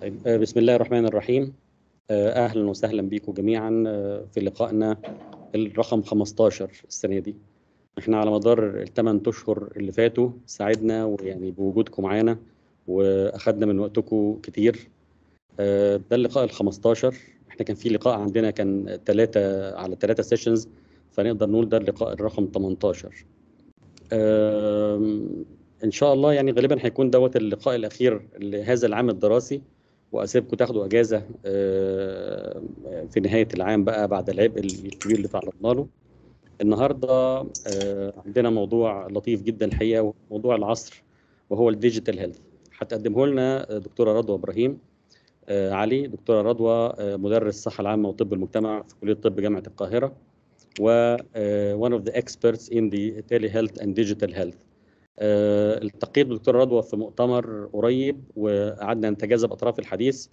طيب آه، بسم الله الرحمن الرحيم آه، اهلا وسهلا بكم جميعا آه، في لقائنا الرقم 15 السنه دي احنا على مدار الثمان اشهر اللي فاتوا ساعدنا ويعني بوجودكم معانا واخدنا من وقتكم كتير آه، ده اللقاء ال 15 احنا كان في لقاء عندنا كان ثلاثة على ثلاثة سيشنز فنقدر نقول ده اللقاء الرقم 18 آم، ان شاء الله يعني غالبا هيكون دوت اللقاء الاخير لهذا العام الدراسي واسيبكم تاخدوا اجازه آه، في نهايه العام بقى بعد العبء الكبير اللي تعرضنا له النهارده آه، عندنا موضوع لطيف جدا الحقيقه موضوع العصر وهو الديجيتال هيلث هتقدمه لنا دكتوره رضوى ابراهيم آه، علي دكتوره رضوى آه، مدرس الصحه العامه وطب المجتمع في كليه الطب جامعه القاهره و آه، one of the experts in the telehealth and digital health آه، التقيت بالدكتوره رضوى في مؤتمر قريب وقعدنا نتجاذب اطراف الحديث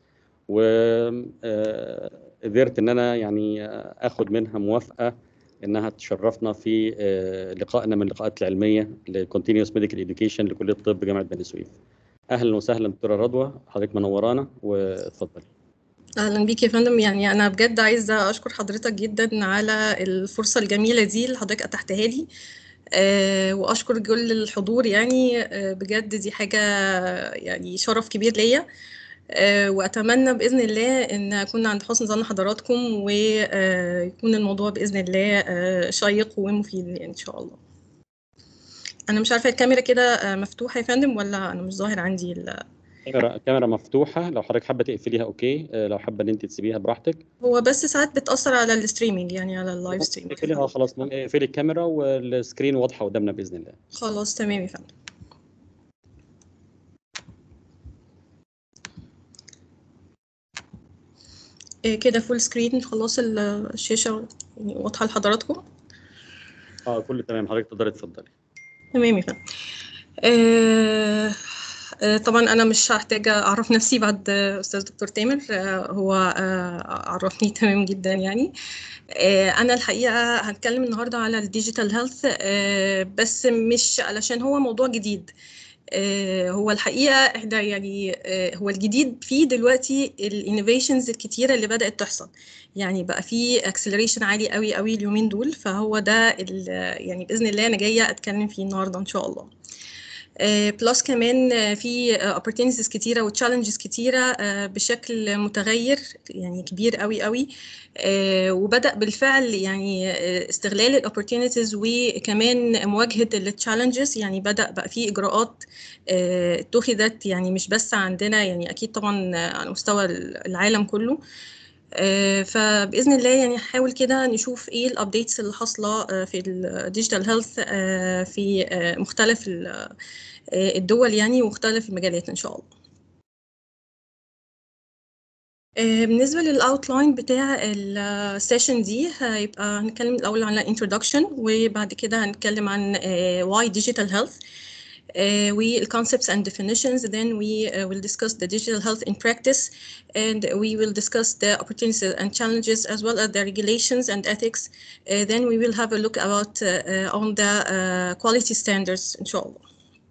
وقدرت ان انا يعني آه، اخد منها موافقه انها تشرفنا في آه، لقائنا من اللقاءات العلميه لكونتينيوس ميديكال اديوكيشن لكليه الطب جامعه بني سويف اهلا وسهلا دكتوره رضوى حضرتك منورانا واتفضلي اهلا بيك يا فندم يعني انا بجد عايزه اشكر حضرتك جدا على الفرصه الجميله دي اللي حضرتك اتحتها لي أه واشكر كل الحضور يعني أه بجد دي حاجه يعني شرف كبير ليا أه واتمنى باذن الله ان اكون عند حسن ظن حضراتكم ويكون الموضوع باذن الله أه شيق ومفيد يعني ان شاء الله انا مش عارفه الكاميرا كده أه مفتوحه يا فندم ولا انا مش ظاهر عندي ال- كاميرا كاميرا مفتوحه لو حضرتك حابه تقفليها اوكي آه، لو حابه ان انت تسيبيها براحتك هو بس ساعات بتاثر على الستريمينج يعني على اللايف ستريم اقفليها خلاص ممكن اقفلي الكاميرا والسكرين واضحه قدامنا باذن الله خلاص تمام يا فندم إيه كده فول سكرين خلاص ال- الشاشة يعني واضحة لحضراتكم اه كله تمام حضرتك تقدري تفضلي تمام يا فندم آه، آه، طبعا انا مش هحتاج اعرف نفسي بعد آه، استاذ دكتور تامر آه، هو آه، عرفني تمام جدا يعني آه، انا الحقيقه هتكلم النهارده على الديجيتال هيلث بس مش علشان هو موضوع جديد آه، هو الحقيقه احنا يعني آه، هو الجديد فيه دلوقتي الانوفيشنز الكتيره اللي بدات تحصل يعني بقى في اكسلريشن عالي قوي قوي اليومين دول فهو ده ال- يعني باذن الله انا جايه اتكلم فيه النهارده ان شاء الله بلس كمان آه، في opportunities كتيرة وتشالنجز كتيرة آه، بشكل متغير يعني كبير قوي قوي آه، وبدأ بالفعل يعني آه، استغلال الاوبورتونيتيز وكمان مواجهة التشالنجز يعني بدأ بقى في إجراءات آه، اتخذت يعني مش بس عندنا يعني أكيد طبعا آه، على مستوى العالم كله آه، فباذن الله يعني نحاول كده نشوف ايه الابديتس اللي حاصله آه، في الديجيتال هيلث في آه، مختلف ال- آه، الدول يعني ومختلف المجالات ان شاء الله آه، بالنسبة للأوتلاين بتاع السيشن دي هيبقى هنتكلم الأول عن introduction وبعد كده هنتكلم عن آه، why digital health uh, we concepts and definitions then we uh, will discuss the digital health in practice and we will discuss the opportunities and challenges as well as the regulations and ethics uh, then we will have a look about uh, uh, on the uh, quality standards inshallah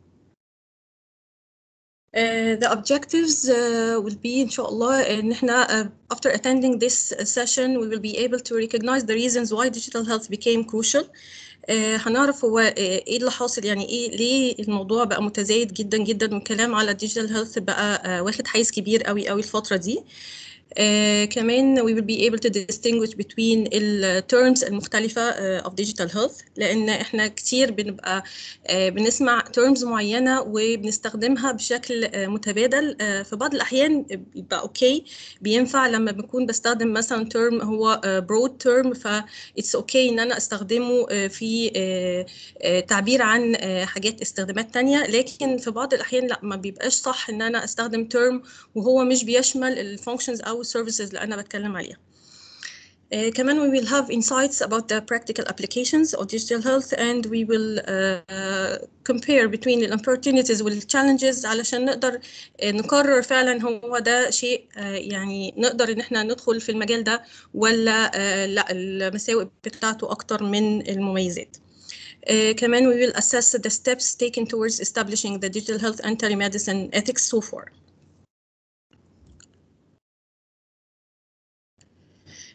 Uh, the objectives uh, will be inshallah ان احنا uh, after attending this session we will be able to recognize the reasons why digital health became crucial uh, هنعرف هو uh, ايه اللي حاصل يعني ايه ليه الموضوع بقى متزايد جدا جدا والكلام على الديجيتال هيلث بقى uh, واخد حيز كبير قوي قوي الفترة دي آه كمان we will be able to distinguish between ال terms المختلفة آه of digital health لأن إحنا كتير بنبقى آه بنسمع terms معينة وبنستخدمها بشكل آه متبادل آه في بعض الأحيان بيبقى أوكي بينفع لما بكون بستخدم مثلا term هو آه broad term ف it's okay إن أنا أستخدمه آه في آه آه تعبير عن آه حاجات استخدامات تانية لكن في بعض الأحيان لا ما بيبقاش صح إن أنا أستخدم term وهو مش بيشمل الفانكشنز او السيرفيسز اللي انا بتكلم عليها Uh, كمان we will have insights about the practical applications of digital health and we will uh, uh, compare between the opportunities وال challenges علشان نقدر uh, نقرر فعلا هو ده شيء uh, يعني نقدر ان احنا ندخل في المجال ده ولا uh, لا المساوئ بتاعته اكتر من المميزات. Uh, كمان we will assess the steps taken towards establishing the digital health and telemedicine ethics so far.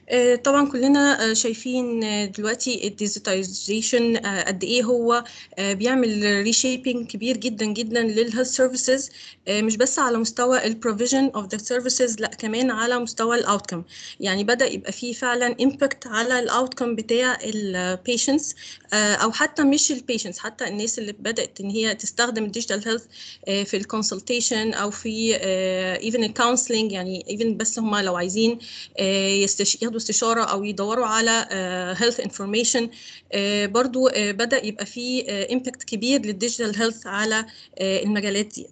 طبعا كلنا شايفين دلوقتي الديجيتايزيشن قد ايه هو بيعمل ريشيبينج كبير جدا جدا للهيلث سيرفيسز مش بس على مستوى البروفيجن اوف ذا سيرفيسز لا كمان على مستوى الاوتكم يعني بدا يبقى فيه فعلا امباكت على الاوتكم بتاع البيشنتس او حتى مش البيشنتس حتى الناس اللي بدات ان هي تستخدم الديجيتال هيلث في الكونسلتيشن او في ايفن الكونسلنج يعني ايفن بس هم لو عايزين ياخدوا استشاره او يدوروا على هيلث انفورميشن برضو بدا يبقى في امباكت كبير للديجيتال هيلث على المجالات دي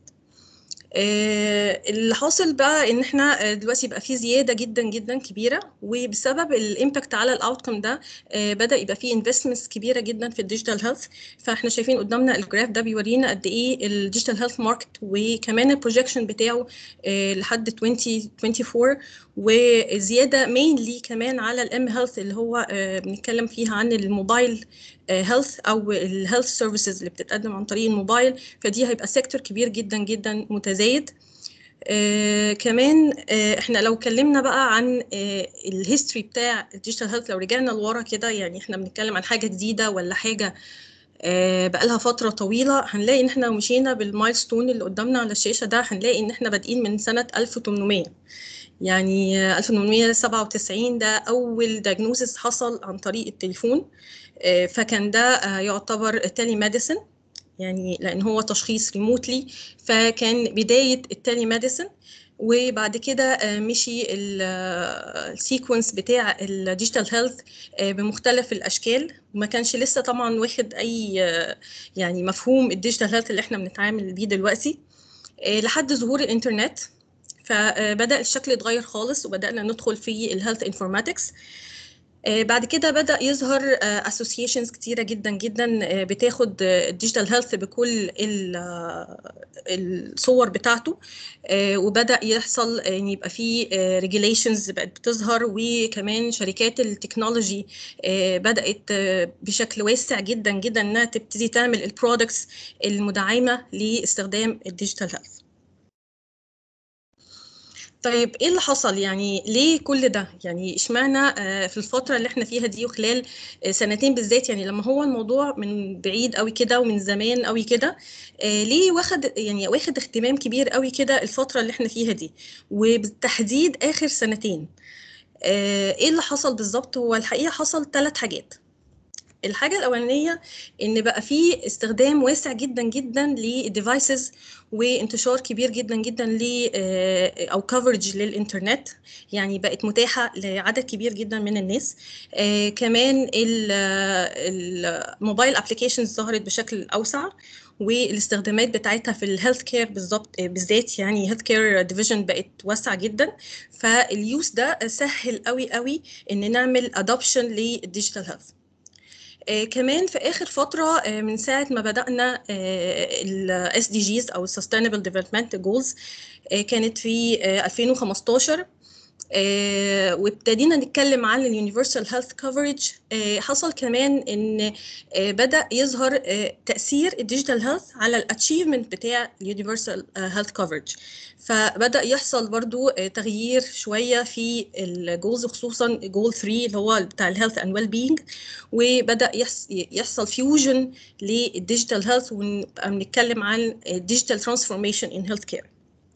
اللي حاصل بقى ان احنا دلوقتي يبقى في زياده جدا جدا كبيره وبسبب الامباكت على الاوتكم ده بدا يبقى في انفستمنتس كبيره جدا في الديجيتال هيلث فاحنا شايفين قدامنا الجراف ده بيورينا قد ايه الديجيتال هيلث ماركت وكمان البروجكشن بتاعه لحد 2024 وزياده مينلي كمان على الام هيلث اللي هو بنتكلم فيها عن الموبايل هيلث او الهيلث سيرفيسز اللي بتتقدم عن طريق الموبايل فدي هيبقى سيكتور كبير جدا جدا متزايد آه كمان آه احنا لو اتكلمنا بقى عن آه الهيستوري بتاع الديجيتال هيلث لو رجعنا لورا كده يعني احنا بنتكلم عن حاجه جديده ولا حاجه آه بقالها فتره طويله هنلاقي ان احنا لو مشينا بالمايلستون اللي قدامنا على الشاشه ده هنلاقي ان احنا بادئين من سنه 1800 يعني 1897 ده اول دايجنوزس حصل عن طريق التليفون فكان ده يعتبر تيلي ميديسن يعني لان هو تشخيص ريموتلي فكان بدايه التيلي ميديسن وبعد كده مشي السيكونس بتاع الديجيتال هيلث بمختلف الاشكال وما كانش لسه طبعا واخد اي يعني مفهوم الديجيتال هيلث اللي احنا بنتعامل بيه دلوقتي لحد ظهور الانترنت فبدا الشكل يتغير خالص وبدانا ندخل في الهيلث انفورماتكس بعد كده بدا يظهر اسوسيشنز كتيره جدا جدا بتاخد الديجيتال هيلث بكل الصور بتاعته وبدا يحصل ان يبقى في ريجيليشنز بقت بتظهر وكمان شركات التكنولوجي بدات بشكل واسع جدا جدا انها تبتدي تعمل البرودكتس المدعمه لاستخدام الديجيتال هيلث طيب ايه اللي حصل يعني ليه كل ده يعني اشمعنى في الفتره اللي احنا فيها دي وخلال سنتين بالذات يعني لما هو الموضوع من بعيد قوي كده ومن زمان قوي كده ليه واخد يعني واخد اهتمام كبير قوي كده الفتره اللي احنا فيها دي وبالتحديد اخر سنتين ايه اللي حصل بالظبط هو الحقيقه حصل ثلاث حاجات الحاجة الأولانية إن بقى في استخدام واسع جدا جدا للديفايسز وانتشار كبير جدا جدا ل أو كفرج للإنترنت يعني بقت متاحة لعدد كبير جدا من الناس كمان الموبايل ابلكيشنز ظهرت بشكل أوسع والاستخدامات بتاعتها في الهيلث كير بالظبط بالذات يعني هيلث كير ديفيجن بقت واسعه جدا فاليوز ده سهل قوي قوي ان نعمل ادوبشن للديجيتال هيلث آه كمان في اخر فتره آه من ساعه ما بدانا الاس دي جيز او السستينبل ديفلوبمنت جولز كانت في آه 2015 آه وابتدينا نتكلم عن اليونيفرسال هيلث كفرج حصل كمان ان آه بدا يظهر آه تاثير الديجيتال هيلث على الاتشيفمنت بتاع اليونيفرسال هيلث كفرج فبدا يحصل برضو تغيير شويه في الجولز خصوصا جول 3 اللي هو بتاع الهيلث اند ويل بينج وبدا يحصل فيوجن للديجيتال هيلث ونبقى بنتكلم عن ديجيتال ترانسفورميشن ان هيلث كير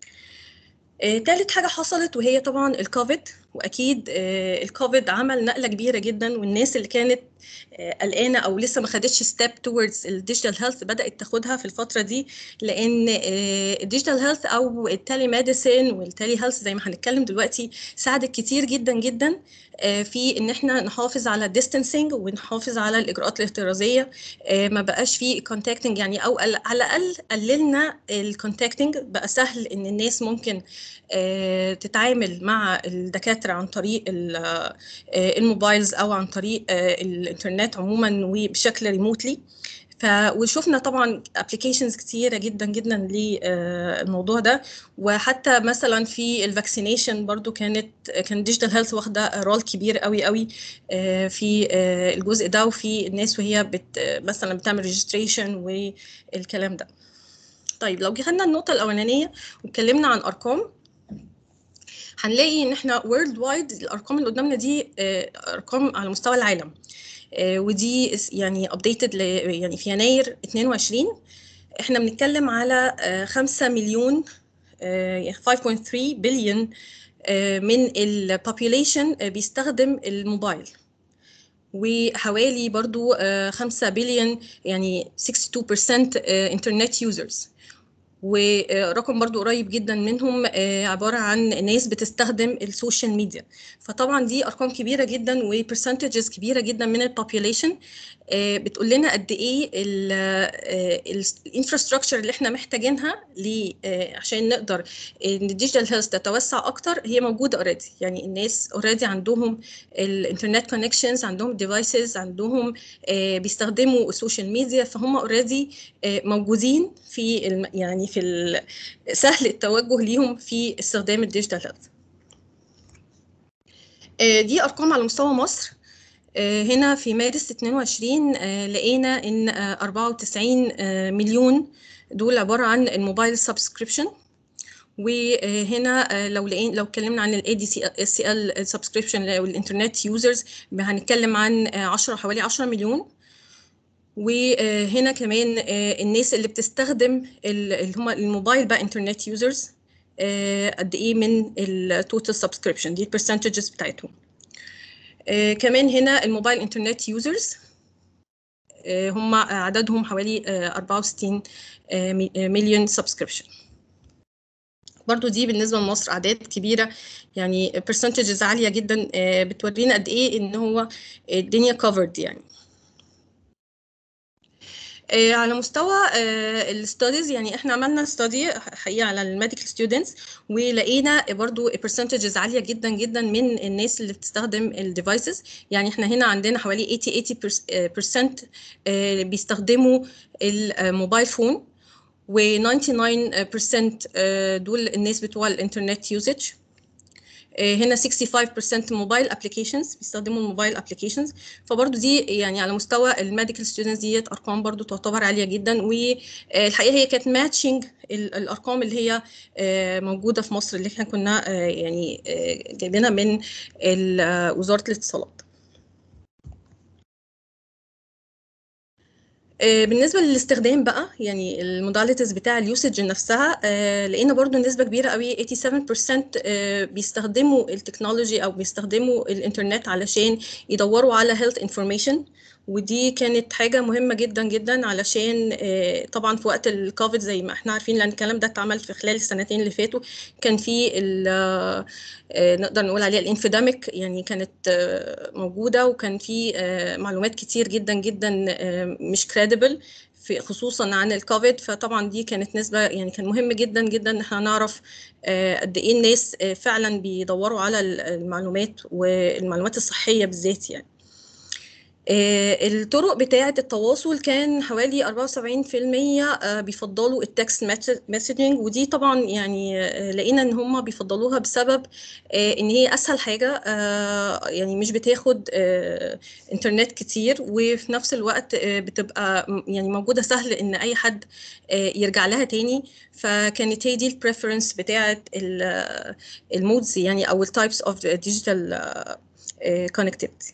آه، تالت حاجة حصلت وهي طبعا الكوفيد وأكيد آه، الكوفيد عمل نقلة كبيرة جدا والناس اللي كانت آه، قلقانة أو لسه ما خدتش ستيب towards الديجيتال هيلث بدأت تاخدها في الفترة دي لأن الديجيتال هيلث أو التالي ميديسين والتالي هيلث زي ما هنتكلم دلوقتي ساعدت كتير جدا جدا في ان احنا نحافظ على الديستانسينج ونحافظ على الاجراءات الاحترازيه ما بقاش في كونتاكتنج يعني او على الاقل قللنا الكونتاكتنج بقى سهل ان الناس ممكن تتعامل مع الدكاتره عن طريق الموبايلز او عن طريق الانترنت عموما وبشكل ريموتلي ف وشفنا طبعا ابلكيشنز كتيره جدا جدا للموضوع ده وحتى مثلا في الفاكسينيشن برضو كانت كان ديجيتال هيلث واخده رول كبير قوي قوي في الجزء ده وفي الناس وهي بت مثلا بتعمل ريجستريشن والكلام ده طيب لو خدنا النقطه الاولانيه واتكلمنا عن ارقام هنلاقي ان احنا وورلد وايد الارقام اللي قدامنا دي ارقام على مستوى العالم ودي يعني ابديتد يعني في يناير 22 احنا بنتكلم على 5 مليون 5.3 بليون من البوبوليشن بيستخدم الموبايل وحوالي برضو 5 بليون يعني 62% انترنت يوزرز ورقم برضو قريب جدا منهم عبارة عن ناس بتستخدم السوشيال ميديا فطبعا دي أرقام كبيرة جدا وبرسنتجز كبيرة جدا من البوبوليشن بتقول لنا قد ايه الانفراستراكشر اللي احنا محتاجينها عشان نقدر ان الديجيتال هيلث تتوسع اكتر هي موجوده اوريدي يعني الناس اوريدي عندهم الانترنت كونكشنز عندهم ديفايسز عندهم بيستخدموا السوشيال ميديا فهم اوريدي موجودين في يعني في سهل التوجه ليهم في استخدام الديجيتال هيلث دي ارقام على مستوى مصر هنا في مارس 22 لقينا ان 94 مليون دول عباره عن الموبايل سبسكريبشن وهنا لو لقين لو اتكلمنا عن الاي دي سي اس سي ال سبسكريبشن او الانترنت يوزرز هنتكلم عن 10 حوالي 10 مليون وهنا كمان الناس اللي بتستخدم اللي هم الموبايل بقى انترنت يوزرز قد ايه من التوتال سبسكريبشن دي البرسنتجز بتاعتهم آه كمان هنا الموبايل انترنت يوزرز آه هم عددهم حوالي آه 64 مليون سبسكريبشن برضو دي بالنسبة لمصر أعداد كبيرة يعني برسنتجز عالية جدا بتورينا قد إيه إن هو الدنيا covered يعني على مستوى الستاديز يعني احنا عملنا ستادي حقيقه على الميديكال ستودنتس ولقينا برضو برسنتجز عاليه جدا جدا من الناس اللي بتستخدم الديفايسز يعني احنا هنا عندنا حوالي 80 80% بيستخدموا الموبايل فون و99% دول الناس بتوع الانترنت يوزج هنا 65% موبايل ابلكيشنز بيستخدموا الموبايل ابلكيشنز فبرضو دي يعني على مستوى الميديكال ستودنتس ديت ارقام برضو تعتبر عاليه جدا والحقيقه هي كانت ماتشنج الارقام اللي هي موجوده في مصر اللي احنا كنا يعني جايبينها من وزاره الاتصالات بالنسبه للاستخدام بقى يعني الموداليتيز بتاع اليوسج نفسها لقينا برضو نسبه كبيره قوي 87% بيستخدموا التكنولوجي او بيستخدموا الانترنت علشان يدوروا على هيلث انفورميشن ودي كانت حاجة مهمة جدا جدا علشان طبعا في وقت الكوفيد زي ما احنا عارفين لأن الكلام ده اتعمل في خلال السنتين اللي فاتوا كان في نقدر نقول عليها الانفيداميك يعني كانت موجودة وكان في معلومات كتير جدا جدا مش كريديبل في خصوصا عن الكوفيد فطبعا دي كانت نسبة يعني كان مهم جدا جدا ان احنا نعرف قد ايه الناس فعلا بيدوروا على المعلومات والمعلومات الصحية بالذات يعني الطرق بتاعة التواصل كان حوالي 74% بيفضلوا التكست مسجنج ودي طبعا يعني لقينا ان هم بيفضلوها بسبب ان هي اسهل حاجة يعني مش بتاخد انترنت كتير وفي نفس الوقت بتبقى يعني موجودة سهل ان اي حد يرجع لها تاني فكانت هي دي البريفرنس بتاعة المودز يعني او التايبس اوف ديجيتال كونكتيفيتي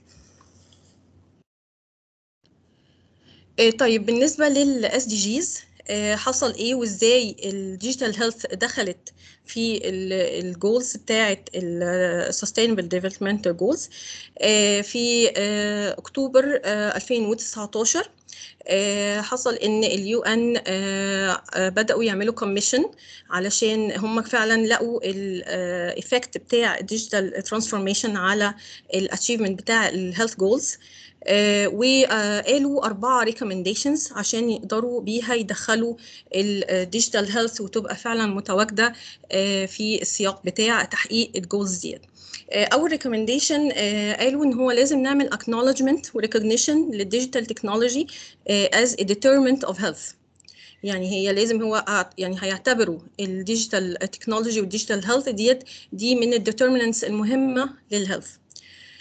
طيب بالنسبة للاس دي جيز حصل ايه وازاي الديجيتال هيلث دخلت في الجولز بتاعه السستينبل ديفلوبمنت جولز في اكتوبر 2019 حصل ان اليو ان بداوا يعملوا كوميشن علشان هم فعلا لقوا الايفكت بتاع الديجيتال ترانسفورميشن على الاتشيفمنت بتاع الهيلث جولز آه وقالوا أربعة ريكومنديشنز عشان يقدروا بيها يدخلوا الديجيتال هيلث وتبقى فعلا متواجدة آه في السياق بتاع تحقيق الجولز ديت آه أول ريكومنديشن قالوا إن هو لازم نعمل acknowledgement وريكوجنيشن للديجيتال تكنولوجي as a determinant of health يعني هي لازم هو يعني هيعتبروا الديجيتال تكنولوجي والديجيتال هيلث ديت دي من الديترمينانتس المهمه للهيلث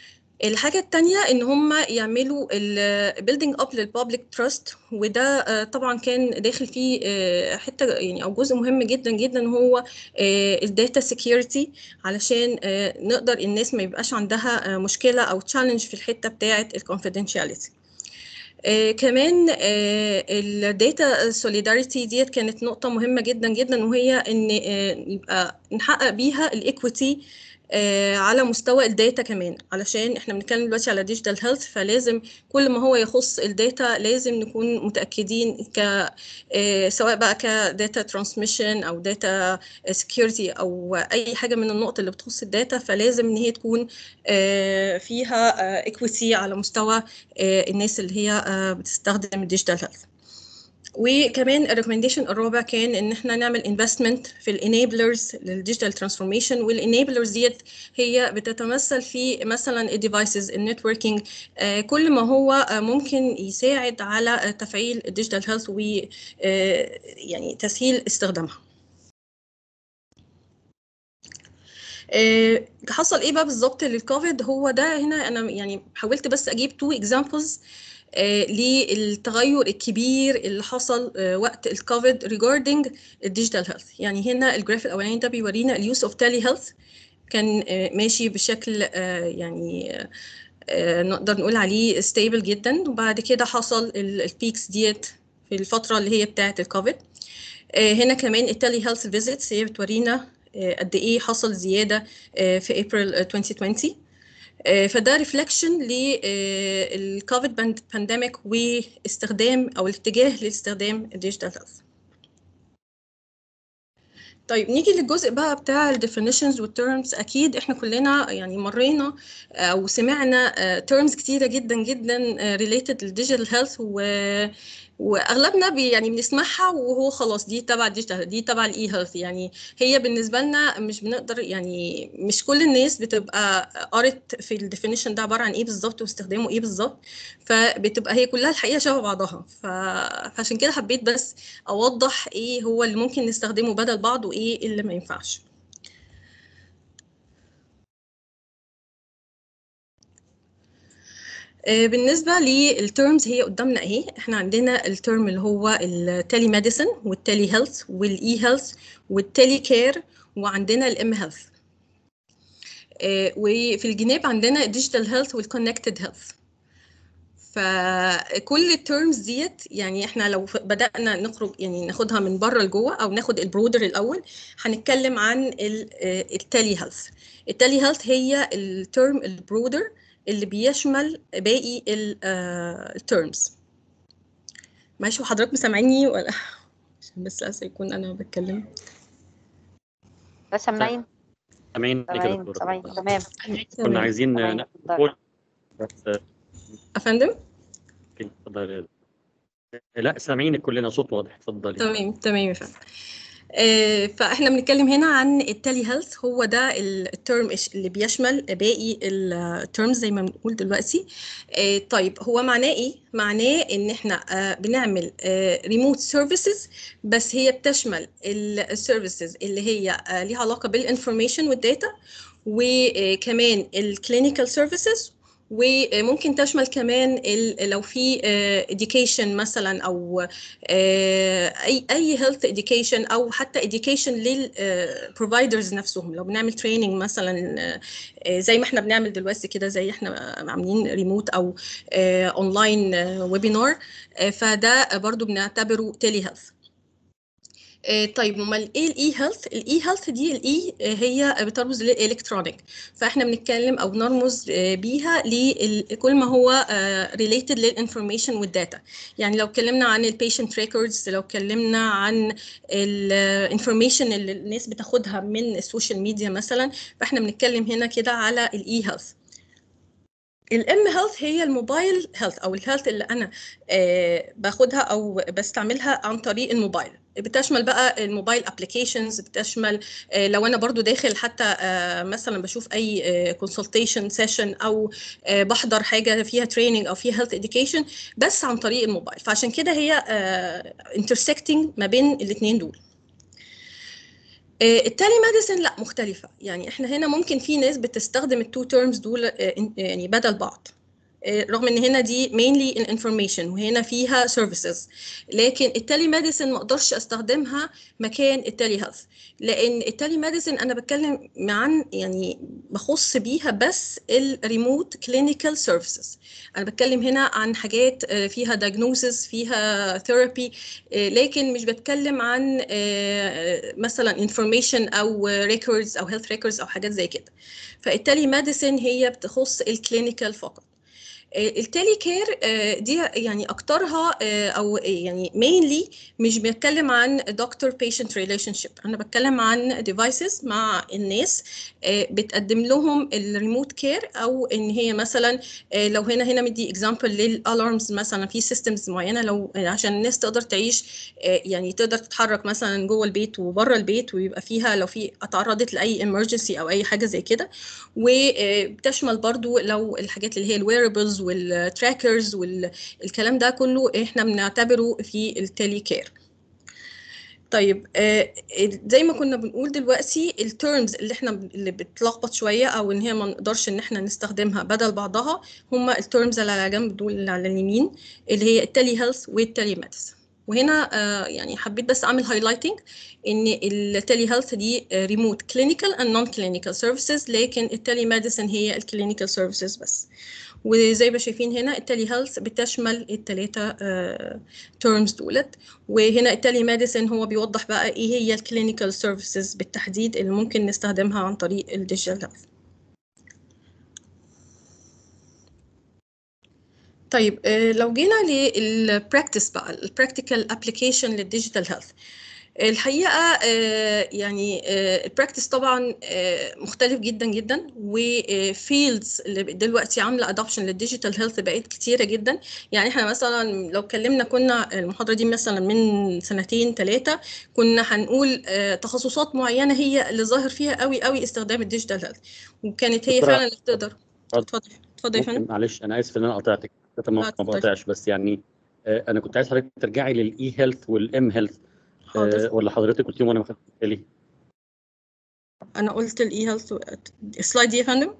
الحاجة التانية إن هم يعملوا ال building up للpublic trust وده طبعا كان داخل فيه حتة يعني أو جزء مهم جدا جدا هو الداتا security علشان نقدر الناس ما يبقاش عندها مشكلة أو challenge في الحتة بتاعة ال confidentiality. آه كمان آه الداتا سوليداريتي ديت كانت نقطة مهمة جدا جدا وهي ان آه يبقى نحقق بيها الايكويتي آه على مستوى الداتا كمان علشان احنا بنتكلم دلوقتي على ديجيتال هيلث فلازم كل ما هو يخص الداتا لازم نكون متاكدين ك آه سواء بقى كداتا ترانسميشن او داتا سكيورتي او اي حاجه من النقط اللي بتخص الداتا فلازم ان هي تكون آه فيها ايكويتي على مستوى الناس اللي هي بتستخدم الديجيتال هيلث وكمان الريكومنديشن الرابع كان ان احنا نعمل انفستمنت في الانيبلرز للديجيتال ترانسفورميشن والانيبلرز ديت هي بتتمثل في مثلا الديفايسز النتوركينج آه كل ما هو آه ممكن يساعد على آه تفعيل الديجيتال هيلث و يعني تسهيل استخدامها حصل ايه بقى بالظبط للكوفيد هو ده هنا انا يعني حاولت بس اجيب تو اكزامبلز آه للتغير الكبير اللي حصل آه وقت الكوفيد ريجاردنج الديجيتال هيلث يعني هنا الجراف الاولاني ده بيورينا اليوز اوف تالي هيلث كان آه ماشي بشكل يعني نقدر نقول عليه ستيبل جدا وبعد كده حصل البيكس ديت في الفتره اللي هي بتاعه الكوفيد هنا كمان التالي هيلث فيزيتس هي بتورينا قد ايه حصل زياده في ابريل 2020 فده ريفلكشن للكوفيد بانديميك واستخدام او الاتجاه لاستخدام الديجيتال هيلث طيب نيجي للجزء بقى بتاع الديفينيشنز والتيرمز اكيد احنا كلنا يعني مرينا او سمعنا تيرمز كتيره جدا جدا ريليتد للديجيتال هيلث و واغلبنا بي يعني بنسمعها وهو خلاص دي تبع الديجيتال دي تبع الاي هيلث يعني هي بالنسبه لنا مش بنقدر يعني مش كل الناس بتبقى قرت في الديفينيشن ده عباره عن ايه بالظبط واستخدامه ايه بالظبط فبتبقى هي كلها الحقيقه شبه بعضها ف... فعشان كده حبيت بس اوضح ايه هو اللي ممكن نستخدمه بدل بعض وايه اللي ما ينفعش بالنسبة للتيرمز هي قدامنا اهي احنا عندنا التيرم اللي هو التيلي ميديسن والتيلي هيلث والاي هيلث والتيلي كير وعندنا الام هيلث وفي الجناب عندنا الديجيتال هيلث والكونكتد هيلث فكل التيرمز ديت يعني احنا لو بدانا نخرج يعني ناخدها من بره لجوه او ناخد البرودر الاول هنتكلم عن التالي هيلث التالي هيلث هي التيرم البرودر اللي بيشمل باقي التيرمز ماشي وحضرتك مسامعيني ولا عشان بس لسه يكون انا بتكلم بس سامعين سامعين سامعين سامعين تمام كنا عايزين نقول بس افندم اتفضلي لا سامعينك كلنا صوت واضح اتفضلي تمام تمام يا فندم فاحنا بنتكلم هنا عن التالي هيلث هو ده الترم اللي بيشمل باقي الترمز زي ما بنقول دلوقتي طيب هو معناه ايه معناه ان احنا بنعمل ريموت سيرفيسز بس هي بتشمل السيرفيسز اللي هي ليها علاقه بالانفورميشن والداتا وكمان الكلينيكال سيرفيسز وممكن تشمل كمان لو في education مثلا او اي اي health education او حتى education للبروفايدرز نفسهم لو بنعمل training مثلا زي ما احنا بنعمل دلوقتي كده زي احنا عاملين ريموت او اونلاين ويبينار فده برضو بنعتبره تيلي هيلث طيب امال ايه الاي هيلث الاي هيلث دي الاي هي بترمز للالكترونيك فاحنا بنتكلم او بنرمز بيها لكل ما هو ريليتد للانفورميشن والداتا يعني لو اتكلمنا عن البيشنت ريكوردز لو اتكلمنا عن الانفورميشن اللي الناس بتاخدها من السوشيال ميديا مثلا فاحنا بنتكلم هنا كده على الاي هيلث الام هيلث هي الموبايل هيلث او الهيلث اللي انا آه باخدها او بستعملها عن طريق الموبايل بتشمل بقى الموبايل ابلكيشنز بتشمل آه لو انا برضو داخل حتى آه مثلا بشوف اي كونسلتيشن سيشن او بحضر حاجه فيها تريننج او فيها هيلث اديوكيشن بس عن طريق الموبايل فعشان كده هي انترسكتنج ما بين الاثنين دول التالي ميديسن لا مختلفة يعني احنا هنا ممكن في ناس بتستخدم التو تيرمز دول يعني بدل بعض رغم ان هنا دي mainly in information وهنا فيها services لكن التالي ميديسن ما اقدرش استخدمها مكان التالي هيلث لان التالي ميديسن انا بتكلم عن يعني بخص بيها بس الريموت كلينيكال سيرفيسز انا بتكلم هنا عن حاجات فيها diagnosis فيها ثيرابي لكن مش بتكلم عن مثلا information او records او health records او حاجات زي كده فالتالي ميديسن هي بتخص الكلينيكال فقط التالي كير دي يعني اكترها او يعني mainly مش بتكلم عن دكتور بيشنت ريليشن شيب انا بتكلم عن ديفايسز مع الناس بتقدم لهم الريموت كير او ان هي مثلا لو هنا هنا مدي اكزامبل للالارمز مثلا في سيستمز معينه لو عشان الناس تقدر تعيش يعني تقدر تتحرك مثلا جوه البيت وبره البيت ويبقى فيها لو في اتعرضت لاي امرجنسي او اي حاجه زي كده وبتشمل برضو لو الحاجات اللي هي الويربلز والتراكرز والكلام ده كله احنا بنعتبره في التالي كير طيب آه زي ما كنا بنقول دلوقتي التيرمز اللي احنا اللي بتلخبط شويه او ان هي ما نقدرش ان احنا نستخدمها بدل بعضها هم التيرمز اللي على جنب دول اللي على اليمين اللي هي التالي هيلث والتالي ميديسن وهنا آه يعني حبيت بس اعمل هايلايتنج ان التالي هيلث دي ريموت كلينيكال اند نون كلينيكال سيرفيسز لكن التالي ميديسن هي الكلينيكال سيرفيسز بس وزي ما شايفين هنا التالي هيلث بتشمل الثلاثه تيرمز دولت وهنا التالي ميديسن هو بيوضح بقى ايه هي الكلينيكال سيرفيسز بالتحديد اللي ممكن نستخدمها عن طريق الديجيتال هيلث طيب لو جينا للبراكتس بقى البراكتيكال ابلكيشن للديجيتال هيلث الحقيقه يعني البراكتس طبعا مختلف جدا جدا وفيلدز اللي دلوقتي عامله ادوبشن للديجيتال هيلث بقت كتيره جدا يعني احنا مثلا لو اتكلمنا كنا المحاضره دي مثلا من سنتين ثلاثه كنا هنقول تخصصات معينه هي اللي ظاهر فيها قوي قوي استخدام الديجيتال هيلث وكانت هي فعلا اللي تقدر اتفضل اتفضل يا فندم معلش انا اسف ان انا قطعتك ما بقطعش بس يعني انا كنت عايز حضرتك ترجعي للاي هيلث والام هيلث حاضر ولا حضرتك قلتيهم وانا ما خدتش بالي انا قلت الاي هيلث السلايد دي يا فندم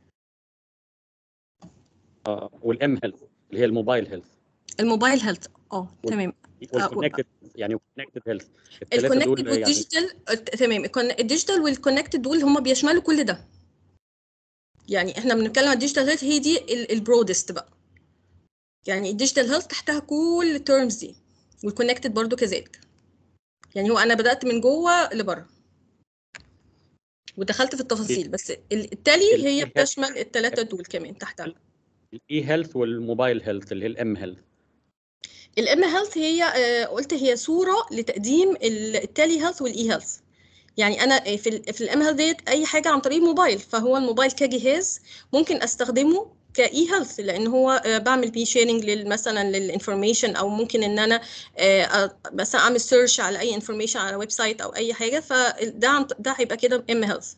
اه والام هيلث اللي هي الموبايل هيلث الموبايل هيلث اه تمام والكونكتد يعني كونكتد هيلث الكونكتد والديجيتال تمام الديجيتال والكونكتد دول هم بيشملوا كل ده يعني احنا بنتكلم عن الديجيتال هيلث هي دي البرودست بقى يعني الديجيتال هيلث تحتها كل التيرمز دي والكونكتد برضو كذلك يعني هو انا بدات من جوه لبره ودخلت في التفاصيل بس التالي هي بتشمل الثلاثه دول كمان تحتها الاي هيلث والموبايل هيلث اللي هي الام هيلث الام هيلث هي قلت هي صوره لتقديم التالي هيلث والاي هيلث يعني انا في ال في الام هيلث ديت اي حاجه عن طريق الموبايل فهو الموبايل كجهاز ممكن استخدمه كاي هيلث لان هو بعمل بيه شيرنج مثلا للانفورميشن او ممكن ان انا مثلا اعمل سيرش على اي انفورميشن على ويب سايت او اي حاجه فده ده هيبقى كده ام هيلث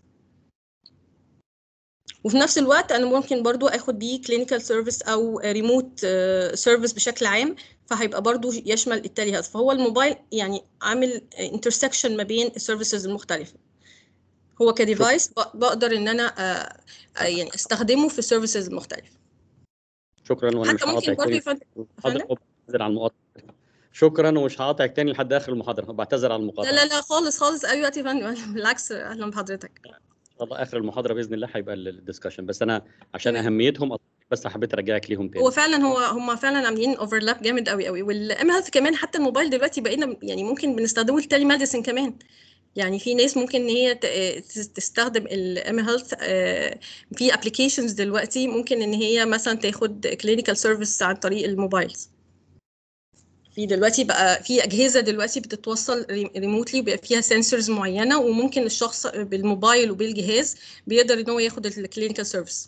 وفي نفس الوقت انا ممكن برضو اخد بيه كلينيكال سيرفيس او ريموت سيرفيس بشكل عام فهيبقى برضو يشمل التالي هيلث فهو الموبايل يعني عامل انترسكشن ما بين السيرفيسز المختلفه هو كديفايس بقدر ان انا يعني استخدمه في السيرفيسز المختلفه شكرا وانا مش حتى ممكن برضه هقاطعك بعتذر على المقاطعه شكرا ومش هقاطعك تاني لحد اخر المحاضره بعتذر على المقاطعه لا لا لا خالص خالص اي وقت يا فندم بالعكس اهلا بحضرتك ان شاء الله اخر المحاضره باذن الله هيبقى الدسكشن بس انا عشان اهميتهم بس حبيت ارجعك ليهم تاني هو فعلا هو هم فعلا عاملين اوفرلاب جامد قوي قوي والام هيلث كمان حتى الموبايل دلوقتي بقينا يعني ممكن بنستخدمه للتالي ميديسن كمان يعني في ناس ممكن ان هي تستخدم الام هيلث في ابلكيشنز دلوقتي ممكن ان هي مثلا تاخد كلينيكال سيرفيس عن طريق الموبايلز في دلوقتي بقى في اجهزه دلوقتي بتتوصل ريموتلي بيبقى فيها سنسورز معينه وممكن الشخص بالموبايل وبالجهاز بيقدر ان هو ياخد الكلينيكال سيرفيس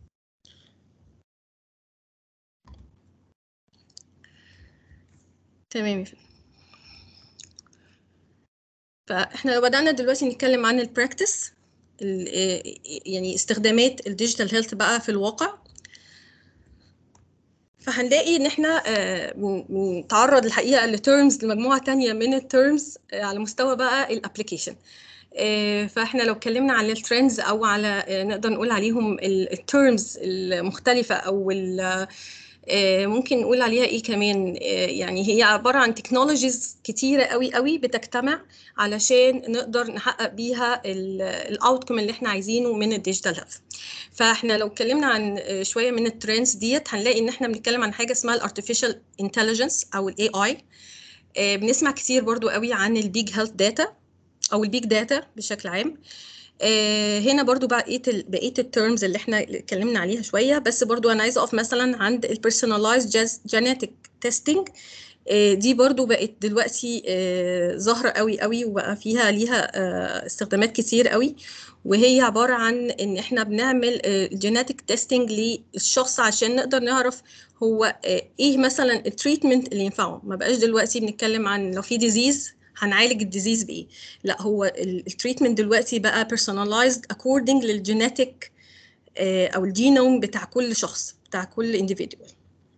تمام يا فندم فاحنا لو بدأنا دلوقتي نتكلم عن البراكتس يعني استخدامات الديجيتال هيلث بقى في الواقع فهنلاقي ان احنا بنتعرض الحقيقه لتيرمز لمجموعه تانية من التيرمز على مستوى بقى الابلكيشن آه، فاحنا لو اتكلمنا عن الترندز او على آه، نقدر نقول عليهم التيرمز المختلفه او ال- آه، ممكن نقول عليها ايه كمان آه، يعني هي عباره عن تكنولوجيز كتيره قوي قوي بتجتمع علشان نقدر نحقق بيها الاوتكم اللي احنا عايزينه من الديجيتال هيلث فاحنا لو اتكلمنا عن آه، شويه من الترندز ديت هنلاقي ان احنا بنتكلم عن حاجه اسمها الارتفيشال انتليجنس او الاي اي بنسمع كتير برضو قوي عن البيج هيلث داتا او البيج داتا بشكل عام آه، هنا برضو بقيه ال- بقيه الترمز اللي احنا اتكلمنا عليها شويه بس برضو انا عايزه اقف مثلا عند البيرسوناليزد جينيتك تيستنج دي برضو بقت دلوقتي آه، ظاهره قوي قوي وبقى فيها ليها آه، استخدامات كتير قوي وهي عباره عن ان احنا بنعمل جينيتك تيستنج للشخص عشان نقدر نعرف هو آه، ايه مثلا التريتمنت اللي ينفعه ما بقاش دلوقتي بنتكلم عن لو في ديزيز هنعالج الديزيز بايه لا هو التريتمنت دلوقتي بقى personalized according للجينيتك او الجينوم بتاع كل شخص بتاع كل individual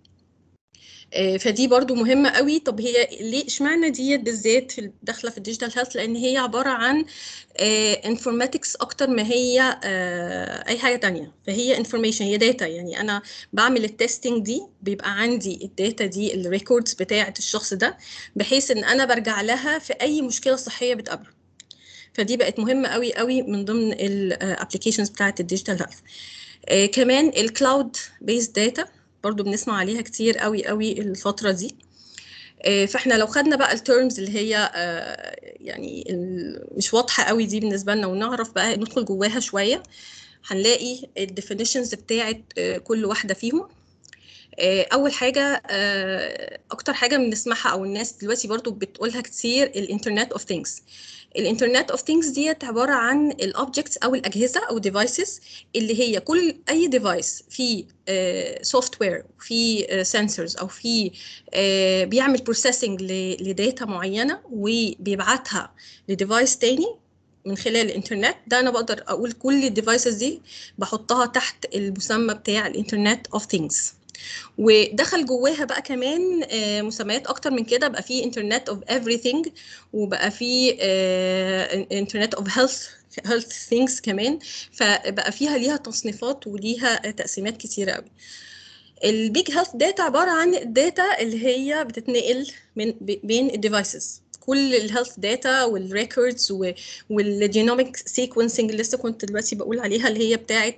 آه، فدي برضو مهمة قوي طب هي ليه اشمعنى ديت بالذات في داخلة في الديجيتال هيلث لان هي عبارة عن انفورماتكس اكتر ما هي آه، اي حاجة تانية فهي انفورميشن هي داتا يعني انا بعمل التستنج دي بيبقى عندي الداتا دي الريكوردز بتاعة الشخص ده بحيث ان انا برجع لها في اي مشكلة صحية بتقابله فدي بقت مهمة قوي قوي من ضمن الابلكيشنز بتاعة الديجيتال هيلث آه، كمان الكلاود بيز داتا برضو بنسمع عليها كتير قوي قوي الفترة دي آه، فاحنا لو خدنا بقى التيرمز اللي هي آه، يعني ال- مش واضحة قوي دي بالنسبة لنا ونعرف بقى ندخل جواها شوية هنلاقي الديفينيشنز بتاعت آه، كل واحدة فيهم آه، اول حاجه آه، اكتر حاجه بنسمعها او الناس دلوقتي برضو بتقولها كتير الانترنت اوف ثينجز الانترنت اوف ثينجز ديت عباره عن الاوبجكتس او الاجهزه او ديفايسز اللي هي كل اي ديفايس فيه سوفت وير فيه سنسورز او فيه آه، بيعمل بروسيسنج لداتا معينه وبيبعتها لديفايس تاني من خلال الانترنت ده انا بقدر اقول كل الديفايسز دي بحطها تحت المسمى بتاع الانترنت اوف ثينجز ودخل جواها بقى كمان آه، مسميات اكتر من كده بقى في انترنت اوف everything وبقى في انترنت اوف هيلث هيلث ثينجز كمان فبقى فيها ليها تصنيفات وليها تقسيمات كتيره قوي البيج هيلث داتا عباره عن الداتا اللي هي بتتنقل من ب- بين الديفايسز كل الهيلث داتا والريكوردز والجينوميك سيكونسنج اللي لسه كنت دلوقتي بقول عليها اللي هي بتاعه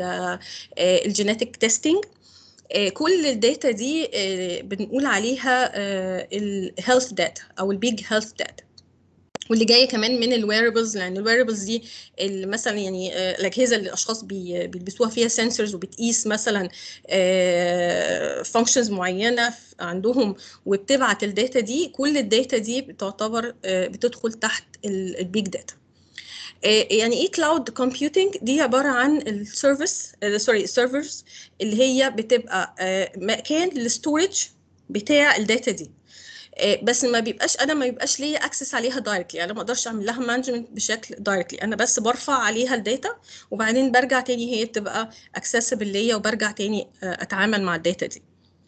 الجينيتك تيستنج آه، كل الداتا دي آه، بنقول عليها الهيلث داتا او البيج هيلث داتا واللي جايه كمان من الويربلز لان الويربلز دي اللي مثلا يعني آه، الاجهزه اللي الاشخاص بي- بيلبسوها فيها سنسورز وبتقيس مثلا فانكشنز معينه ف- عندهم وبتبعت الداتا دي كل الداتا دي بتعتبر آه، بتدخل تحت البيج داتا آه، يعني ايه كلاود كومبيوتنج دي عباره عن السيرفيس سوري السيرفرز اللي هي بتبقى آه، مكان للستورج بتاع الداتا دي آه، بس ما بيبقاش انا ما بيبقاش ليا اكسس عليها دايركتلي انا ما اقدرش اعمل لها مانجمنت بشكل دايركتلي انا بس برفع عليها الداتا وبعدين برجع تاني هي بتبقى اكسسبل ليا وبرجع تاني آه، اتعامل مع الداتا دي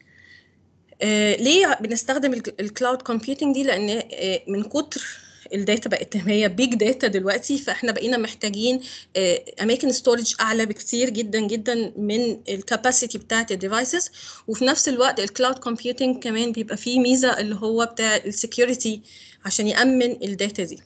آه، ليه بنستخدم الكلاود كومبيوتنج دي لان آه، من كتر الداتا بقت هي بيج داتا دلوقتي فاحنا بقينا محتاجين آه، اماكن ستورج اعلى بكتير جدا جدا من الكاباسيتي بتاعت الديفايسز وفي نفس الوقت الكلاود كومبيوتنج كمان بيبقى فيه ميزه اللي هو بتاع السكيورتي عشان يامن الداتا دي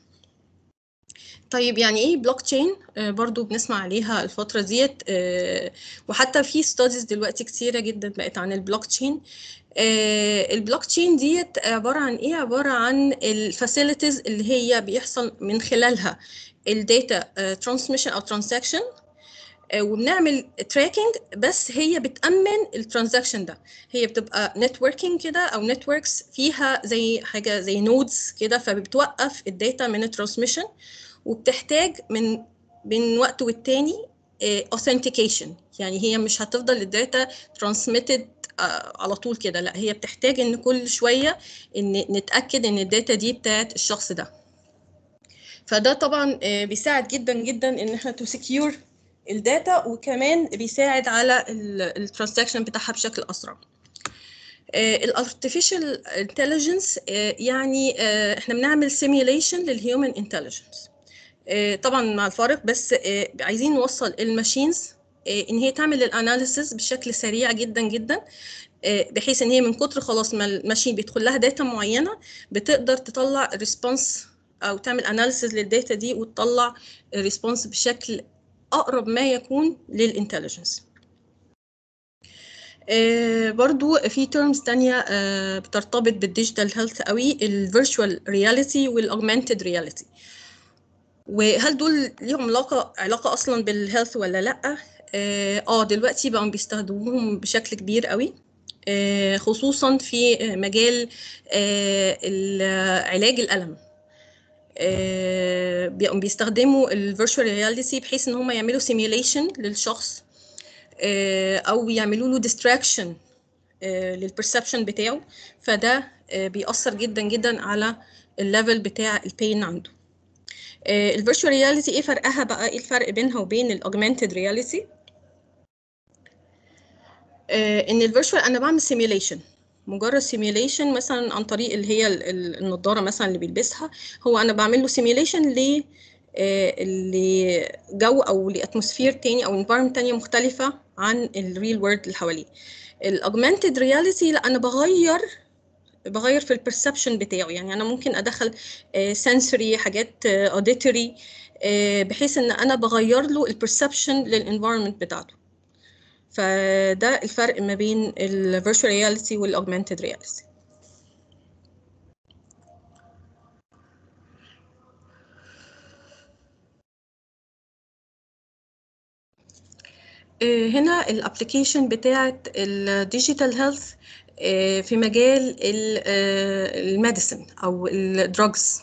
طيب يعني ايه بلوك تشين آه برضو بنسمع عليها الفترة ديت آه وحتى في ستاديز دلوقتي كتيرة جدا بقت عن البلوك تشين آه البلوك تشين ديت عبارة عن ايه عبارة عن الفاسيلتيز اللي هي بيحصل من خلالها الداتا ترانسميشن او ترانزاكشن وبنعمل تراكنج بس هي بتأمن الترانزاكشن ده هي بتبقى نتوركينج كده او نتوركس فيها زي حاجه زي نودز كده فبتوقف الداتا من الترانسميشن وبتحتاج من بين وقت والتاني اوثنتيكيشن يعني هي مش هتفضل الداتا ترانسميتد على طول كده لا هي بتحتاج ان كل شويه ان نتاكد ان الداتا دي بتاعت الشخص ده فده طبعا آه، بيساعد جدا جدا ان احنا تو سكيور الداتا وكمان بيساعد على الترانزاكشن بتاعها بشكل اسرع الارتفيشال انتليجنس يعني آه، احنا بنعمل سيميوليشن للهيومن انتليجنس آه، طبعا مع الفارق بس آه، عايزين نوصل الماشينز ان هي تعمل الاناليسز بشكل سريع جدا جدا آه، بحيث ان هي من كتر خلاص ما الماشين بيدخل لها داتا معينه بتقدر تطلع ريسبونس او تعمل اناليسز للداتا دي وتطلع ريسبونس بشكل اقرب ما يكون للانتليجنس آه، برضو في تيرمز تانية آه، بترتبط بالديجيتال هيلث قوي الفيرتشوال رياليتي والاوجمانتد رياليتي وهل دول ليهم علاقة علاقة أصلا بالهيلث ولا لأ؟ آه آه، دلوقتي بقوا بيستخدموهم بشكل كبير قوي آه خصوصا في مجال آه ال- علاج الألم آه بقوا بيستخدموا الفيرتشوال رياليتي بحيث ان هم يعملوا سيميوليشن للشخص آه او يعملوا له ديستراكشن للبرسبشن بتاعه فده آه بيأثر جدا جدا على الليفل بتاع البين عنده الفيرتشوال رياليتي ايه فرقها بقى ايه الفرق بينها وبين الاوجمانتد رياليتي ان الفيرتشوال انا بعمل سيميوليشن مجرد سيميوليشن مثلا عن طريق اللي هي ال- ال- النضاره مثلا اللي بيلبسها هو انا بعمل له سيميوليشن ل آه، لجو او لاتموسفير تاني او انفايرمنت تانية مختلفه عن الريل وورلد اللي حواليه الاوجمانتد رياليتي لا انا بغير بغير في البرسبشن بتاعه يعني انا ممكن ادخل سنسوري حاجات اوديتوري بحيث ان انا بغير له البرسبشن للانفايرمنت بتاعته فده الفرق ما بين الفيرتشوال رياليتي والاوجمانتد رياليتي هنا الابلكيشن بتاعه الديجيتال هيلث في مجال الميديسن او الدراجز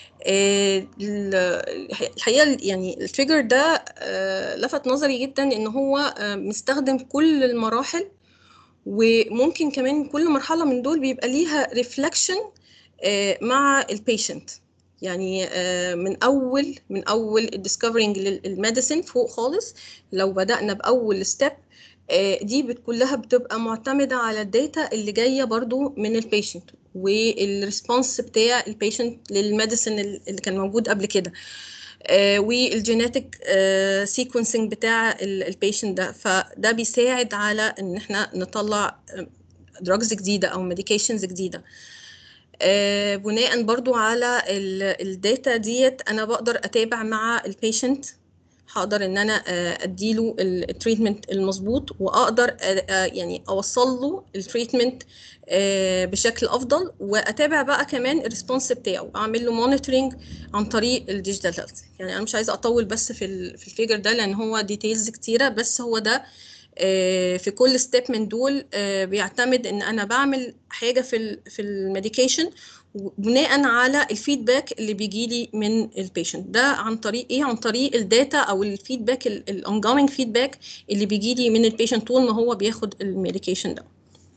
الحقيقه يعني الفيجر ده آه، لفت نظري جدا ان هو آه، مستخدم كل المراحل وممكن كمان كل مرحله من دول بيبقى ليها ريفلكشن مع البيشنت يعني آه، من اول من اول الديسكفرينج للميديسين فوق خالص لو بدانا باول ستيب دي بت- كلها بتبقى معتمده على الداتا اللي جايه برضو من البيشنت والريسبونس بتاع البيشنت للميديسين اللي كان موجود قبل كده والجينيتك سيكونسنج بتاع البيشنت ده فده بيساعد على ان احنا نطلع دراجز جديده او ميديكيشنز جديده آه، بناء برضو على الداتا ديت انا بقدر اتابع مع البيشنت هقدر ان انا آه، اديله التريتمنت المظبوط واقدر آه، آه، يعني اوصل له التريتمنت بشكل افضل واتابع بقى كمان الريسبونس بتاعه اعمل له مونيتورنج عن طريق الديجيتال هيلث يعني انا مش عايزه اطول بس في ال- في الفيجر ده لان هو ديتيلز كتيره بس هو ده آه، في كل ستيب من دول آه، بيعتمد ان انا بعمل حاجه في ال في الميديكيشن بناء على الفيدباك اللي بيجي لي من البيشنت ده عن طريق ايه عن طريق الداتا او الفيدباك الاونجوينج فيدباك اللي بيجي لي من البيشنت طول ما هو بياخد الميديكيشن ده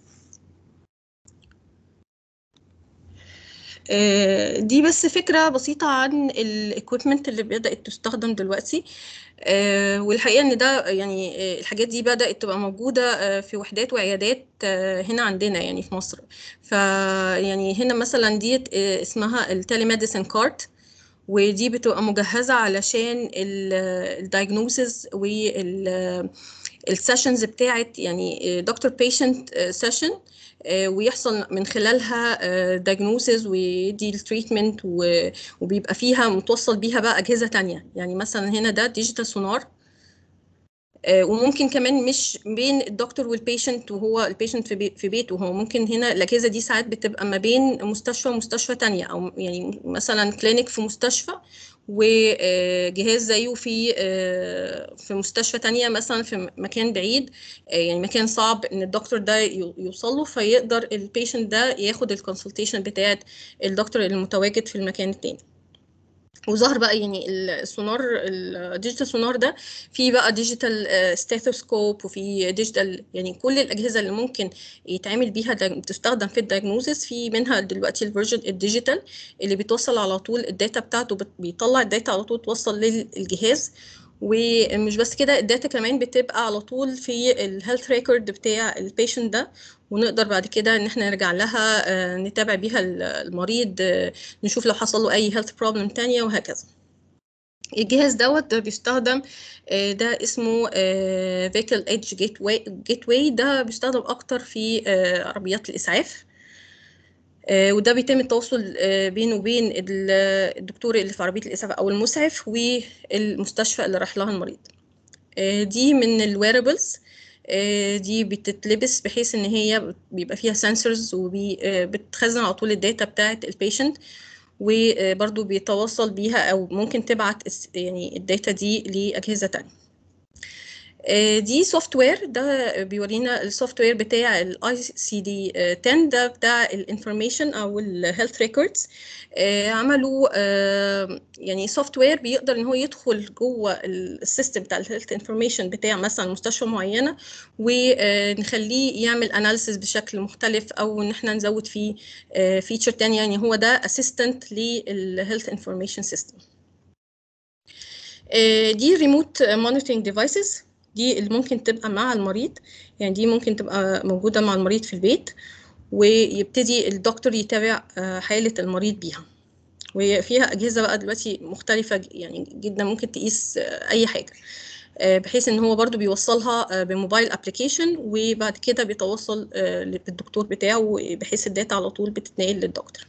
آه، دي بس فكرة بسيطة عن الاكويبمنت اللي بدأت تستخدم دلوقتي آه، والحقيقة ان ده يعني آه، الحاجات دي بدأت تبقى موجودة آه، في وحدات وعيادات آه، هنا عندنا يعني في مصر فيعني هنا مثلا ديت آه، اسمها التليميديسين كارت ودي بتبقى مجهزة علشان الدايجنوسز والسيشنز بتاعت يعني دكتور بيشنت سيشن ويحصل من خلالها دايجنوسز ويدي التريتمنت وبيبقى فيها متوصل بيها بقى أجهزة تانية يعني مثلا هنا ده ديجيتال سونار آه، وممكن كمان مش بين الدكتور والبيشنت وهو البيشنت في بي- في بيته هو ممكن هنا الاجهزه دي ساعات بتبقى ما بين مستشفى ومستشفى تانية او يعني مثلا كلينيك في مستشفى وجهاز زيه في آه، في مستشفى تانية مثلا في مكان بعيد آه، يعني مكان صعب ان الدكتور ده يو- يوصل له فيقدر البيشنت ده ياخد الكونسلتيشن بتاعت الدكتور المتواجد في المكان التاني وظهر بقى يعني السونار الديجيتال سونار ده في بقى ديجيتال ستيثوسكوب وفي ديجيتال يعني كل الاجهزه اللي ممكن يتعمل بيها دا- تستخدم في الدايجنوزس في منها دلوقتي الفيرجن الديجيتال اللي بيتوصل على طول الداتا بتاعته بت- بيطلع الداتا على طول توصل للجهاز ومش بس كده الداتا كمان بتبقى على طول في الهيلث ريكورد بتاع البيشنت ده ونقدر بعد كده ان احنا نرجع لها آه، نتابع بيها ال- المريض آه، نشوف لو حصل له اي هيلث بروبلم تانية وهكذا الجهاز دوت بيستخدم ده اسمه فيكل ايدج جيت واي ده بيستخدم اكتر في عربيات الاسعاف وده بيتم التواصل بينه وبين الدكتور اللي في عربيه الاسعاف او المسعف والمستشفى اللي راح لها المريض دي من الويربلز دي بتتلبس بحيث ان هي بيبقى فيها سنسورز وبتخزن على طول الداتا بتاعه البيشنت وبرضو بيتواصل بيها او ممكن تبعت يعني الداتا دي لاجهزه تانية دي سوفت وير ده بيورينا السوفت وير بتاع الاي سي دي 10 ده بتاع الانفورميشن او الهيلث ريكوردز عملوا يعني سوفت وير بيقدر ان هو يدخل جوه السيستم بتاع الهيلث انفورميشن بتاع مثلا مستشفى معينه ونخليه يعمل اناليسيس بشكل مختلف او ان احنا نزود فيه فيتشر تاني يعني هو ده اسيستنت للهيلث انفورميشن سيستم دي ريموت مونيتورنج ديفايسز دي اللي ممكن تبقى مع المريض يعني دي ممكن تبقى موجودة مع المريض في البيت ويبتدي الدكتور يتابع حالة المريض بيها وفيها أجهزة بقى دلوقتي مختلفة يعني جدا ممكن تقيس أي حاجة بحيث ان هو برضو بيوصلها بموبايل ابلكيشن وبعد كده بيتواصل بالدكتور بتاعه بحيث الداتا على طول بتتنقل للدكتور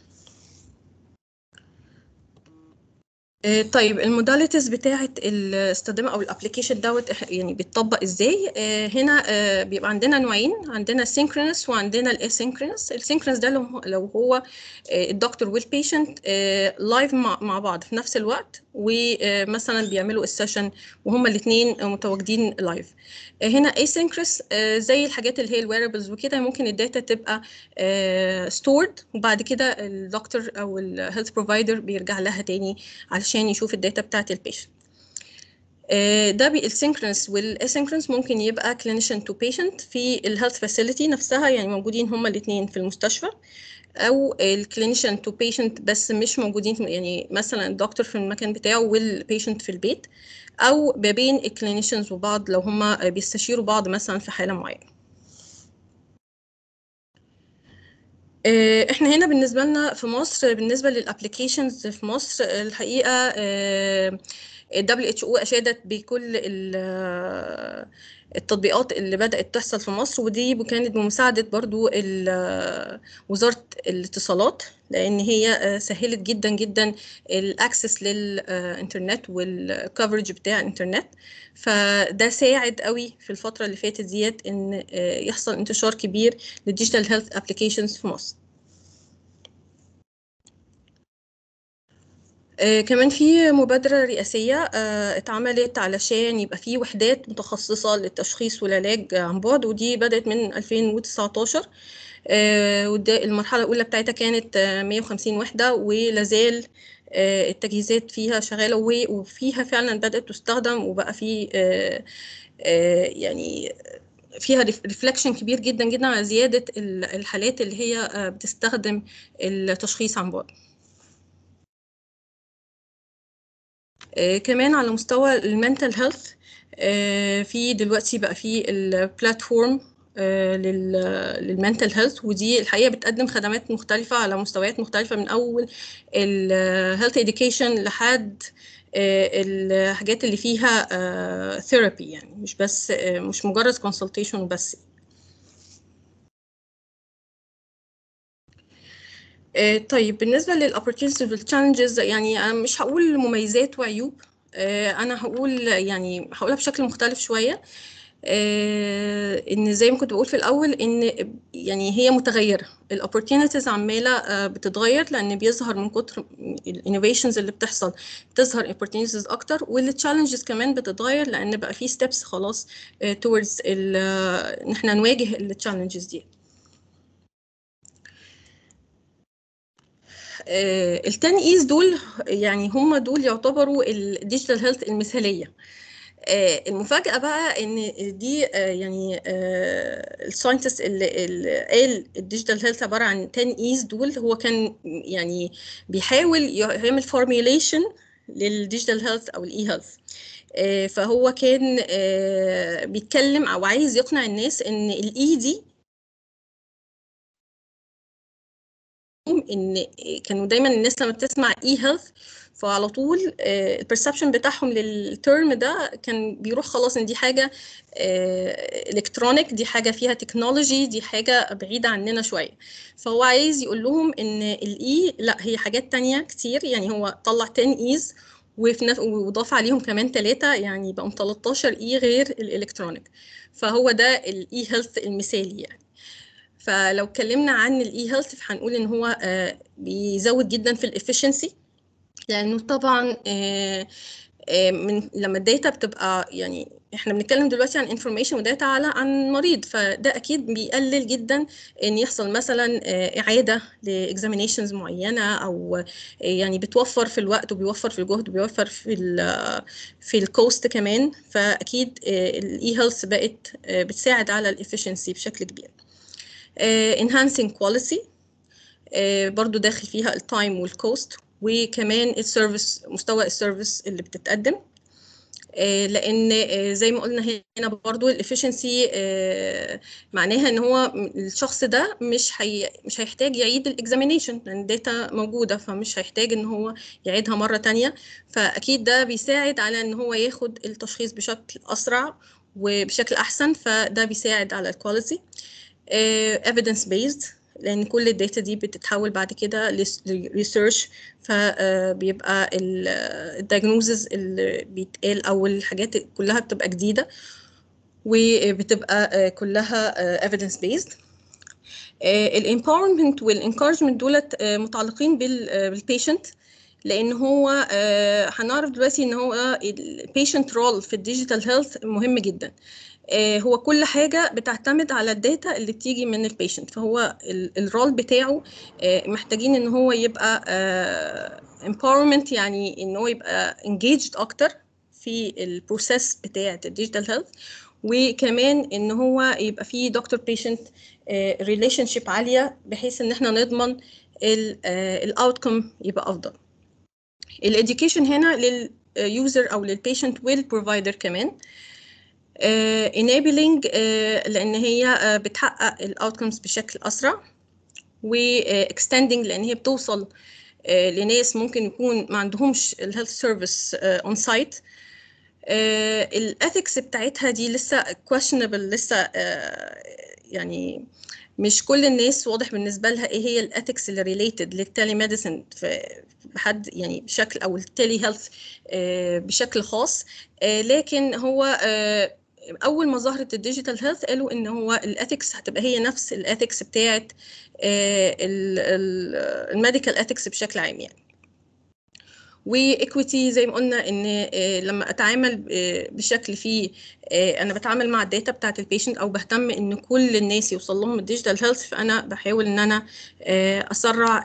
طيب الموداليتيز بتاعه الاستخدام او الابلكيشن دوت يعني بيتطبق ازاي هنا بيبقى عندنا نوعين عندنا السينكرونس وعندنا الاسينكرونس السينكرونس ده لو لو هو الدكتور والبيشنت لايف مع بعض في نفس الوقت ومثلا بيعملوا السيشن وهما الاثنين متواجدين لايف هنا اسينكرونس زي الحاجات اللي هي الويربلز وكده ممكن الداتا تبقى ستورد وبعد كده الدكتور او الهيلث بروفايدر بيرجع لها تاني علشان يشوف الداتا بتاعت البيشنت ده السينكرونس والاسينكرونس ممكن يبقى كلينيشن تو بيشنت في الهيلث فاسيلتي نفسها يعني موجودين هما الاثنين في المستشفى او الكلينيشن تو بيشنت بس مش موجودين يعني مثلا الدكتور في المكان بتاعه والبيشنت في البيت او ما بين الكلينيشنز وبعض لو هما بيستشيروا بعض مثلا في حاله معينه احنا هنا بالنسبه لنا في مصر بالنسبه للابلكيشنز في مصر الحقيقه ال WHO اشادت بكل التطبيقات اللي بدات تحصل في مصر ودي كانت بمساعده برضو وزاره الاتصالات لان هي سهلت جدا جدا الاكسس للانترنت والكفرج بتاع الانترنت فده ساعد قوي في الفتره اللي فاتت ديت ان يحصل انتشار كبير للديجيتال هيلث ابلكيشنز في مصر آه كمان في مبادرة رئاسية آه اتعملت علشان يبقى في وحدات متخصصة للتشخيص والعلاج عن بعد ودي بدأت من 2019 آه وده المرحلة الأولى بتاعتها كانت 150 وحدة ولازال التجهيزات فيها شغالة وفيها فعلا بدأت تستخدم وبقى في يعني فيها ريفلكشن كبير جدا جدا على زيادة الحالات اللي هي بتستخدم التشخيص عن بعد. آه كمان على مستوى المنتل هيلث آه في دلوقتي بقى في البلاتفورم آه للمنتل هيلث ودي الحقيقه بتقدم خدمات مختلفه على مستويات مختلفه من اول الهيلث اديوكيشن لحد الحاجات اللي فيها ثيرابي يعني مش بس مش مجرد كونسلتيشن وبس طيب بالنسبة للopportunities والchallenges يعني أنا مش هقول مميزات وعيوب أنا هقول يعني هقولها بشكل مختلف شوية إن زي ما كنت بقول في الأول إن يعني هي متغيرة الopportunities عمالة بتتغير لأن بيظهر من كتر الانوفيشنز اللي بتحصل بتظهر opportunities أكتر والchallenges كمان بتتغير لأن بقى في steps خلاص towards إن إحنا نواجه الchallenges دي. التان ايز دول يعني هم دول يعتبروا الديجيتال هيلث المثاليه المفاجاه بقى ان دي يعني الساينتست اللي, اللي قال الديجيتال هيلث عباره عن 10 ايز دول هو كان يعني بيحاول يعمل فورميليشن للديجيتال هيلث او الاي هيلث فهو كان بيتكلم او عايز يقنع الناس ان الاي دي ان كانوا دايما الناس لما بتسمع اي هيلث فعلى طول البرسبشن بتاعهم للترم ده كان بيروح خلاص ان دي حاجه الكترونيك دي حاجه فيها تكنولوجي دي حاجه بعيده عننا شويه فهو عايز يقول لهم ان الاي لا هي حاجات تانية كتير يعني هو طلع 10 ايز وفي نف... وضاف عليهم كمان ثلاثة يعني بقوا 13 اي غير الالكترونيك فهو ده الاي هيلث المثالي يعني فلو اتكلمنا عن الاي هيلث فهنقول ان هو آه بيزود جدا في الافشنسي لانه طبعا آه آه من لما الداتا بتبقى يعني احنا بنتكلم دلوقتي عن انفورميشن وداتا على عن مريض فده اكيد بيقلل جدا ان يحصل مثلا اعاده لاكزامينيشنز معينه او يعني بتوفر في الوقت وبيوفر في الجهد وبيوفر في ال في الكوست كمان فاكيد الاي هيلث بقت بتساعد على الافشنسي بشكل كبير enhancing quality برضو داخل فيها التايم والكوست وكمان السيرفيس مستوى السيرفيس اللي بتتقدم لان زي ما قلنا هنا برضو الافشنسي معناها ان هو الشخص ده مش هي مش هيحتاج يعيد الاكزامينيشن لان الداتا موجوده فمش هيحتاج ان هو يعيدها مره تانية فاكيد ده بيساعد على ان هو ياخد التشخيص بشكل اسرع وبشكل احسن فده بيساعد على الكواليتي evidence based لان كل الداتا دي بتتحول بعد كده لريسيرش فبيبقى الدايجنوزز اللي بيتقال او الحاجات كلها بتبقى جديده وبتبقى كلها evidence based الامباورمنت والانكارجمنت دولت متعلقين بالبيشنت لان هو هنعرف دلوقتي ان هو البيشنت رول في الديجيتال هيلث مهم جدا هو كل حاجة بتعتمد على الداتا اللي بتيجي من البيشنت فهو الرول بتاعه محتاجين ان هو يبقى empowerment يعني ان هو يبقى engaged اكتر في البروسيس بتاعة الديجيتال هيلث وكمان ان هو يبقى فيه دكتور بيشنت ريليشن شيب عالية بحيث ان احنا نضمن الاوتكم يبقى افضل الاديوكيشن هنا لليوزر او للبيشنت والبروفايدر كمان Uh, enabling uh, لان هي uh, بتحقق الاوتكمز بشكل اسرع و extending لان هي بتوصل لناس ممكن يكون ما عندهمش الهيلث سيرفيس اون سايت الاثكس بتاعتها دي لسه questionable لسه يعني مش كل الناس واضح بالنسبه لها ايه هي الاثكس اللي ريليتد للتيلي ميديسن بحد يعني بشكل او التيلي هيلث بشكل خاص لكن هو اول ما ظهرت الديجيتال هيلث قالوا ان هو الاثكس هتبقى هي نفس الاثكس بتاعه الميديكال اثكس بشكل عام يعني وايكويتي زي ما قلنا ان لما اتعامل بشكل فيه انا بتعامل مع الداتا بتاعت البيشنت او بهتم ان كل الناس يوصل لهم الديجيتال هيلث فانا بحاول ان انا اسرع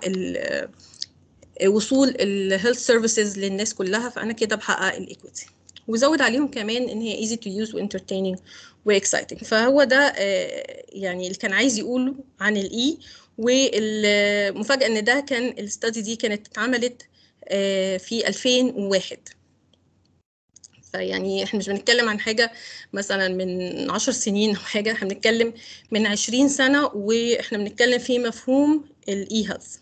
وصول الهيلث سيرفيسز للناس كلها فانا كده بحقق الايكويتي وزود عليهم كمان ان هي easy to use وانترتيننج واكسايتنج فهو ده يعني اللي كان عايز يقوله عن الاي والمفاجاه ان ده كان الاستادي دي كانت اتعملت في 2001 فيعني احنا مش بنتكلم عن حاجه مثلا من 10 سنين او حاجه احنا بنتكلم من 20 سنه واحنا بنتكلم في مفهوم الاي هيلث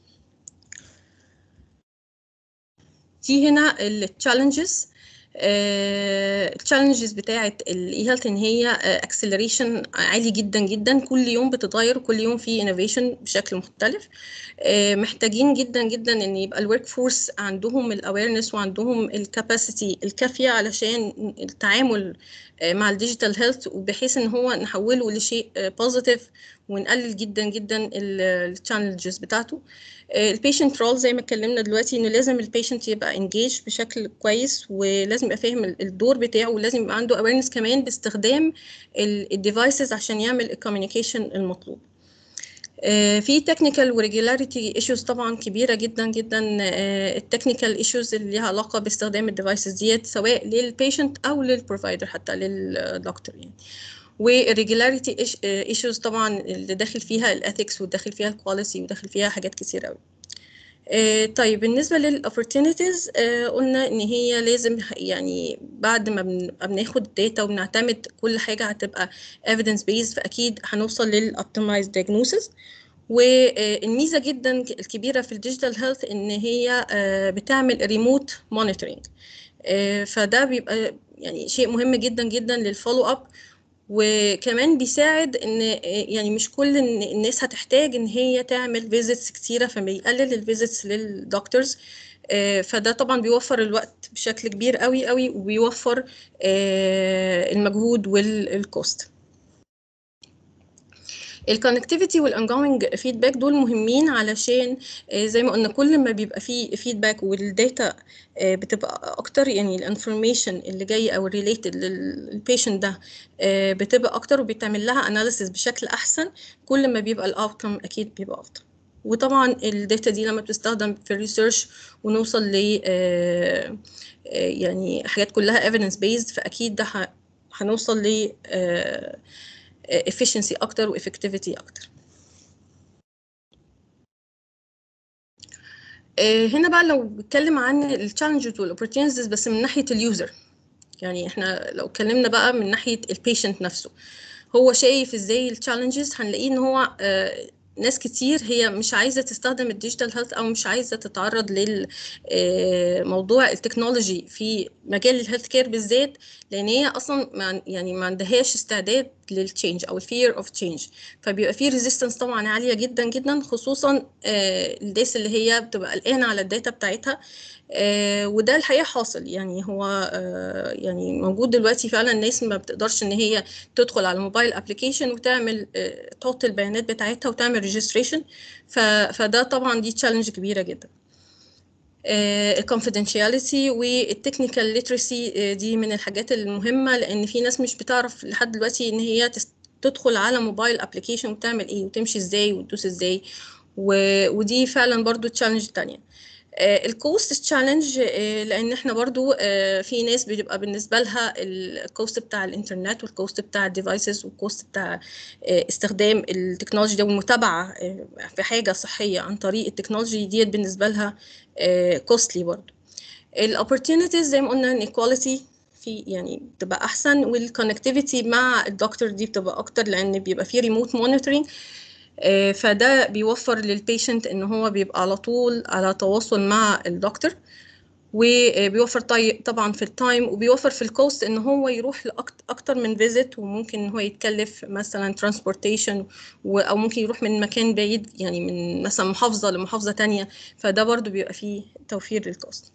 دي هنا التشالنجز التشالنجز بتاعه الاي هيلث ان هي اكسلريشن عالي جدا جدا كل يوم بتتغير وكل يوم في انوفيشن بشكل مختلف محتاجين جدا جدا ان يبقى الورك فورس عندهم الاويرنس وعندهم الكاباسيتي الكافيه علشان التعامل مع الديجيتال هيلث وبحيث ان هو نحوله لشيء بوزيتيف ونقلل جدا جدا التشالنجز بتاعته البيشنت رول زي ما اتكلمنا دلوقتي انه لازم البيشنت يبقى انجيج بشكل كويس ولازم يبقى فاهم الدور بتاعه ولازم يبقى عنده اويرنس كمان باستخدام الديفايسز عشان يعمل الكوميونيكيشن المطلوب في تكنيكال وريجولاريتي ايشوز طبعا كبيره جدا جدا التكنيكال ايشوز اللي ليها علاقه باستخدام الديفايسز ديت سواء للبيشنت او للبروفايدر حتى للدكتور يعني والريجولاريتي ايشوز طبعا اللي داخل فيها الاثكس وداخل فيها الكواليتي وداخل فيها حاجات كتير قوي آه طيب بالنسبه للاوبورتونيتيز آه قلنا ان هي لازم يعني بعد ما بناخد داتا وبنعتمد كل حاجه هتبقى evidence based فاكيد هنوصل للاوبتمايز diagnosis والميزه جدا الكبيره في الديجيتال هيلث ان هي بتعمل ريموت مونيتورنج فده بيبقى يعني شيء مهم جدا جدا للفولو اب وكمان بيساعد ان يعني مش كل الناس هتحتاج ان هي تعمل فيزيتس كتيره فبيقلل الفيزيتس للدكتورز فده طبعا بيوفر الوقت بشكل كبير قوي قوي وبيوفر المجهود والكوست الكونكتيفيتي والانجوينج فيدباك دول مهمين علشان زي ما قلنا كل ما بيبقى فيه فيدباك والداتا بتبقى اكتر يعني الانفورميشن اللي جاي او ريليتد للبيشنت ده بتبقى اكتر وبيتعمل لها اناليسيس بشكل احسن كل ما بيبقى الاوتكم اكيد بيبقى افضل وطبعا الداتا دي لما بتستخدم في الريسيرش ونوصل ل يعني حاجات كلها evidence based فاكيد ده هنوصل ل efficiency اكتر و effectivity اكتر هنا بقى لو بتكلم عن التشالنجز والاوبورتيونيتيز بس من ناحيه اليوزر يعني احنا لو اتكلمنا بقى من ناحيه البيشنت نفسه هو شايف ازاي التشالنجز هنلاقيه ان هو ناس كتير هي مش عايزه تستخدم الديجيتال هيلث او مش عايزه تتعرض لموضوع التكنولوجي في مجال الهيلث كير بالذات لان هي اصلا ما يعني ما عندهاش استعداد للتشينج او الفير اوف تشينج فبيبقى في ريزيستنس طبعا عاليه جدا جدا خصوصا الناس اللي هي بتبقى قلقانه على الداتا بتاعتها آه وده الحقيقه حاصل يعني هو آه يعني موجود دلوقتي فعلا الناس ما بتقدرش ان هي تدخل على الموبايل ابلكيشن وتعمل آه تحط البيانات بتاعتها وتعمل ريجستريشن فده طبعا دي تشالنج كبيره جدا الكونفيدنشياليتي والتكنيكال ليترسي دي من الحاجات المهمه لان في ناس مش بتعرف لحد دلوقتي ان هي تدخل على موبايل ابلكيشن وتعمل ايه وتمشي ازاي وتدوس ازاي ودي فعلا برضو تشالنج تانية الكوست تشالنج لان احنا برضو في ناس بيبقى بالنسبه لها الكوست بتاع الانترنت والكوست بتاع الديفايسز والكوست بتاع استخدام التكنولوجي ده والمتابعه في حاجه صحيه عن طريق التكنولوجي ديت بالنسبه لها كوستلي برضو الاوبورتيونيتيز زي ما قلنا الايكواليتي في يعني بتبقى احسن والكونكتيفيتي مع الدكتور دي بتبقى اكتر لان بيبقى في ريموت مونيتورنج فده بيوفر للبيشنت ان هو بيبقى على طول على تواصل مع الدكتور وبيوفر طبعا في التايم وبيوفر في الكوست ان هو يروح لاكتر من فيزيت وممكن ان هو يتكلف مثلا ترانسبورتيشن او ممكن يروح من مكان بعيد يعني من مثلا محافظه لمحافظه تانية فده برضو بيبقى فيه توفير للكوست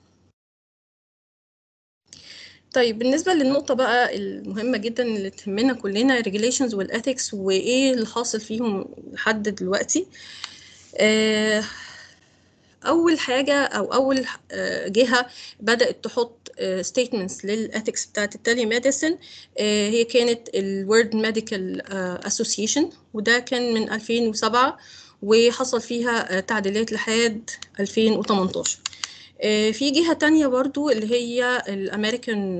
طيب بالنسبة للنقطة بقى المهمة جدا اللي تهمنا كلنا regulations والethics وإيه اللي حاصل فيهم لحد دلوقتي آه أول حاجة أو أول آه جهة بدأت تحط آه statements للethics بتاعت التالي ميديسن هي كانت ال World Medical Association وده كان من 2007 وحصل فيها تعديلات لحد 2018 في جهة تانية برضو اللي هي الأمريكان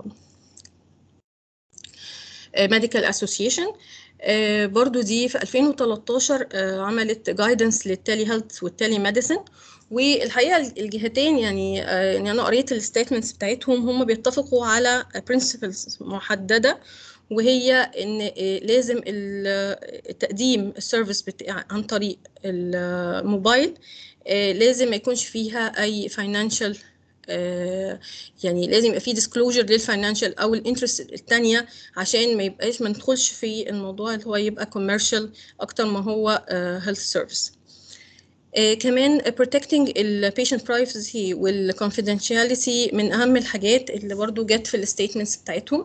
ميديكال أسوسيشن برضو دي في 2013 عملت جايدنس للتالي هيلث والتالي ميديسن والحقيقه الجهتين يعني يعني انا قريت الستيتمنتس بتاعتهم هم بيتفقوا على برنسبلز محدده وهي ان لازم تقديم السيرفيس عن طريق الموبايل لازم ما يكونش فيها اي فاينانشال يعني لازم يبقى في ديسكلوجر للفاينانشال او الانترست الثانيه عشان ما يبقاش ما ندخلش في الموضوع اللي هو يبقى كوميرشال اكتر ما هو هيلث سيرفيس كمان protecting ال patient privacy وال confidentiality من أهم الحاجات اللي برضو جت في الستيتمنتس بتاعتهم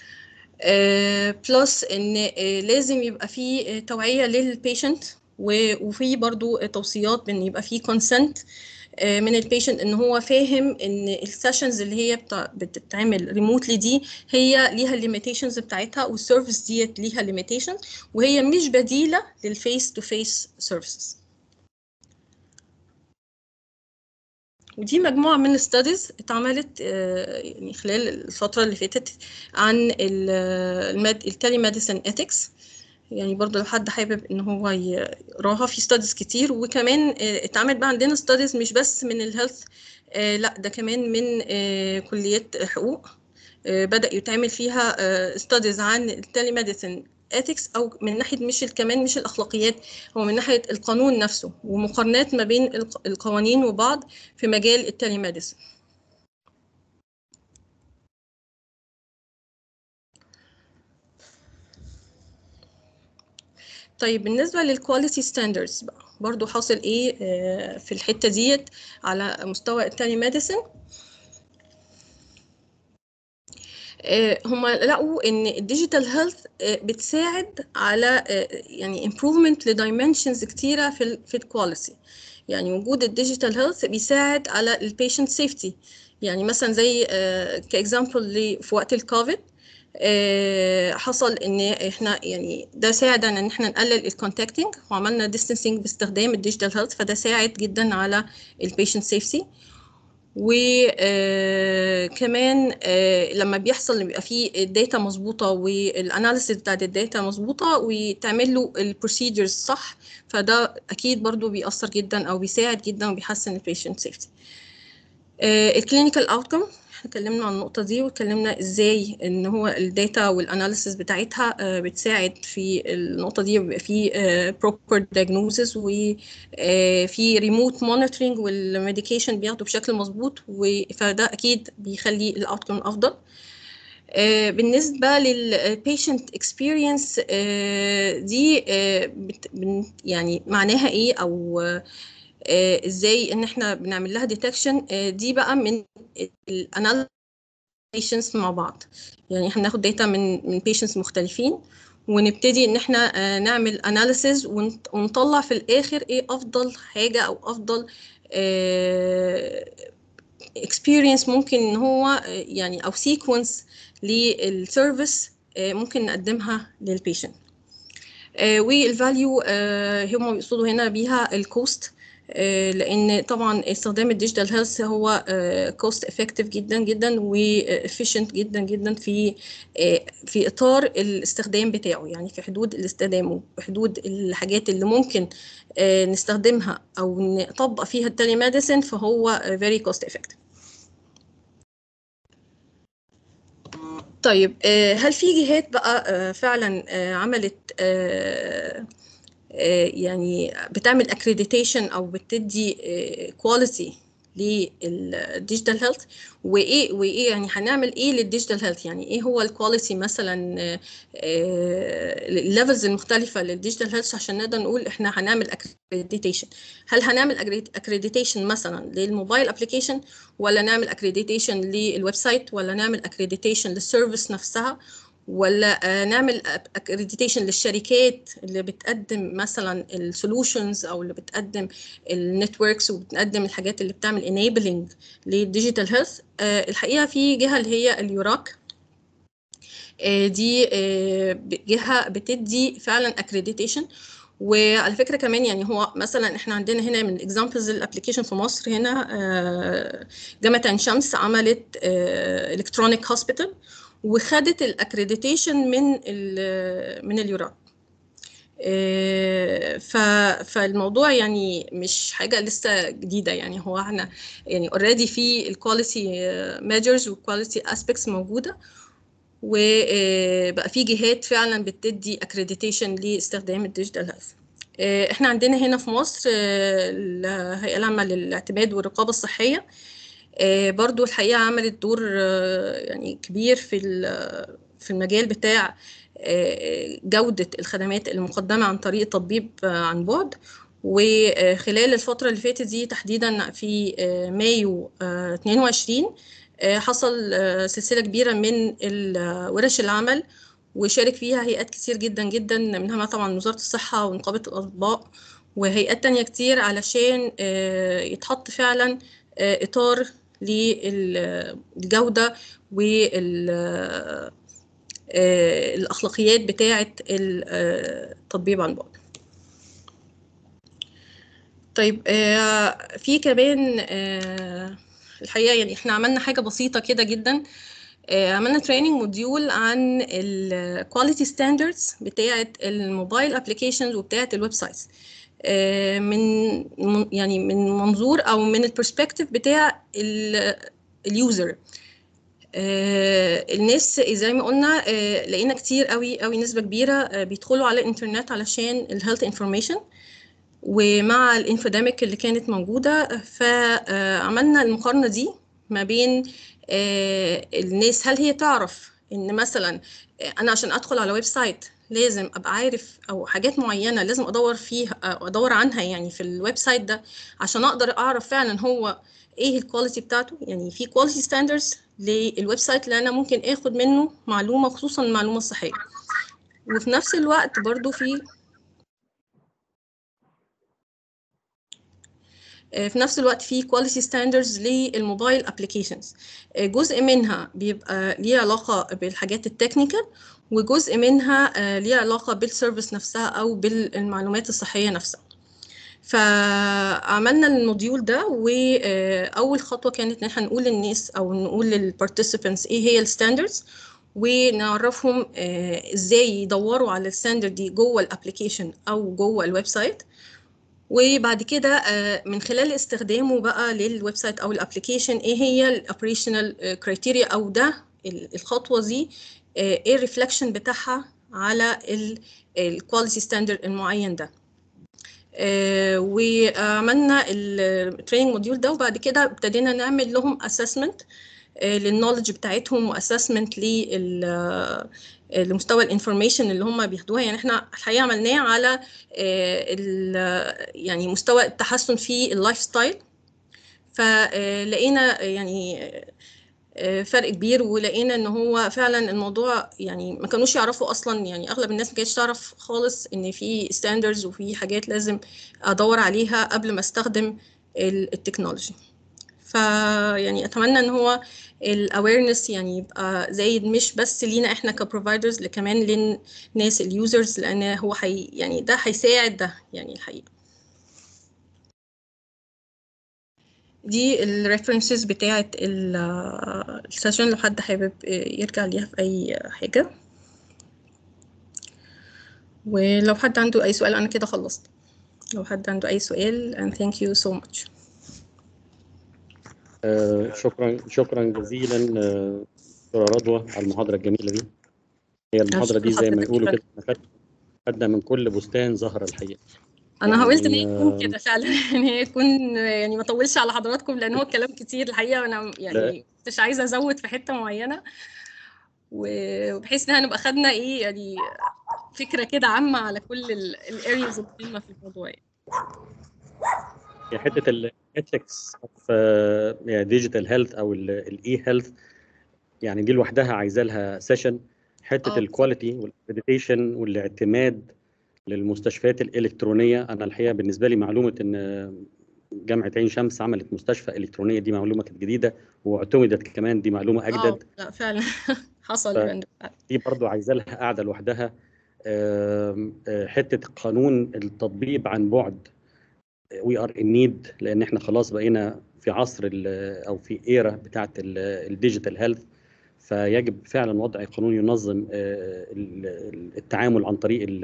بلس ان لازم يبقى في توعيه للبيشنت وفي برضو توصيات بان يبقى في كونسنت من البيشنت ان هو فاهم ان السيشنز اللي هي بتتعمل ريموتلي دي هي ليها الليميتيشنز بتاعتها والسيرفيس ديت ليها ليميتيشنز وهي مش بديله للفيس تو فيس سيرفيسز ودي مجموعة من الستاديز اتعملت يعني خلال الفترة اللي فاتت عن التالي ميديسن اثكس يعني برضه لو حد حابب ان هو يقراها في ستاديز كتير وكمان اتعمل بقى عندنا ستاديز مش بس من الهيلث لا ده كمان من كليات حقوق بدأ يتعمل فيها ستاديز عن التالي ميديسن ethics او من ناحيه مش كمان مش الاخلاقيات هو من ناحيه القانون نفسه ومقارنات ما بين القوانين وبعض في مجال التليميديسن طيب بالنسبة للكواليتي ستاندردز بقى برضو حاصل ايه في الحتة ديت على مستوى التالي ميديسن هم لقوا ان الديجيتال هيلث بتساعد على يعني improvement لدايمنشنز كتيرة في في الكواليتي يعني وجود الديجيتال هيلث بيساعد على البيشنت سيفتي يعني مثلا زي كاكزامبل في وقت الكوفيد حصل ان احنا يعني ده ساعدنا ان احنا نقلل الكونتاكتنج وعملنا ديستانسينج باستخدام الديجيتال هيلث فده ساعد جدا على البيشنت سيفتي وكمان لما بيحصل بيبقى فيه الداتا مظبوطه والاناليسيس بتاعت الداتا مظبوطه وتعمل له البروسيدرز صح فده اكيد برضو بيأثر جدا او بيساعد جدا وبيحسن البيشنت سيفتي الكلينيكال اوتكم احنا اتكلمنا عن النقطه دي واتكلمنا ازاي ان هو الداتا والاناليسيس بتاعتها بتساعد في النقطه دي بيبقى في بروبر دايجنوزس وفي ريموت مونيتورنج والميديكيشن بياخدوا بشكل مظبوط فده اكيد بيخلي الاوتكم افضل بالنسبة للبيشنت اكسبيرينس دي يعني معناها ايه او آه ازاي ان احنا بنعمل لها ديتكشن آه دي بقى من الاناليزيشنز مع بعض يعني احنا بناخد داتا من من بيشنتس مختلفين ونبتدي ان احنا آه نعمل اناليسيز ونطلع في الاخر ايه افضل حاجه او افضل اكسبيرينس ممكن ان هو يعني او سيكونس للسيرفيس ممكن نقدمها للبيشنت والفاليو هم بيقصدوا هنا بيها الكوست لان طبعا استخدام الديجيتال هيلث هو كوست افكتيف جدا جدا وافيشنت جدا جدا في في اطار الاستخدام بتاعه يعني في حدود الاستخدام وحدود الحاجات اللي ممكن نستخدمها او نطبق فيها التلي ميديسن فهو فيري كوست افكتيف طيب هل في جهات بقى فعلا عملت يعني بتعمل اكريديتيشن او بتدي كواليتي للديجيتال هيلث وايه وايه يعني هنعمل ايه للديجيتال هيلث يعني ايه هو الكواليتي مثلا الليفلز المختلفه للديجيتال هيلث عشان نقدر نقول احنا هنعمل اكريديتيشن هل هنعمل اكريديتيشن مثلا للموبايل ابلكيشن ولا نعمل اكريديتيشن للويب سايت ولا نعمل اكريديتيشن للسيرفيس نفسها ولا نعمل اكريديتيشن للشركات اللي بتقدم مثلا السولوشنز او اللي بتقدم النتوركس وبتقدم الحاجات اللي بتعمل enabling للديجيتال هيلث الحقيقه في جهه اللي هي اليوراك دي جهه بتدي فعلا اكريديتيشن وعلى فكره كمان يعني هو مثلا احنا عندنا هنا من اكزامبلز الابلكيشن في مصر هنا جامعه عين شمس عملت الكترونيك هوسبيتال وخدت الاكريديتيشن من ال من اليوراب فالموضوع يعني مش حاجه لسه جديده يعني هو احنا يعني اوريدي في الكواليتي ميجرز والكواليتي اسبيكتس موجوده وبقى في جهات فعلا بتدي اكريديتيشن لاستخدام الديجيتال هيلث احنا عندنا هنا في مصر الهيئه العامه للاعتماد والرقابه الصحيه برضو الحقيقة عملت دور يعني كبير في في المجال بتاع جودة الخدمات المقدمة عن طريق التطبيب عن بعد وخلال الفترة اللي فاتت دي تحديدا في مايو 22 حصل سلسلة كبيرة من ورش العمل وشارك فيها هيئات كتير جدا جدا منها طبعا وزارة الصحة ونقابة الأطباء وهيئات تانية كتير علشان يتحط فعلا إطار للجودة والأخلاقيات بتاعة التطبيب عن بعد طيب في كمان الحقيقة يعني احنا عملنا حاجة بسيطة كده جدا عملنا تريننج موديول عن الكواليتي ستاندردز بتاعة الموبايل ابلكيشنز وبتاعة الويب سايتس من يعني من منظور او من البرسبكتيف بتاع اليوزر آه، الناس زي ما قلنا آه، لقينا كتير قوي قوي نسبة كبيرة آه، بيدخلوا على الإنترنت علشان الهيلث انفورميشن ومع الانفوديميك اللي كانت موجودة فعملنا المقارنة دي ما بين آه، الناس هل هي تعرف ان مثلا آه، انا عشان ادخل على ويب سايت لازم ابقى عارف او حاجات معينه لازم ادور فيها أو ادور عنها يعني في الويب سايت ده عشان اقدر اعرف فعلا هو ايه الكواليتي بتاعته يعني في كواليتي ستاندردز للويب سايت اللي انا ممكن اخد منه معلومه خصوصا المعلومه الصحيه وفي نفس الوقت برضو في آه، في نفس الوقت في كواليتي ستاندردز للموبايل ابلكيشنز جزء منها بيبقى ليه علاقه بالحاجات التكنيكال وجزء منها آه، ليه علاقه بالسيرفيس نفسها او بالمعلومات الصحيه نفسها فعملنا الموديول ده واول خطوه كانت ان احنا نقول للناس او نقول للبارتيسيبنتس ايه هي الستاندردز ونعرفهم آه، ازاي يدوروا على الستاندرد دي جوه الابلكيشن او جوه الويب سايت وبعد كده آه، من خلال استخدامه بقى للويب سايت او الابلكيشن ايه هي الاوبريشنال كرايتيريا او ده ال- الخطوه دي آه، ايه الريفلكشن بتاعها على الكواليتي ستاندرد المعين ده آه، وعملنا التريننج موديول ده وبعد كده ابتدينا نعمل لهم اسسمنت للنولج بتاعتهم واسسمنت لمستوى الانفورميشن اللي هم بياخدوها يعني احنا الحقيقه عملناه على آه، ال- يعني مستوى التحسن في اللايف ستايل فلقينا يعني آه، فرق كبير ولقينا ان هو فعلا الموضوع يعني ما كانوش يعرفوا اصلا يعني اغلب الناس ما كانتش تعرف خالص ان في ستاندردز وفي حاجات لازم ادور عليها قبل ما استخدم ال- التكنولوجي فيعني اتمنى ان هو الاويرنس يعني يبقى زايد مش بس لينا احنا كبروفايدرز كمان للناس اليوزرز لان هو حي يعني ده هيساعد ده يعني الحقيقه دي الريفرنسز بتاعت ال- السيشن لو حد حابب يرجع ليها في اي حاجه ولو حد عنده اي سؤال انا كده خلصت لو حد عنده اي سؤال and thank you so much آه، شكرا شكرا جزيلا آه، دكتوره رضوى على المحاضره الجميله دي هي المحاضره دي زي ما شكراً يقولوا حضرتك. كده إحنا خد- خدنا من كل بستان زهره الحقيقه انا يعني، حاولت ان هي آه، تكون كده فعلا ان هي تكون يعني ما اطولش على حضراتكم لان هو الكلام كتير الحقيقه انا يعني مش عايزه ازود في حته معينه و- وبحيث ان احنا نبقى خدنا ايه يعني فكره كده عامه على كل الارياز المهمه في الموضوع يعني. هي حته الاتكس في ديجيتال هيلث او الاي هيلث يعني دي لوحدها عايزه لها سيشن حته آه، الكواليتي والاكريديتيشن والاعتماد للمستشفيات الالكترونيه انا الحقيقه بالنسبه لي معلومه ان جامعه عين شمس عملت مستشفى الكترونيه دي معلومه كانت جديده واعتمدت كمان دي معلومه اجدد اه لا فعلا حصل ف- يا فندم فعلاً. دي برضو عايزه لها قاعده لوحدها آم، آه، حته قانون التطبيق عن بعد وي ار ان نيد لان احنا خلاص بقينا في عصر ال- او في ايرا بتاعه الديجيتال هيلث فيجب فعلا وضع قانون ينظم آه، ال- ال- التعامل عن طريق ال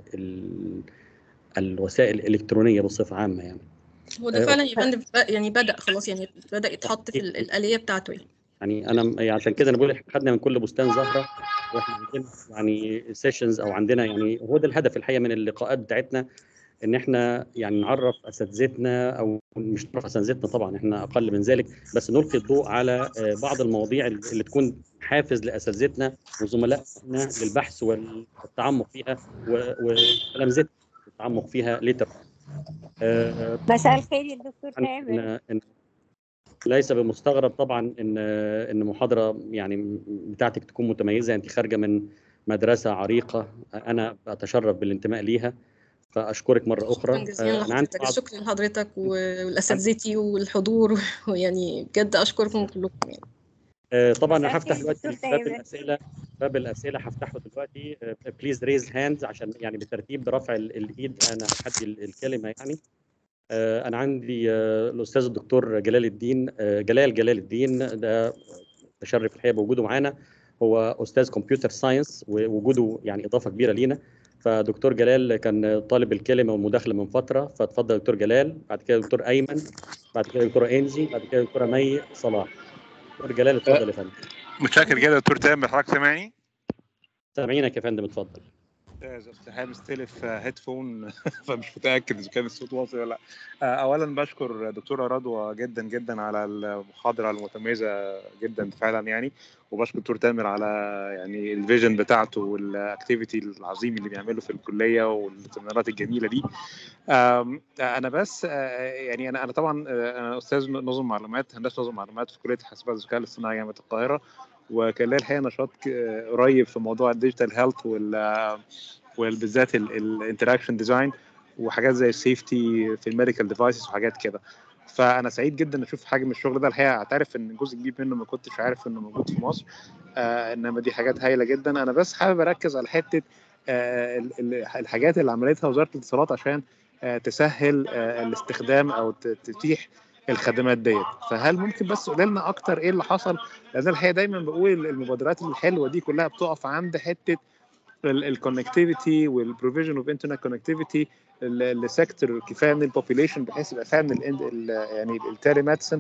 ال الوسائل الالكترونيه بصفه عامه يعني هو ده آه، فعلا يا فندم ب- يعني بدا خلاص يعني بدا يتحط في ال- الاليه بتاعته يعني يعني انا م- يعني عشان كده انا بقول احنا خدنا من كل بستان زهره واحنا عندنا يعني سيشنز او عندنا يعني هو ده الهدف الحقيقه من اللقاءات بتاعتنا ان احنا يعني نعرف اساتذتنا او مش نعرف اساتذتنا طبعا احنا اقل من ذلك بس نلقي الضوء على آه، بعض المواضيع اللي تكون حافز لاساتذتنا وزملائنا للبحث والتعمق فيها و- وتلامذتنا التعمق فيها ليتر آه، مساء الخير يا دكتور تامر إن إن ليس بمستغرب طبعا ان ان محاضره يعني بتاعتك تكون متميزه انت خارجه من مدرسه عريقه انا اتشرف بالانتماء ليها فاشكرك مره شكرا اخرى جزيلا آه، انا عندي لحضرتك بعض الشكر لحضرتك و- ولاساتذتي والحضور ويعني بجد اشكركم كلكم يعني آه، طبعا انا مساء هفتح الخير دلوقتي دكتور باب تامر. الاسئله باب الاسئله هفتحه دلوقتي بليز ريز هاندز عشان يعني بالترتيب برفع ال- الايد انا هدي ال- الكلمه يعني آه، انا عندي آه، الاستاذ الدكتور جلال الدين آه، جلال جلال الدين ده تشرف الحقيقه بوجوده معانا هو استاذ كمبيوتر ساينس ووجوده يعني اضافه كبيره لينا فدكتور جلال كان طالب الكلمه والمداخله من فتره فاتفضل دكتور جلال بعد كده دكتور ايمن بعد كده دكتوره انجي بعد كده دكتوره مي صلاح دكتور جلال اتفضل يا فندم متشكر جدا دكتور تامر حضرتك سامعني؟ سامعينك يا فندم اتفضل ممتاز افتحال مستلف هيدفون فمش متاكد اذا كان الصوت واصل ولا لا آه، اولا بشكر دكتوره رضوى جدا جدا على المحاضره المتميزه جدا فعلا يعني وبشكر دكتور تامر على يعني الفيجن بتاعته والاكتيفيتي العظيم اللي بيعمله في الكليه والسيمينارات الجميله دي آم، انا بس آه، يعني انا انا طبعا آه، انا استاذ نظم معلومات هندسه نظم معلومات في كليه حاسبات الذكاء الاصطناعي جامعه القاهره وكان ليا الحقيقه نشاط ك- قريب في موضوع الديجيتال هيلث وال وبالذات الانتراكشن ديزاين وحاجات زي السيفتي في الميديكال ديفايسز وحاجات كده فانا سعيد جدا اشوف حجم الشغل ده الحقيقه اعترف ان جزء كبير منه ما كنتش عارف انه موجود في مصر آه انما دي حاجات هايله جدا انا بس حابب اركز على حته آه ال- ال- الحاجات اللي عملتها وزاره الاتصالات عشان آه تسهل آه الاستخدام او ت- تتيح الخدمات ديت فهل ممكن بس تقول لنا اكتر ايه اللي حصل لان الحقيقه دايما بقول المبادرات الحلوه دي كلها بتقف عند حته الكونكتيفيتي والبروفيجن اوف انترنت كونكتيفيتي لسيكتور كفايه من البوبيليشن بحيث يبقى فعلا ال ال يعني التالي ميديسن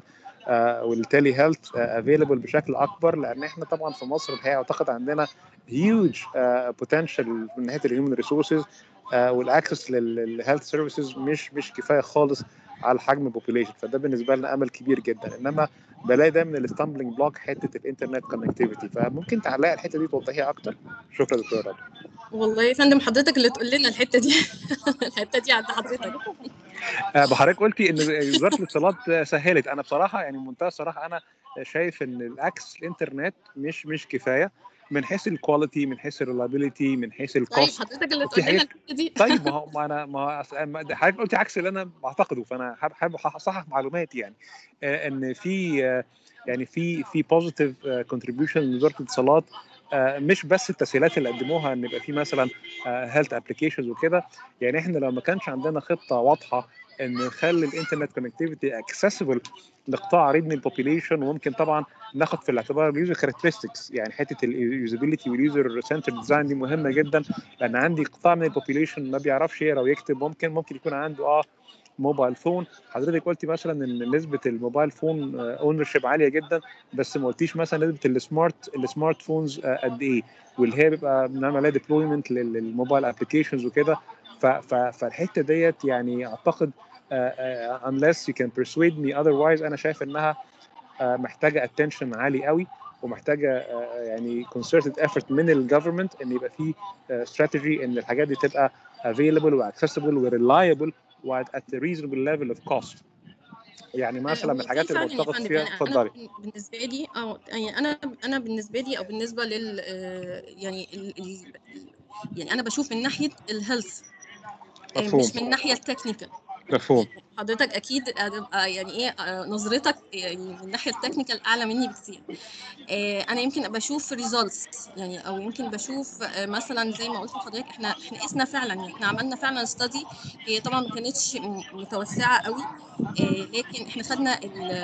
والتالي هيلث افيلبل بشكل اكبر لان احنا طبعا في مصر الحقيقه اعتقد عندنا هيوج بوتنشال من ناحيه الهيومن ريسورسز والاكسس للهيلث سيرفيسز مش مش كفايه خالص على حجم البوبيليشن فده بالنسبه لنا امل كبير جدا انما بلاقي دايما الستامبلنج بلوك حته الانترنت كونكتيفيتي فممكن تعلقي الحته دي توضحيها اكتر شكرا دكتور رضا والله يا فندم حضرتك اللي تقول لنا الحته دي الحته دي عند حضرتك آه، بحضرتك قلتي ان وزاره الاتصالات سهلت انا بصراحه يعني بمنتهى الصراحه انا شايف ان الاكسس الانترنت مش مش كفايه من حيث الكواليتي من حيث الريلابيلتي من حيث طيب الكوست حضرتك اللي في تقول لنا حاجات- الحته دي طيب ما هو ما انا ما هو أصل- ما- ده حضرتك قلتي عكس اللي انا بعتقده فانا حابب حابب اصحح معلوماتي يعني آه، ان في آه، يعني في في بوزيتيف كونتريبيوشن من وزاره الاتصالات آه، مش بس التسهيلات اللي قدموها ان يبقى في مثلا هيلث ابلكيشنز وكده يعني احنا لو ما كانش عندنا خطه واضحه ان نخلي الانترنت كونكتيفيتي اكسسبل لقطاع عريض من البوبيليشن وممكن طبعا ناخد في الاعتبار اليوزر كاركترستكس يعني حته اليوزابيلتي واليوزر سنتر ديزاين دي مهمه جدا لان عندي قطاع من البوبيليشن ما بيعرفش يقرا ويكتب ممكن ممكن يكون عنده اه موبايل فون حضرتك قلتي مثلا ان نسبه الموبايل فون اونر شيب عاليه جدا بس ما قلتيش مثلا نسبه السمارت السمارت فونز آه، قد ايه واللي هي بيبقى بنعمل عليها ديبلويمنت للموبايل ابلكيشنز وكده ف- ف- فالحته ديت يعني اعتقد آه، آه، unless you can persuade me otherwise انا شايف انها آه، محتاجه attention عالي قوي ومحتاجه آه، يعني concerted effort من الجفرمنت ان يبقى في استراتيجي ان الحاجات دي تبقى available واكسسبل وريلايبل وات a reasonable level of cost يعني مثلا من هو الحاجات دي اللي فعلاً يا مرتبط فندم، فيها يعني اتفضلي انا بالنسبه لي اه يعني انا انا بالنسبه لي او بالنسبه لل آه، يعني ال ال يعني انا بشوف من ناحيه الهيلث مفهوم. مش من الناحيه التكنيكال مفهوم حضرتك اكيد هتبقى يعني ايه آه، نظرتك يعني من الناحيه التكنيكال اعلى مني بكتير آه، انا يمكن بشوف ريزلتس يعني او يمكن بشوف آه، مثلا زي ما قلت لحضرتك احنا احنا قسنا فعلا يعني احنا عملنا فعلا ستادي هي طبعا ما كانتش م- متوسعه قوي آه، لكن احنا خدنا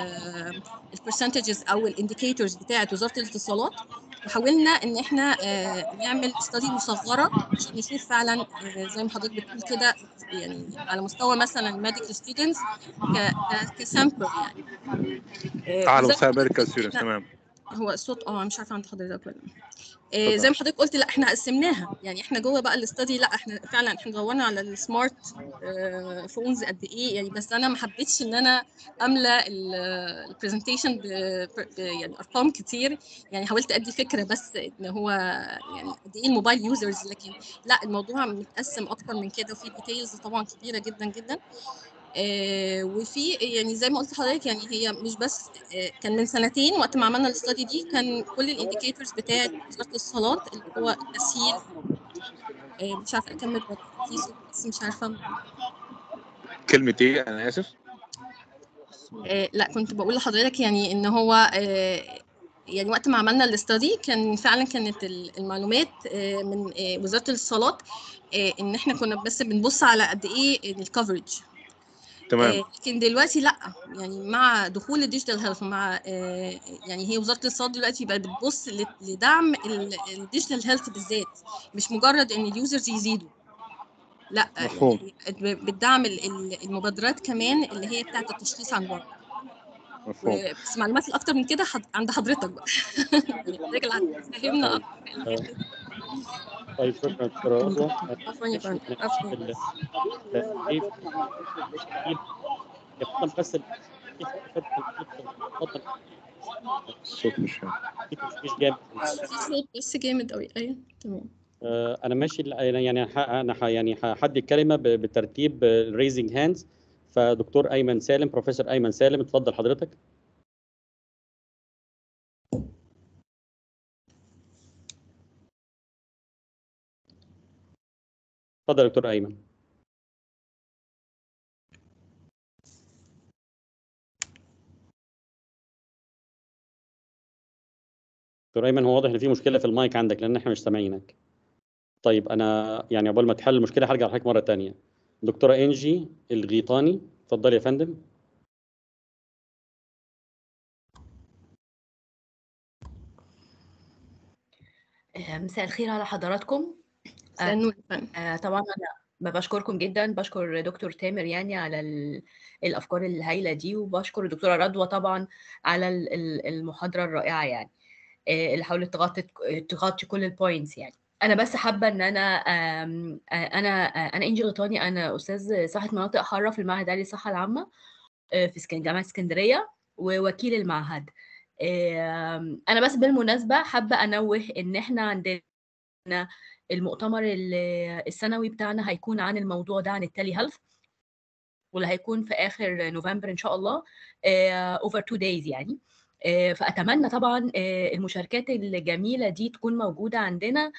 البرسنتجز او الانديكيتورز بتاعه وزاره الاتصالات وحاولنا ان احنا آه، نعمل ستادي مصغره عشان نشوف فعلا آه، زي ما حضرتك بتقول كده يعني على مستوى مثلا الميديكال ستودنتس كسامبل يعني آه، على وزي مستوى ما حضرتك ميديكال قلت ستودنتس إحنا- تمام هو الصوت اه مش عارفه عند حضرتك ولا آه اتفضل. زي ما حضرتك قلت لا احنا قسمناها يعني احنا جوه بقى الاستادي لا احنا فعلا احنا دورنا على السمارت آه فونز قد ايه يعني بس انا ما حبيتش ان انا املى البرزنتيشن يعني ارقام كتير يعني حاولت ادي فكره بس ان هو يعني قد ايه الموبايل يوزرز لكن لا الموضوع متقسم اكتر من كده وفي ديتيلز طبعا كبيره جدا جدا آه، وفي يعني زي ما قلت لحضرتك يعني هي مش بس آه، كان من سنتين وقت ما عملنا الاستادي دي كان كل الانديكيتورز بتاعت وزاره الاتصالات اللي هو التسهيل آه، مش عارفه اكمل ولا في صوت بس مش عارفه كلمه ايه انا اسف آه، لا كنت بقول لحضرتك يعني ان هو آه، يعني وقت ما عملنا الاستادي كان فعلا كانت ال- المعلومات آه، من آه، وزاره الاتصالات آه، ان احنا كنا بس بنبص على قد ايه الكفرج تمام آه، لكن دلوقتي لا يعني مع دخول الديجيتال هيلث مع آه، يعني هي وزاره الاتصالات دلوقتي بقت بتبص ل- لدعم الديجيتال هيلث بالذات مش مجرد ان اليوزرز يزيدوا لا مفهوم. يعني بتدعم ال- ال- المبادرات كمان اللي هي بتاعت التشخيص عن بعد مفهوم بس معلومات الاكتر من كده حد... عند حضرتك بقى يعني حضرتك اللي هتفهمنا اكتر في الحتة دي. طيب شكرا دكتورة رضوى عفوا يا فندم عفوا ال- التدريب يفضل بس ال- اتفضل الصوت مش مش جامد في صوت بس جامد قوي ايوه تمام آه، انا ماشي أنا يعني ح- انا ح- يعني هحدد الكلمه ب- بترتيب ريزنج هاندز فدكتور ايمن سالم بروفيسور ايمن سالم اتفضل حضرتك اتفضل يا دكتور ايمن دكتور ايمن هو واضح ان في مشكله في المايك عندك لان احنا مش سامعينك طيب انا يعني قبل ما تحل المشكله هرجع لحضرتك مره تانية دكتوره انجي الغيطاني اتفضلي يا فندم آه، مساء الخير على حضراتكم مساء النور يا فندم آه، طبعا انا بشكركم جدا بشكر دكتور تامر يعني على ال- الافكار الهائله دي وبشكر الدكتوره رضوى طبعا على ال- ال- المحاضره الرائعه يعني آه، اللي حاولت تغطي تغطي كل البوينتس يعني انا بس حابه ان انا آم، آه، انا آه، انا انجي غيطاني انا استاذ صحه مناطق حاره في المعهد العالي للصحه العامه آه، في اسكن- جامعه اسكندريه ووكيل المعهد آم، انا بس بالمناسبه حابه انوه ان احنا عندنا المؤتمر ال- السنوي بتاعنا هيكون عن الموضوع ده عن التالي هيلث واللي هيكون في اخر نوفمبر ان شاء الله اوفر تو دايز يعني آه، فاتمنى طبعا آه، المشاركات الجميله دي تكون موجوده عندنا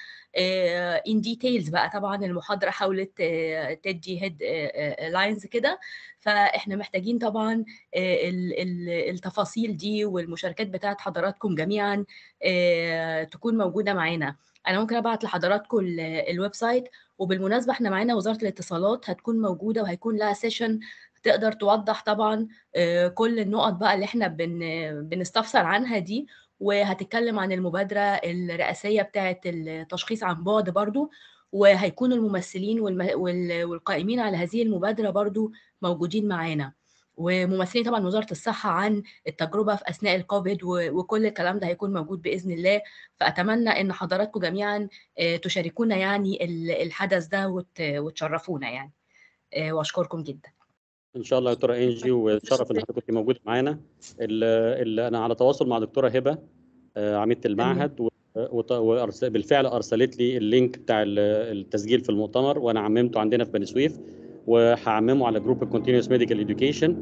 ان ديتيلز بقى طبعا المحاضره حاولت آه، تدي هيد لاينز كده فاحنا محتاجين طبعا آه، ال- ال- التفاصيل دي والمشاركات بتاعت حضراتكم جميعا آه، تكون موجوده معانا انا ممكن ابعت لحضراتكم ال- الويب سايت وبالمناسبه احنا معانا وزاره الاتصالات هتكون موجوده وهيكون لها سيشن تقدر توضح طبعا آه، كل النقط بقى اللي احنا بن بنستفسر عنها دي وهتتكلم عن المبادره الرئاسيه بتاعه التشخيص عن بعد برضو وهيكون الممثلين والم- وال- والقائمين على هذه المبادره برضو موجودين معانا وممثلين طبعا وزاره الصحه عن التجربه في اثناء الكوفيد و- وكل الكلام ده هيكون موجود باذن الله فاتمنى ان حضراتكم جميعا آه، تشاركونا يعني ال- الحدث ده وت- وتشرفونا يعني آه، واشكركم جدا ان شاء الله يا دكتوره انجي وشرف ان حضرتك كنت موجوده معانا ال- ال- انا على تواصل مع دكتوره هبه آه، عميده المعهد و- وط- وأرس- بالفعل ارسلت لي اللينك بتاع ال- التسجيل في المؤتمر وانا عممته عندنا في بني سويف وهعممه على جروب الكونتينوس ميديكال اديوكيشن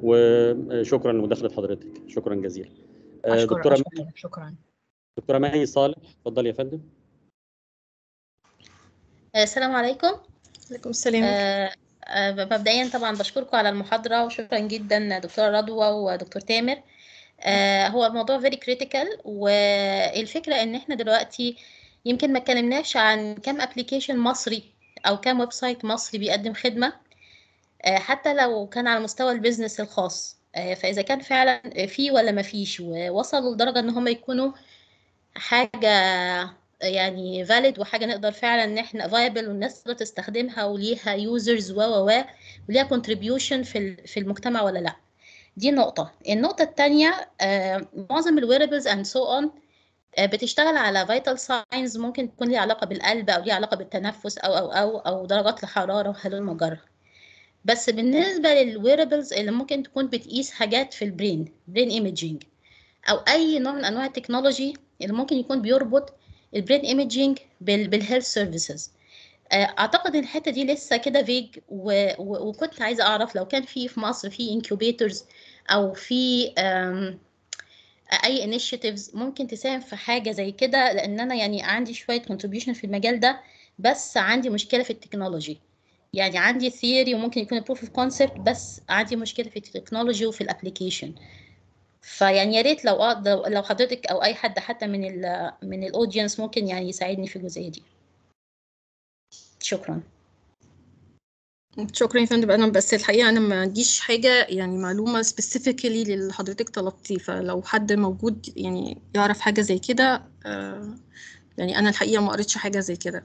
وشكرا لمداخله حضرتك شكرا جزيلا آه، اشكر دكتوره أشكر شكرا دكتوره ماهي صالح اتفضل يا فندم السلام عليكم عليكم السلام آه، آه، مبدئيا طبعا بشكركم على المحاضرة وشكرا جدا دكتورة رضوى ودكتور تامر آه، هو الموضوع very critical والفكرة ان احنا دلوقتي يمكن ما اتكلمناش عن كم ابلكيشن مصري او كم ويب سايت مصري بيقدم خدمة آه، حتى لو كان على مستوى البيزنس الخاص آه، فاذا كان فعلا في ولا ما فيش ووصلوا لدرجة ان هم يكونوا حاجة يعني valid وحاجة نقدر فعلا ان احنا viable والناس تقدر تستخدمها وليها users و و و وليها contribution في ال- في المجتمع ولا لا دي نقطة النقطة التانية آه، معظم ال wearables and so on آه، بتشتغل على vital signs ممكن تكون ليها علاقة بالقلب أو ليها علاقة بالتنفس أو أو أو أو درجات الحرارة وهلم مجرة بس بالنسبة للويربلز اللي ممكن تكون بتقيس حاجات في البرين برين ايميجينج أو أي نوع من أنواع التكنولوجي اللي ممكن يكون بيربط البرين ايميجينج بالهيلث سيرفيسز اعتقد ان الحته دي لسه كده فيج و... و... وكنت عايزه اعرف لو كان في في مصر في انكيوبيتورز او في أم... اي انيشيتيفز ممكن تساهم في حاجه زي كده لان انا يعني عندي شويه كونتريبيوشن في المجال ده بس عندي مشكله في التكنولوجي يعني عندي ثيوري وممكن يكون بروف اوف كونسبت بس عندي مشكله في التكنولوجي وفي الابلكيشن فيعني يا ريت لو أقدر لو حضرتك او اي حد حتى من ال من الاودينس ممكن يعني يساعدني في الجزئيه دي شكرا شكرا يا فندم انا بس الحقيقه انا ما عنديش حاجه يعني معلومه سبيسيفيكالي اللي حضرتك طلبتيه فلو حد موجود يعني يعرف حاجه زي كده آه، يعني انا الحقيقه ما قريتش حاجه زي كده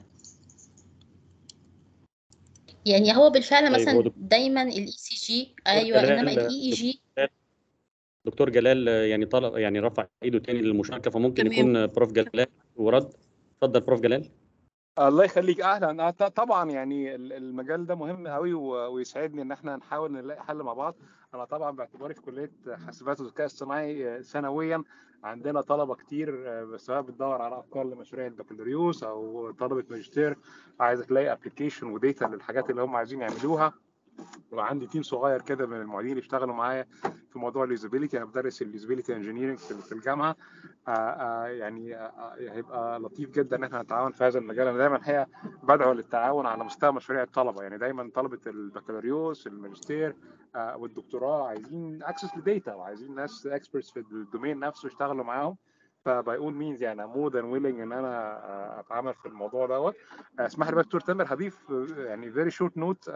يعني هو بالفعل طيب، هو مثلا دك- دايما الاي سي جي ايوه دلال- انما الاي اي جي دكتور جلال آه، يعني طلب يعني رفع ايده تاني للمشاركه فممكن تمام. يكون آه، بروف جلال ورد اتفضل بروف جلال الله يخليك اهلا آه، ط- طبعا يعني ال- المجال ده مهم قوي و- ويسعدني ان احنا نحاول نلاقي حل مع بعض انا طبعا باعتباري في كليه حاسبات وذكاء اصطناعي آه، سنويا عندنا طلبه كتير آه، سواء بتدور على افكار لمشاريع البكالوريوس او طلبه ماجستير عايزه تلاقي ابلكيشن وديتا للحاجات اللي هم عايزين يعملوها وعندي تيم صغير كده من المعيدين اللي اشتغلوا معايا في موضوع اليوزابيلتي انا بدرس اليوزابيلتي انجينيرنج في في الجامعه آه، آه، يعني آه، آه، هيبقى لطيف جدا ان احنا نتعاون في هذا المجال انا دايما الحقيقه بدعو للتعاون على مستوى مشاريع الطلبه يعني دايما طلبه البكالوريوس الماجستير آه، والدكتوراه عايزين اكسس لديتا وعايزين ناس اكسبرتس في الدومين نفسه يشتغلوا معاهم فباي اول مينز يعني مور ذان ويلنج ان انا آه، اتعامل في الموضوع دوت آه، اسمح لي بقى دكتور تامر هضيف آه، يعني فيري شورت نوت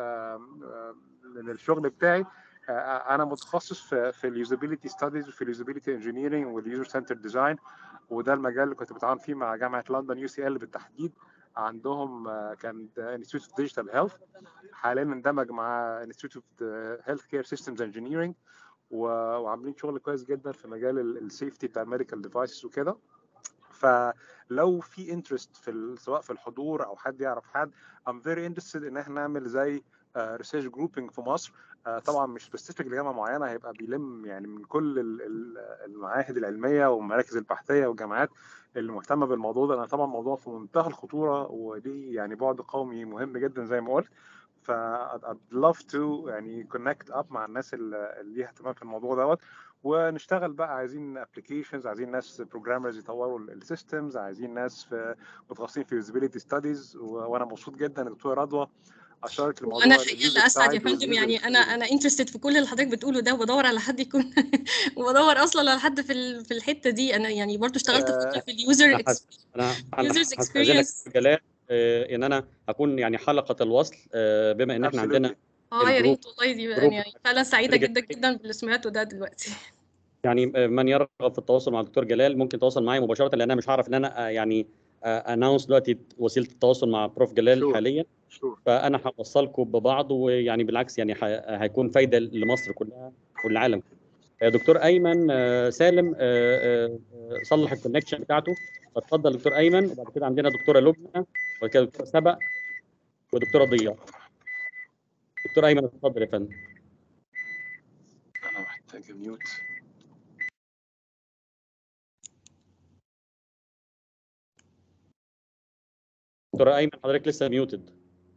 من الشغل بتاعي آه، انا متخصص في في اليوزابيلتي ستاديز وفي اليوزابيلتي انجينيرنج واليوزر سنتر ديزاين وده المجال اللي كنت بتعاون فيه مع جامعه لندن يو سي ال بالتحديد عندهم آه، كان انستيتيوت اوف ديجيتال هيلث حاليا اندمج مع انستيتيوت اوف هيلث كير سيستمز انجينيرنج وعاملين شغل كويس جدا في مجال السيفتي بتاع الميديكال ديفايسز وكده فلو في انترست في ال- سواء في الحضور او حد يعرف حد I'm very interested ان احنا نعمل زي ريسيرش جروبنج في مصر آه، طبعا مش سبيسيفيك لجامعه معينه هيبقى بيلم يعني من كل ال- ال- المعاهد العلميه والمراكز البحثيه والجامعات اللي مهتمه بالموضوع ده انا طبعا موضوع في منتهى الخطوره ودي يعني بعد قومي مهم جدا زي ما قلت ف I'd love to يعني connect up مع الناس اللي اللي ليها اهتمام في الموضوع دوت ونشتغل بقى عايزين ابلكيشنز عايزين ناس بروجرامرز يطوروا السيستمز عايزين ناس في متخصصين في يوزابيلتي ستاديز وانا مبسوط جدا يا دكتوره رضوى اشارك الموضوع وانا الحقيقه اليوزر اللي اسعد يا سايد فندم واليوزر يعني انا experience. انا انترستد في كل اللي حضرتك بتقوله ده وبدور على حد يكون وبدور اصلا على حد في ال- في الحته دي انا يعني برضو اشتغلت فتره آه، في اليوزر انا حس... انا انا users هستاذنك experience. دكتور جلال آه، ان انا هكون يعني حلقه الوصل آه، بما ان احنا عندنا اه يا الجروب ريت والله دي جروب يعني فعلا سعيده كتير جدا جدا جدا باللي سمعته ده دلوقتي يعني آه، من يرغب في التواصل مع الدكتور جلال ممكن يتواصل معي مباشره لان انا مش هعرف ان انا آه، يعني اناونس دلوقتي وسيله التواصل مع بروف جلال شور حاليا شور فانا هوصلكم ببعض ويعني بالعكس يعني ح- هيكون فايده لمصر كلها والعالم آه، دكتور ايمن آه، سالم آه، آه، آه، صلح الكونكشن بتاعته اتفضل دكتور ايمن وبعد كده عندنا دكتوره لبنى وبعد كده دكتوره سبق ودكتوره ضياء دكتور ايمن اتفضل يا فندم انا محتاج ميوت دكتور ايمن حضرتك لسه ميوتد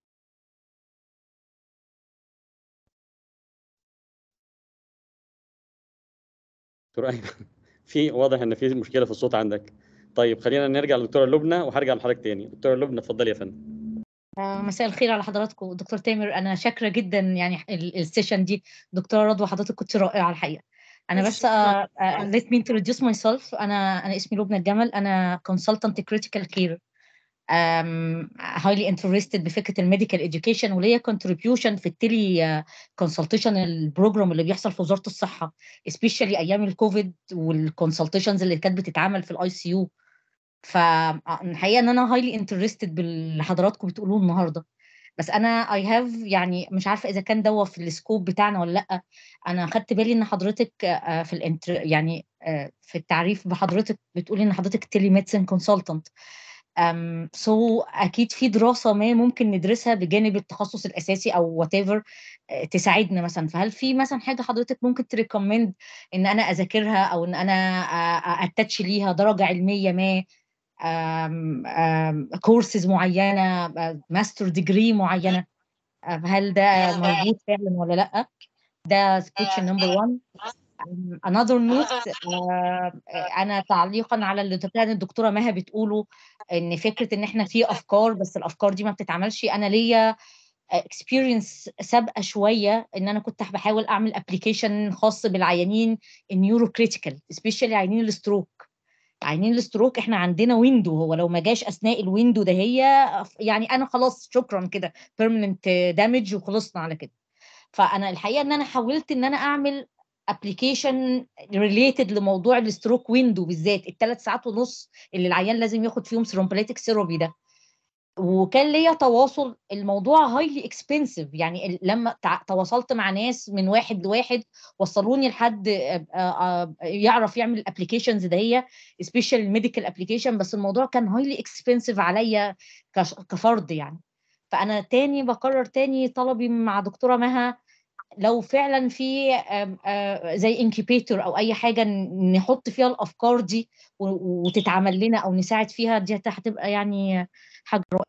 دكتور ايمن في واضح ان في مشكله في الصوت عندك طيب خلينا نرجع لدكتوره لبنى وهرجع لحضرتك تاني دكتوره لبنى اتفضلي يا فندم آه، مساء الخير على حضراتكم دكتور تامر انا شاكره جدا يعني ال- السيشن دي دكتوره رضوى حضرتك كنت رائعه الحقيقه انا بس شكرا uh, let me introduce myself انا انا اسمي لبنى الجمل انا consultant critical care um, highly interested بفكره الميديكال education وليا contribution في التلي consultation البروجرام اللي بيحصل في وزاره الصحه especially ايام الكوفيد والكونسلتيشنز اللي كانت بتتعمل في الاي سي يو فالحقيقه ان انا highly interested باللي حضراتكم بتقولوه النهارده بس انا اي هاف يعني مش عارفه اذا كان دوا في السكوب بتاعنا ولا لا انا خدت بالي ان حضرتك آه، في الانتر يعني آه، في التعريف بحضرتك بتقولي ان حضرتك تيلي ميديسن كونسلتنت سو اكيد في دراسه ما ممكن ندرسها بجانب التخصص الاساسي او وات ايفر تساعدنا مثلا فهل في مثلا حاجه حضرتك ممكن تريكومند ان انا اذاكرها او ان انا اتاتش ليها درجه علميه ما كورسز معينه ماستر ديجري معينه آه، هل ده موجود فعلا ولا لا ده question number one Um, another note آه، انا تعليقا على اللي كان الدكتوره مها بتقوله ان فكره ان احنا في افكار بس الافكار دي ما بتتعملش انا ليا اكسبيرينس سابقه شويه ان انا كنت بحاول اعمل ابلكيشن خاص بالعيانين النيورو كريتيكال سبيشالي عيانين الستروك عيانين الستروك احنا عندنا ويندو هو لو ما جاش اثناء الويندو ده هي يعني انا خلاص شكرا كده بيرمننت دامج وخلصنا على كده فانا الحقيقه ان انا حاولت ان انا اعمل ابلكيشن ريليتد لموضوع الستروك ويندو بالذات الثلاث ساعات ونص اللي العيان لازم ياخد فيهم سيرومبليتك سيروبي ده وكان ليا تواصل الموضوع هايلي اكسبنسيف يعني ال- لما تع- تواصلت مع ناس من واحد لواحد وصلوني لحد آه، آه، يعرف يعمل الابلكيشنز ده هي سبيشال ميديكال ابلكيشن بس الموضوع كان هايلي اكسبنسيف عليا كش- كفرد يعني فانا تاني بكرر تاني طلبي مع دكتوره مها لو فعلا في آم، آه، زي انكيبيتور او اي حاجه ن- نحط فيها الافكار دي و- وتتعمل لنا او نساعد فيها دي هت- هتبقى يعني حاجه رائعه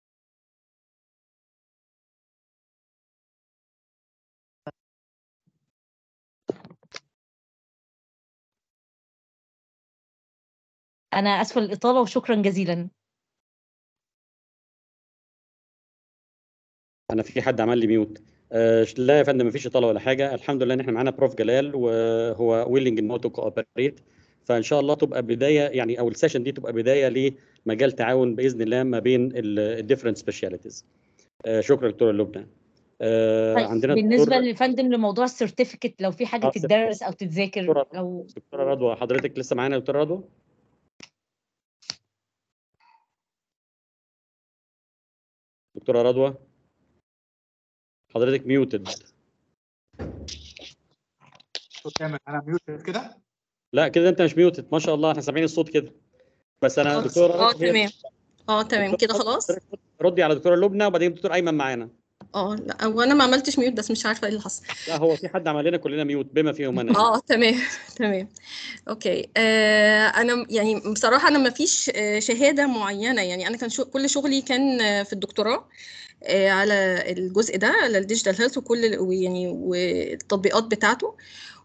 انا اسفه للاطاله وشكرا جزيلا انا في حد عمل لي ميوت آه لا يا فندم مفيش اطاله ولا حاجه الحمد لله ان احنا معانا بروف جلال وهو ويلنج ان هو تو كوبريت فان شاء الله تبقى بدايه يعني او السيشن دي تبقى بدايه لمجال تعاون باذن الله ما بين الديفرنت سبيشاليتيز آه شكرا دكتور لبنى آه طيب عندنا بالنسبه دكتور لفندم لموضوع السيرتيفيكت لو في حاجه آه، تتدرس او تتذاكر دكتوره لو دكتوره رضوى حضرتك لسه معانا يا دكتوره رضوى دكتوره رضوى حضرتك ميوتد دكتور تامر انا ميوت كده لا كده انت مش ميوتد ما شاء الله احنا سامعين الصوت كده بس انا اه دكتوره اه رضوى هي تمام اه تمام كده خلاص ردي على دكتوره لبنى وبعدين دكتور ايمن معانا اه لا وانا ما عملتش ميوت بس مش عارفه ايه اللي حصل لا هو في حد عمل لنا كلنا ميوت بما فيهم انا اه تمام تمام اوكي آه انا يعني بصراحه انا ما فيش آه، شهاده معينه يعني انا كان شو كل شغلي كان آه، في الدكتوراه آه، على الجزء ده على الديجيتال هيلث وكل ال- ويعني والتطبيقات بتاعته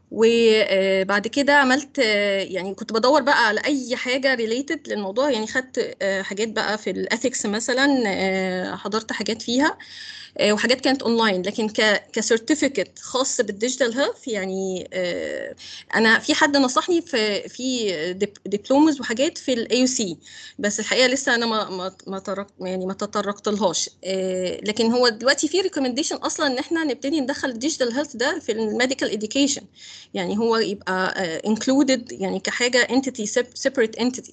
وبعد كده عملت آه، يعني كنت بدور بقى على اي حاجه ريليتد للموضوع يعني خدت آه، حاجات بقى في الاثكس مثلا آه، حضرت حاجات فيها آه، وحاجات كانت اونلاين لكن ك كسيرتيفيكت خاص بالديجيتال هيلث يعني آه، انا في حد نصحني في في دبلومز وحاجات في الاي سي بس الحقيقه لسه انا ما ما ما ترك يعني ما تطرقت لهاش آه، لكن هو دلوقتي في ريكومنديشن اصلا ان احنا نبتدي ندخل الديجيتال هيلث ده في الميديكال اديوكيشن يعني هو يبقى انكلودد يعني كحاجه انتيتي سيبريت انتيتي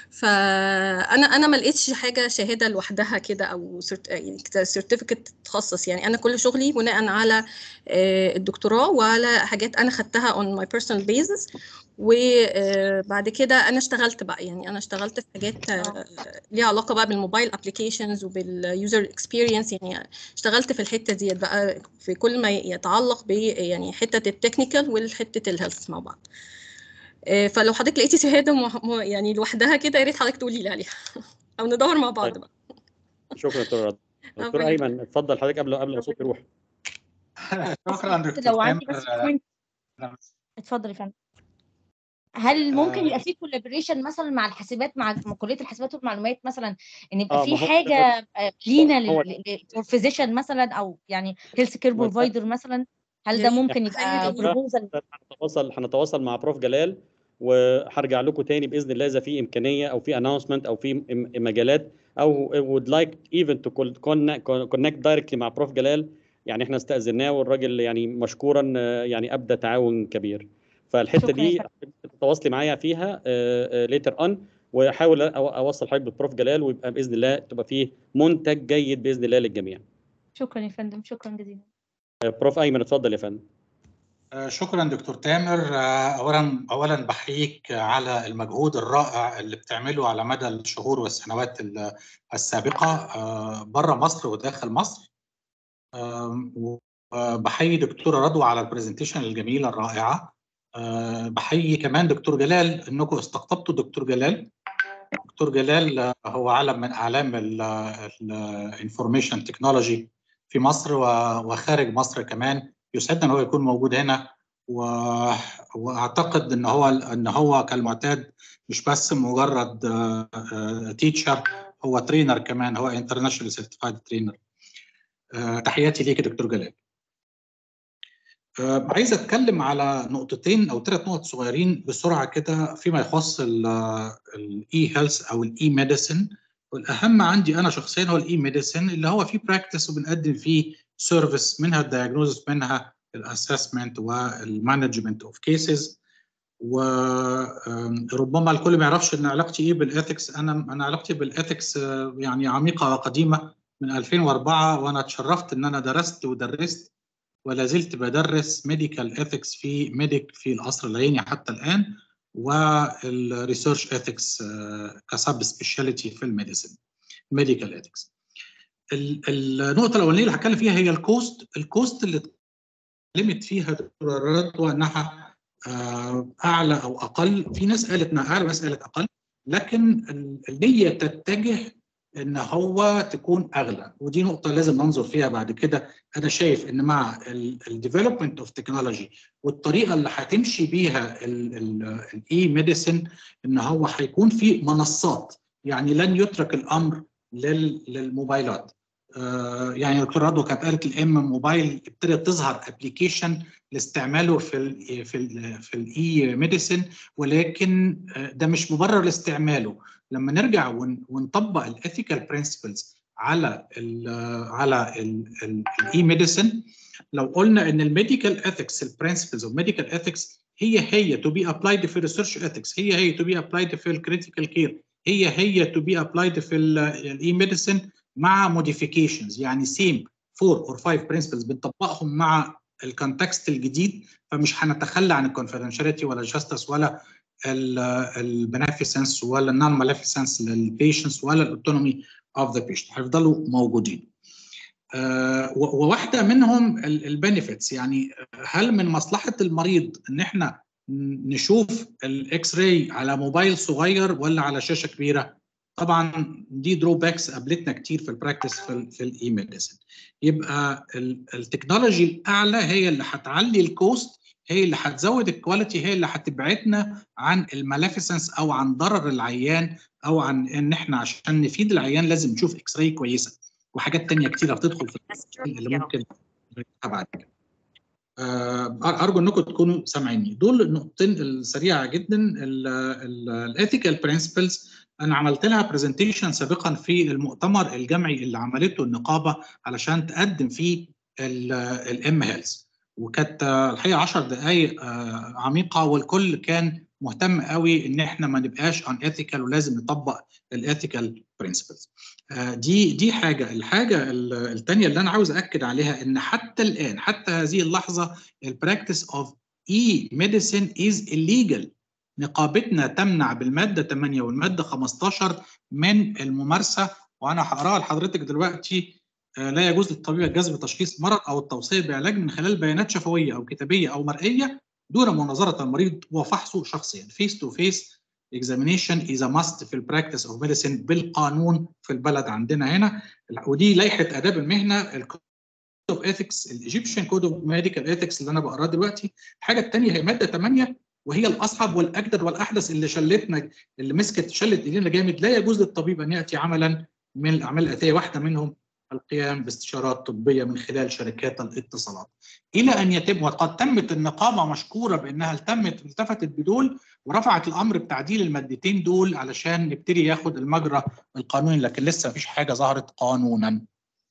فانا انا ما لقيتش حاجه شهاده لوحدها كده او سيرتيفيكت تخصص يعني انا كل شغلي بناء على آه، الدكتوراه وعلى حاجات انا خدتها on my personal basis وبعد كده انا اشتغلت بقى يعني انا اشتغلت في حاجات آه، ليها علاقه بقى بالموبايل ابلكيشنز وباليوزر اكسبيرينس يعني اشتغلت في الحته ديت بقى في كل ما يتعلق ب يعني حته التكنيكال والحته الهيلث مع بعض آه، فلو حضرتك لقيتي شهاده مح- م- يعني لوحدها كده يا ريت حضرتك تقولي لي عليها او ندور مع بعض طيب. بقى شكرا دكتور رضوى دكتور ربنا ايمن اتفضل حضرتك قبل قبل ما الصوت يروح شكرا بس دكتور لو عندي تامر بس بوينت اتفضل يا فندم هل ممكن آه. يبقى في كولابوريشن مثلا مع الحاسبات مع مع كليه الحاسبات والمعلومات مثلا ان يبقى اه في ما هو حاجه آه، لينا هو فيزيشن مثلا او يعني هيلث كير ما ده- بروفايدر مثلا هل يا ده ريت ممكن يبقى تخيلي بروبوزال هنتواصل هنتواصل مع بروف جلال وهرجع لكم تاني باذن الله اذا في امكانيه او في اناونسمنت او في م- مجالات او would like even to connect connect directly مع بروف جلال يعني احنا استاذناه والراجل يعني مشكورا آه، يعني ابدى تعاون كبير فالحته شكرا يا دي فندم تتواصلي معايا فيها ليتر اون واحاول أو- اوصل حضرتك ببروف جلال ويبقى باذن الله تبقى فيه منتج جيد باذن الله للجميع شكرا يا فندم شكرا جزيلا آه، بروف ايمن اتفضل يا فندم آه، شكرا دكتور تامر آه، اولا اولا بحييك على المجهود الرائع اللي بتعمله على مدى الشهور والسنوات ال- السابقه بره مصر وداخل مصر آم، وبحيي دكتوره رضوى على البرزنتيشن الجميله الرائعه آه، بحيي كمان دكتور جلال انكم استقطبتوا دكتور جلال دكتور جلال آه، هو علم من اعلام الانفورميشن تكنولوجي في مصر و- وخارج مصر كمان يسعدنا ان هو يكون موجود هنا و... واعتقد ان هو ان هو كالمعتاد مش بس مجرد تيتشر هو ترينر كمان هو انترناشونال سيرتيفايد ترينر تحياتي ليك يا دكتور جلال آه، عايز اتكلم على نقطتين او ثلاث نقط صغيرين بسرعه كده فيما يخص الاي هيلث او الاي ميديسن والاهم عندي انا شخصيا هو الاي ميديسن اللي هو فيه براكتس وبنقدم فيه سيرفيس منها الدايجنوزس منها الاسسمنت والمانجمنت اوف كيسز وربما الكل ما يعرفش ان علاقتي ايه بالاثكس انا انا علاقتي بالاثكس آه، يعني عميقه وقديمه من 2004 وانا اتشرفت ان انا درست ودرست ولا زلت بدرس ميديكال اثكس في ميديك في القصر العيني حتى الان والريسيرش اثكس كسب سبيشاليتي في الميديسن ميديكال اثكس النقطه الاولانيه اللي هتكلم فيها هي الكوست الكوست اللي اتكلمت فيها دكتوره رضوى انها آه، اعلى او اقل في ناس قالت انها اعلى وناس قالت اقل لكن النيه تتجه ان هو تكون اغلى ودي نقطه لازم ننظر فيها بعد كده انا شايف ان مع الديفلوبمنت اوف تكنولوجي والطريقه اللي هتمشي بيها الاي ميديسن ان هو هيكون في منصات يعني لن يترك الامر لل- للموبايلات آه، يعني دكتور رضوى كانت قالت الام موبايل ابتدت تظهر ابلكيشن لاستعماله في ال في ال في الاي ميديسن ولكن آه، ده مش مبرر لاستعماله لما نرجع ون- ونطبق الاثيكال برنسبلز على ال على الاي ميديسن لو قلنا ان الميديكال اثكس البرنسبلز اوف ميديكال اثكس هي هي تو بي ابلايد في الريسيرش اثكس هي هي تو بي ابلايد في الكريتيكال كير هي هي تو بي ابلايد في الاي ميديسن مع موديفيكيشنز يعني سيم 4 اور 5 برنسبلز بنطبقهم مع الكونتكست الجديد فمش هنتخلى عن الكونفدنشاليتي ولا الجاستس ولا البنفيسنس ولا النون مالفيسنس للبيشنتس ولا الاوتونومي اوف ذا بيشنت هيفضلوا موجودين. آه، و- وواحده منهم البنفيتس يعني هل من مصلحه المريض ان احنا نشوف الاكس راي على موبايل صغير ولا على شاشه كبيره؟ طبعا دي دروباكس قابلتنا كتير في البراكتس في ال في الاي ميديسن يبقى ال- التكنولوجي الاعلى هي اللي هتعلي الكوست هي اللي هتزود الكواليتي هي اللي هتبعدنا عن المالافيسنس او عن ضرر العيان او عن ان احنا عشان نفيد العيان لازم نشوف اكس راي كويسه وحاجات تانية كتيره بتدخل في التفاصيل اللي ممكن نرجعها بعد كده. آه، ارجو انكم تكونوا سامعيني دول النقطتين السريعه جدا الاثيكال برنسبلز انا عملت لها برزنتيشن سابقا في المؤتمر الجمعي اللي عملته النقابه علشان تقدم فيه الام هيلث وكانت آه، الحقيقه 10 دقائق آه، عميقه والكل كان مهتم قوي ان احنا ما نبقاش ان اثيكال ولازم نطبق الاثيكال برنسبلز دي دي حاجه الحاجه الثانيه اللي انا عاوز اكد عليها ان حتى الان حتى هذه اللحظه البراكتس اوف اي ميديسين از illegal نقابتنا تمنع بالماده 8 والماده 15 من الممارسه وانا هقراها لحضرتك دلوقتي آه، لا يجوز للطبيب جذب تشخيص مرض او التوصيه بعلاج من خلال بيانات شفويه او كتابيه او مرئيه دون مناظره المريض وفحصه شخصيا فيس تو فيس examination is a must في البراكتس اوف ميديسين بالقانون في البلد عندنا هنا ودي لائحه اداب المهنه الكود اوف ايثكس الايجيبشن كود اوف ميديكال ايثكس اللي انا بقراه دلوقتي الحاجه الثانيه هي ماده 8 وهي الاصعب والاجدد والاحدث اللي شلتنا اللي مسكت شلت ايدينا جامد لا يجوز للطبيب ان ياتي عملا من الاعمال الاتيه واحده منهم القيام باستشارات طبيه من خلال شركات الاتصالات الى ان يتم وقد تمت النقابه مشكوره بانها التمت التفتت بدول ورفعت الامر بتعديل المادتين دول علشان نبتدي ياخد المجرى القانوني لكن لسه مفيش حاجه ظهرت قانونا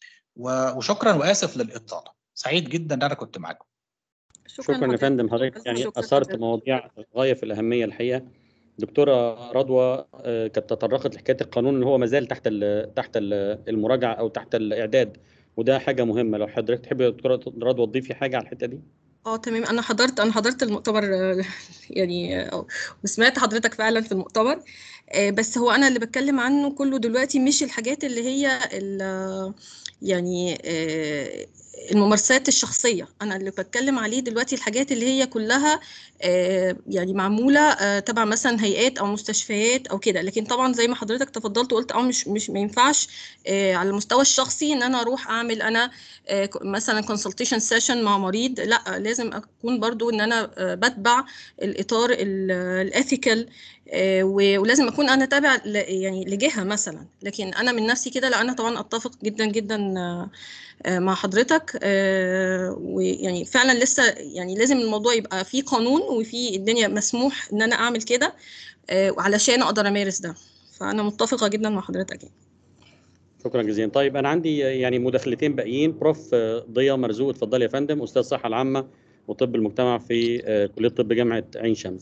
و- وشكرا واسف للاطاله سعيد جدا ان انا كنت معاكم شكرا يا لحضرتك. فندم حضرتك ألف يعني شكر اثرت حضرتك. مواضيع غايه في الاهميه الحقيقه دكتوره رضوى آه، كانت تطرقت لحكايه القانون ان هو ما زال تحت ال تحت ال المراجعه او تحت الاعداد وده حاجه مهمه لو حضرتك تحب يا دكتوره رضوى تضيفي حاجه على الحته دي اه تمام انا حضرت انا حضرت المؤتمر آه، يعني آه، وسمعت حضرتك فعلا في المؤتمر آه، بس هو انا اللي بتكلم عنه كله دلوقتي مش الحاجات اللي هي ال- يعني آه، الممارسات الشخصية أنا اللي بتكلم عليه دلوقتي الحاجات اللي هي كلها آه، يعني معمولة آه، تبع مثلا هيئات أو مستشفيات أو كده لكن طبعا زي ما حضرتك تفضلت وقلت اه مش مش ما ينفعش آه، على المستوى الشخصي إن أنا أروح أعمل أنا آه، ك- مثلا consultation session مع مريض لا لازم أكون برضو إن أنا آه، بتبع الإطار الإثيكال ولازم أكون أنا تابع ل- يعني لجهة مثلا لكن أنا من نفسي كده لا أنا طبعا أتفق جدا جدا آه، آه، مع حضرتك آه، ويعني فعلا لسه يعني لازم الموضوع يبقى فيه قانون وفي الدنيا مسموح ان انا اعمل كده آه، علشان اقدر امارس ده فانا متفقه جدا مع حضرتك يعني. شكرا جزيلا طيب انا عندي يعني مداخلتين باقيين بروف ضياء مرزوق اتفضل يا فندم استاذ الصحه العامه وطب المجتمع في آه، كليه طب جامعه عين شمس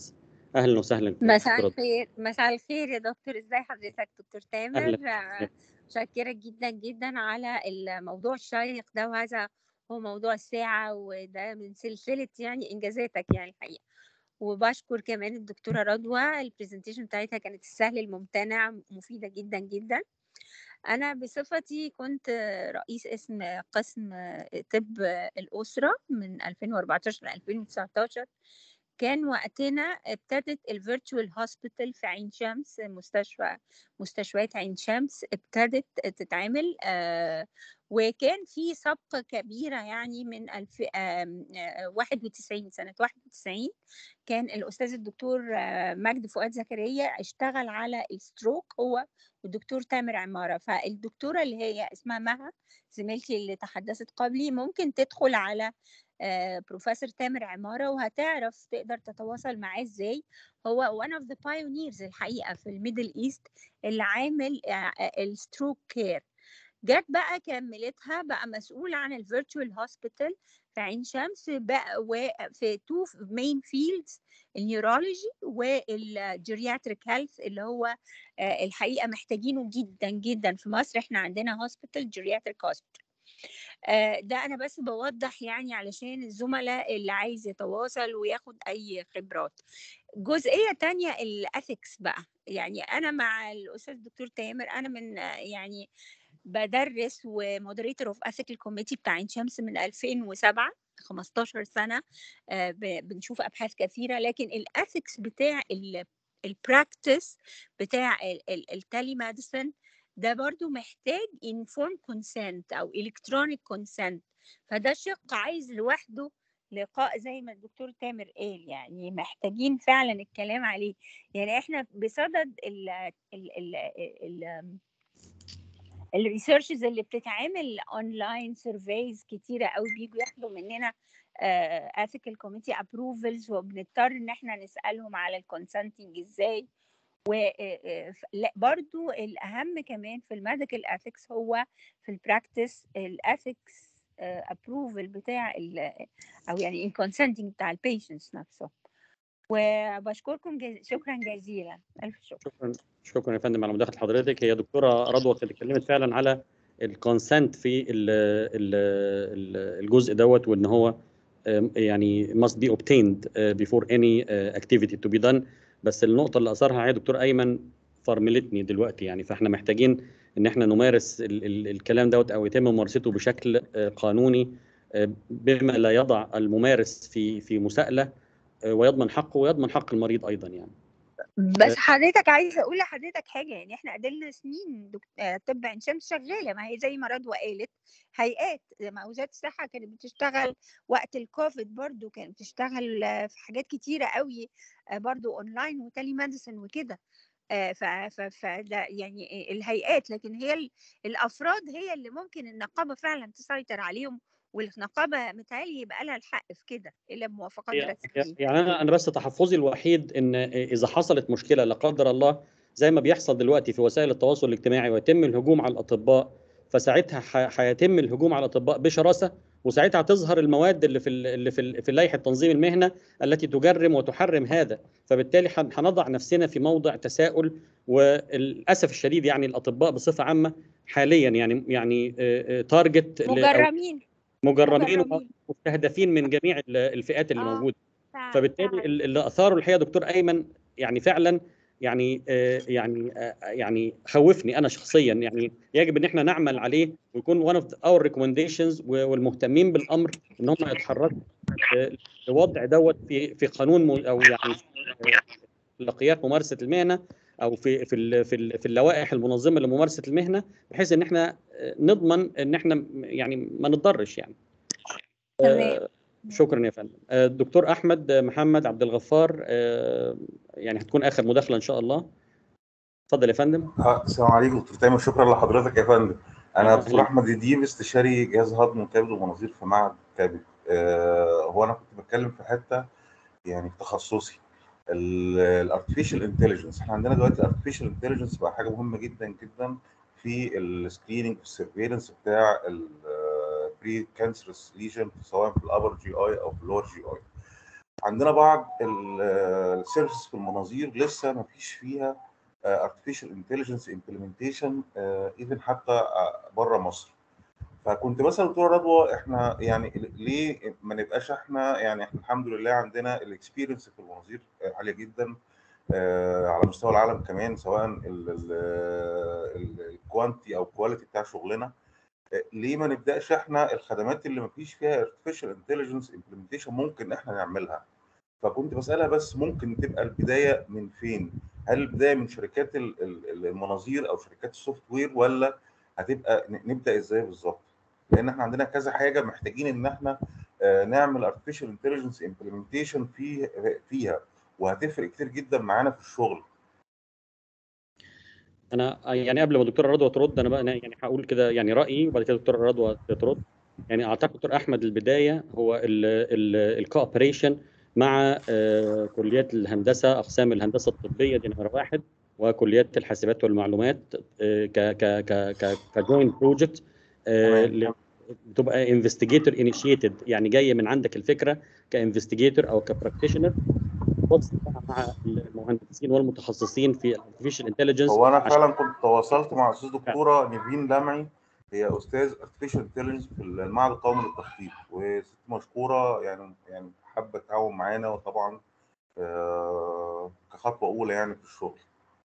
اهلا وسهلا مساء دكتورة. الخير مساء الخير يا دكتور ازاي حضرتك دكتور تامر أهلا. آه، متشكرة جدا جدا على الموضوع الشيق ده وهذا هو موضوع الساعة وده من سلسلة يعني إنجازاتك يعني الحقيقة وبشكر كمان الدكتورة رضوى البرزنتيشن بتاعتها كانت السهل الممتنع مفيدة جدا جدا أنا بصفتي كنت رئيس اسم قسم طب الأسرة من 2014 ل 2019 كان وقتنا ابتدت الفيرتشوال هوسبيتال في عين شمس مستشفى مستشفيات عين شمس ابتدت تتعمل آه، وكان في سبقة كبيرة يعني من الف... آم، آه، 91 سنة 91 كان الأستاذ الدكتور آه، مجد فؤاد زكريا اشتغل على الستروك هو والدكتور تامر عمارة فالدكتورة اللي هي اسمها مها زميلتي اللي تحدثت قبلي ممكن تدخل على آه، بروفيسور تامر عمارة وهتعرف تقدر تتواصل معاه ازاي هو one of the pioneers الحقيقة في الميدل ايست اللي عامل الستروك كير جت بقى كملتها بقى مسؤول عن الفيرتشوال هوسبيتال في عين شمس بقى في تو مين فيلدز النيورولوجي والجيرياتريك هيلث اللي هو آه، الحقيقه محتاجينه جدا جدا في مصر احنا عندنا هوسبيتال جيرياتريك هوسبيتال آه، ده انا بس بوضح يعني علشان الزملاء اللي عايز يتواصل وياخد اي خبرات جزئيه تانية الاثكس بقى يعني انا مع الاستاذ الدكتور تامر انا من آه، يعني بدرس ومودريتور اوف اثيكال كوميتي بتاع عين شمس من 2007 15 سنه آه، ب- بنشوف ابحاث كثيره لكن الاثكس بتاع البراكتس بتاع التالي ميديسن ده برضو محتاج informed consent او electronic consent فده شق عايز لوحده لقاء زي ما الدكتور تامر قال يعني محتاجين فعلا الكلام عليه يعني احنا بصدد ال ال ال ال الريسيرشز اللي بتتعمل اونلاين سيرفيز كتيره قوي بيجوا ياخدوا مننا ethical committee approvals وبنضطر ان احنا نسالهم على الكونسنتنج ازاي وبرضو الاهم كمان في الميديكال اثكس هو في البراكتس الاثكس ابروفل بتاع ال او يعني الكونسنتنج بتاع البيشنتس نفسه وبشكركم جز... شكرا جزيلا الف شكر شكرا شكرا يا فندم على مداخله حضرتك هي دكتوره رضوى كانت اتكلمت فعلا على الكونسنت في ال ال ال الجزء دوت وان هو آم، يعني must be obtained آه، before any آه، activity to be done بس النقطه اللي اثرها هي دكتور ايمن فرملتني دلوقتي يعني فاحنا محتاجين ان احنا نمارس ال ال الكلام دوت او يتم ممارسته بشكل آه، قانوني آه، بما لا يضع الممارس في في مساءله آه، ويضمن حقه ويضمن حق المريض ايضا يعني بس حضرتك عايزه اقول لحضرتك حاجه يعني احنا قدرنا سنين دك... آه، طب عين شمس شغاله ما هي زي ما رضوى قالت هيئات زي ما وزاره الصحه كانت بتشتغل وقت الكوفيد برضو كانت بتشتغل آه، في حاجات كتيره قوي آه، برضو اونلاين وتالي ميديسن وكده آه، ف ف فده يعني الهيئات لكن هي ال- الافراد هي اللي ممكن النقابه فعلا تسيطر عليهم والنقابه متهيألي يبقى لها الحق في كده الا بموافقات هي- رسميه يعني انا انا بس تحفظي الوحيد ان اذا حصلت مشكله لا قدر الله زي ما بيحصل دلوقتي في وسائل التواصل الاجتماعي ويتم الهجوم على الاطباء فساعتها ح- هيتم الهجوم على الاطباء بشراسه وساعتها هتظهر المواد اللي في ال- اللي في ال- في لائحه تنظيم المهنه التي تجرم وتحرم هذا فبالتالي هن- هنضع نفسنا في موضع تساؤل وللاسف الشديد يعني الاطباء بصفه عامه حاليا يعني يعني تارجت مجرمين مجرمين مجرمين. ومستهدفين من جميع ال- الفئات اللي آه. موجوده فعلا فبالتالي فعلا. ال- اللي اثاره الحقيقه دكتور ايمن يعني فعلا يعني آه، يعني آه، يعني خوفني انا شخصيا يعني يجب ان احنا نعمل عليه ويكون one of our recommendations و- والمهتمين بالامر ان هم يتحركوا آه، لوضع دوت في في قانون م- او يعني في اخلاقيات ممارسه المهنه او في في ال- في ال- في اللوائح المنظمه لممارسه المهنه بحيث ان احنا آه، نضمن ان احنا م- يعني ما نتضرش يعني تمام. آه، شكرا يا فندم آه، الدكتور احمد محمد عبد الغفار آه، يعني هتكون اخر مداخله ان شاء الله اتفضل يا فندم آه، السلام عليكم دكتور تامر شكرا لحضرتك يا فندم انا أهلاً. دكتور احمد الديب استشاري جهاز هضم وكبد ومناظير في معهد كبد آه هو انا كنت بتكلم في حته يعني في تخصصي الارتفيشال انتليجنس احنا عندنا دلوقتي الارتفيشال انتليجنس بقى حاجه مهمه جدا جدا في السكريننج والسيرفيلنس بتاع البري كانسرس ليجن سواء في الابر جي اي او في اللور جي اي عندنا بعض السيرفيسز في المناظير لسه ما فيش فيها ارتفيشال انتليجنس امبلمنتيشن ايفن حتى بره مصر فكنت بسال دكتوره رضوى احنا يعني ليه ما نبقاش احنا يعني احنا الحمد لله عندنا الاكسبيرينس في المناظير عاليه جدا آه، على مستوى العالم كمان سواء الكوانتي او الكواليتي بتاع شغلنا آه، ليه ما نبداش احنا الخدمات اللي ما فيش فيها artificial intelligence implementation ممكن احنا نعملها فكنت بسالها بس ممكن تبقى البدايه من فين؟ هل البدايه من شركات ال- ال- المناظير او شركات السوفت وير ولا هتبقى ن- نبدا ازاي بالظبط؟ لان احنا عندنا كذا حاجه محتاجين ان احنا آه، نعمل artificial intelligence implementation في فيها وهتفرق كتير جدا معانا في الشغل انا يعني قبل ما الدكتوره رضوى ترد انا بقى أنا يعني هقول كده يعني رايي وبعد كده الدكتوره رضوى ترد يعني اعتقد دكتور احمد البدايه هو الكوبريشن مع آه، كليات الهندسه اقسام الهندسه الطبيه دي نمره واحد وكليات الحاسبات والمعلومات آه، ك ك ك ك كجوينت بروجكت تمام. بتبقى انفستيجيتور انيشيتد يعني جايه من عندك الفكره كانفستيجيتور او كبراكتيشنر بص بقى مع المهندسين والمتخصصين في الارتفيشال انتليجنس هو انا فعلا كنت تواصلت مع استاذ دكتوره نيفين لمعي هي استاذ artificial intelligence في المعهد القومي للتخطيط وست مشكوره يعني يعني حابه التعاون معانا وطبعا آه، كخطوه اولى يعني في الشغل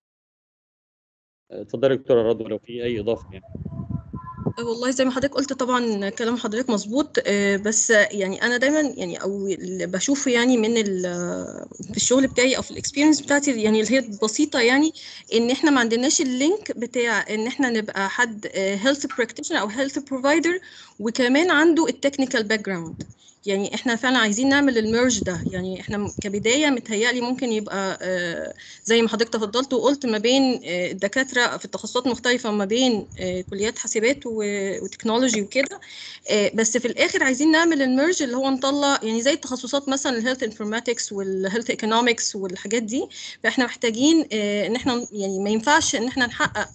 اتفضلي دكتوره رضوى لو في اي اضافه يعني والله زي ما حضرتك قلت طبعا كلام حضرتك مظبوط آه، بس يعني انا دايما يعني او اللي بشوفه يعني من ال- في الشغل بتاعي او في الاكسبيرينس بتاعتي يعني اللي هي بسيطه يعني ان احنا ما عندناش اللينك بتاع ان احنا نبقى حد هيلث براكتيشنر او هيلث بروفايدر وكمان عنده التكنيكال باك جراوند يعني احنا فعلا عايزين نعمل الميرج ده يعني احنا م- كبدايه متهيألي ممكن يبقى آه، زي ما حضرتك تفضلت وقلت ما بين آه، الدكاتره في التخصصات مختلفه ما بين آه، كليات حاسبات و- وتكنولوجي وكده آه، بس في الاخر عايزين نعمل الميرج اللي هو نطلع يعني زي التخصصات مثلا الهيلث انفورماتكس والهيلث ايكونومكس والحاجات دي فاحنا محتاجين آه، ان احنا يعني ما ينفعش ان احنا نحقق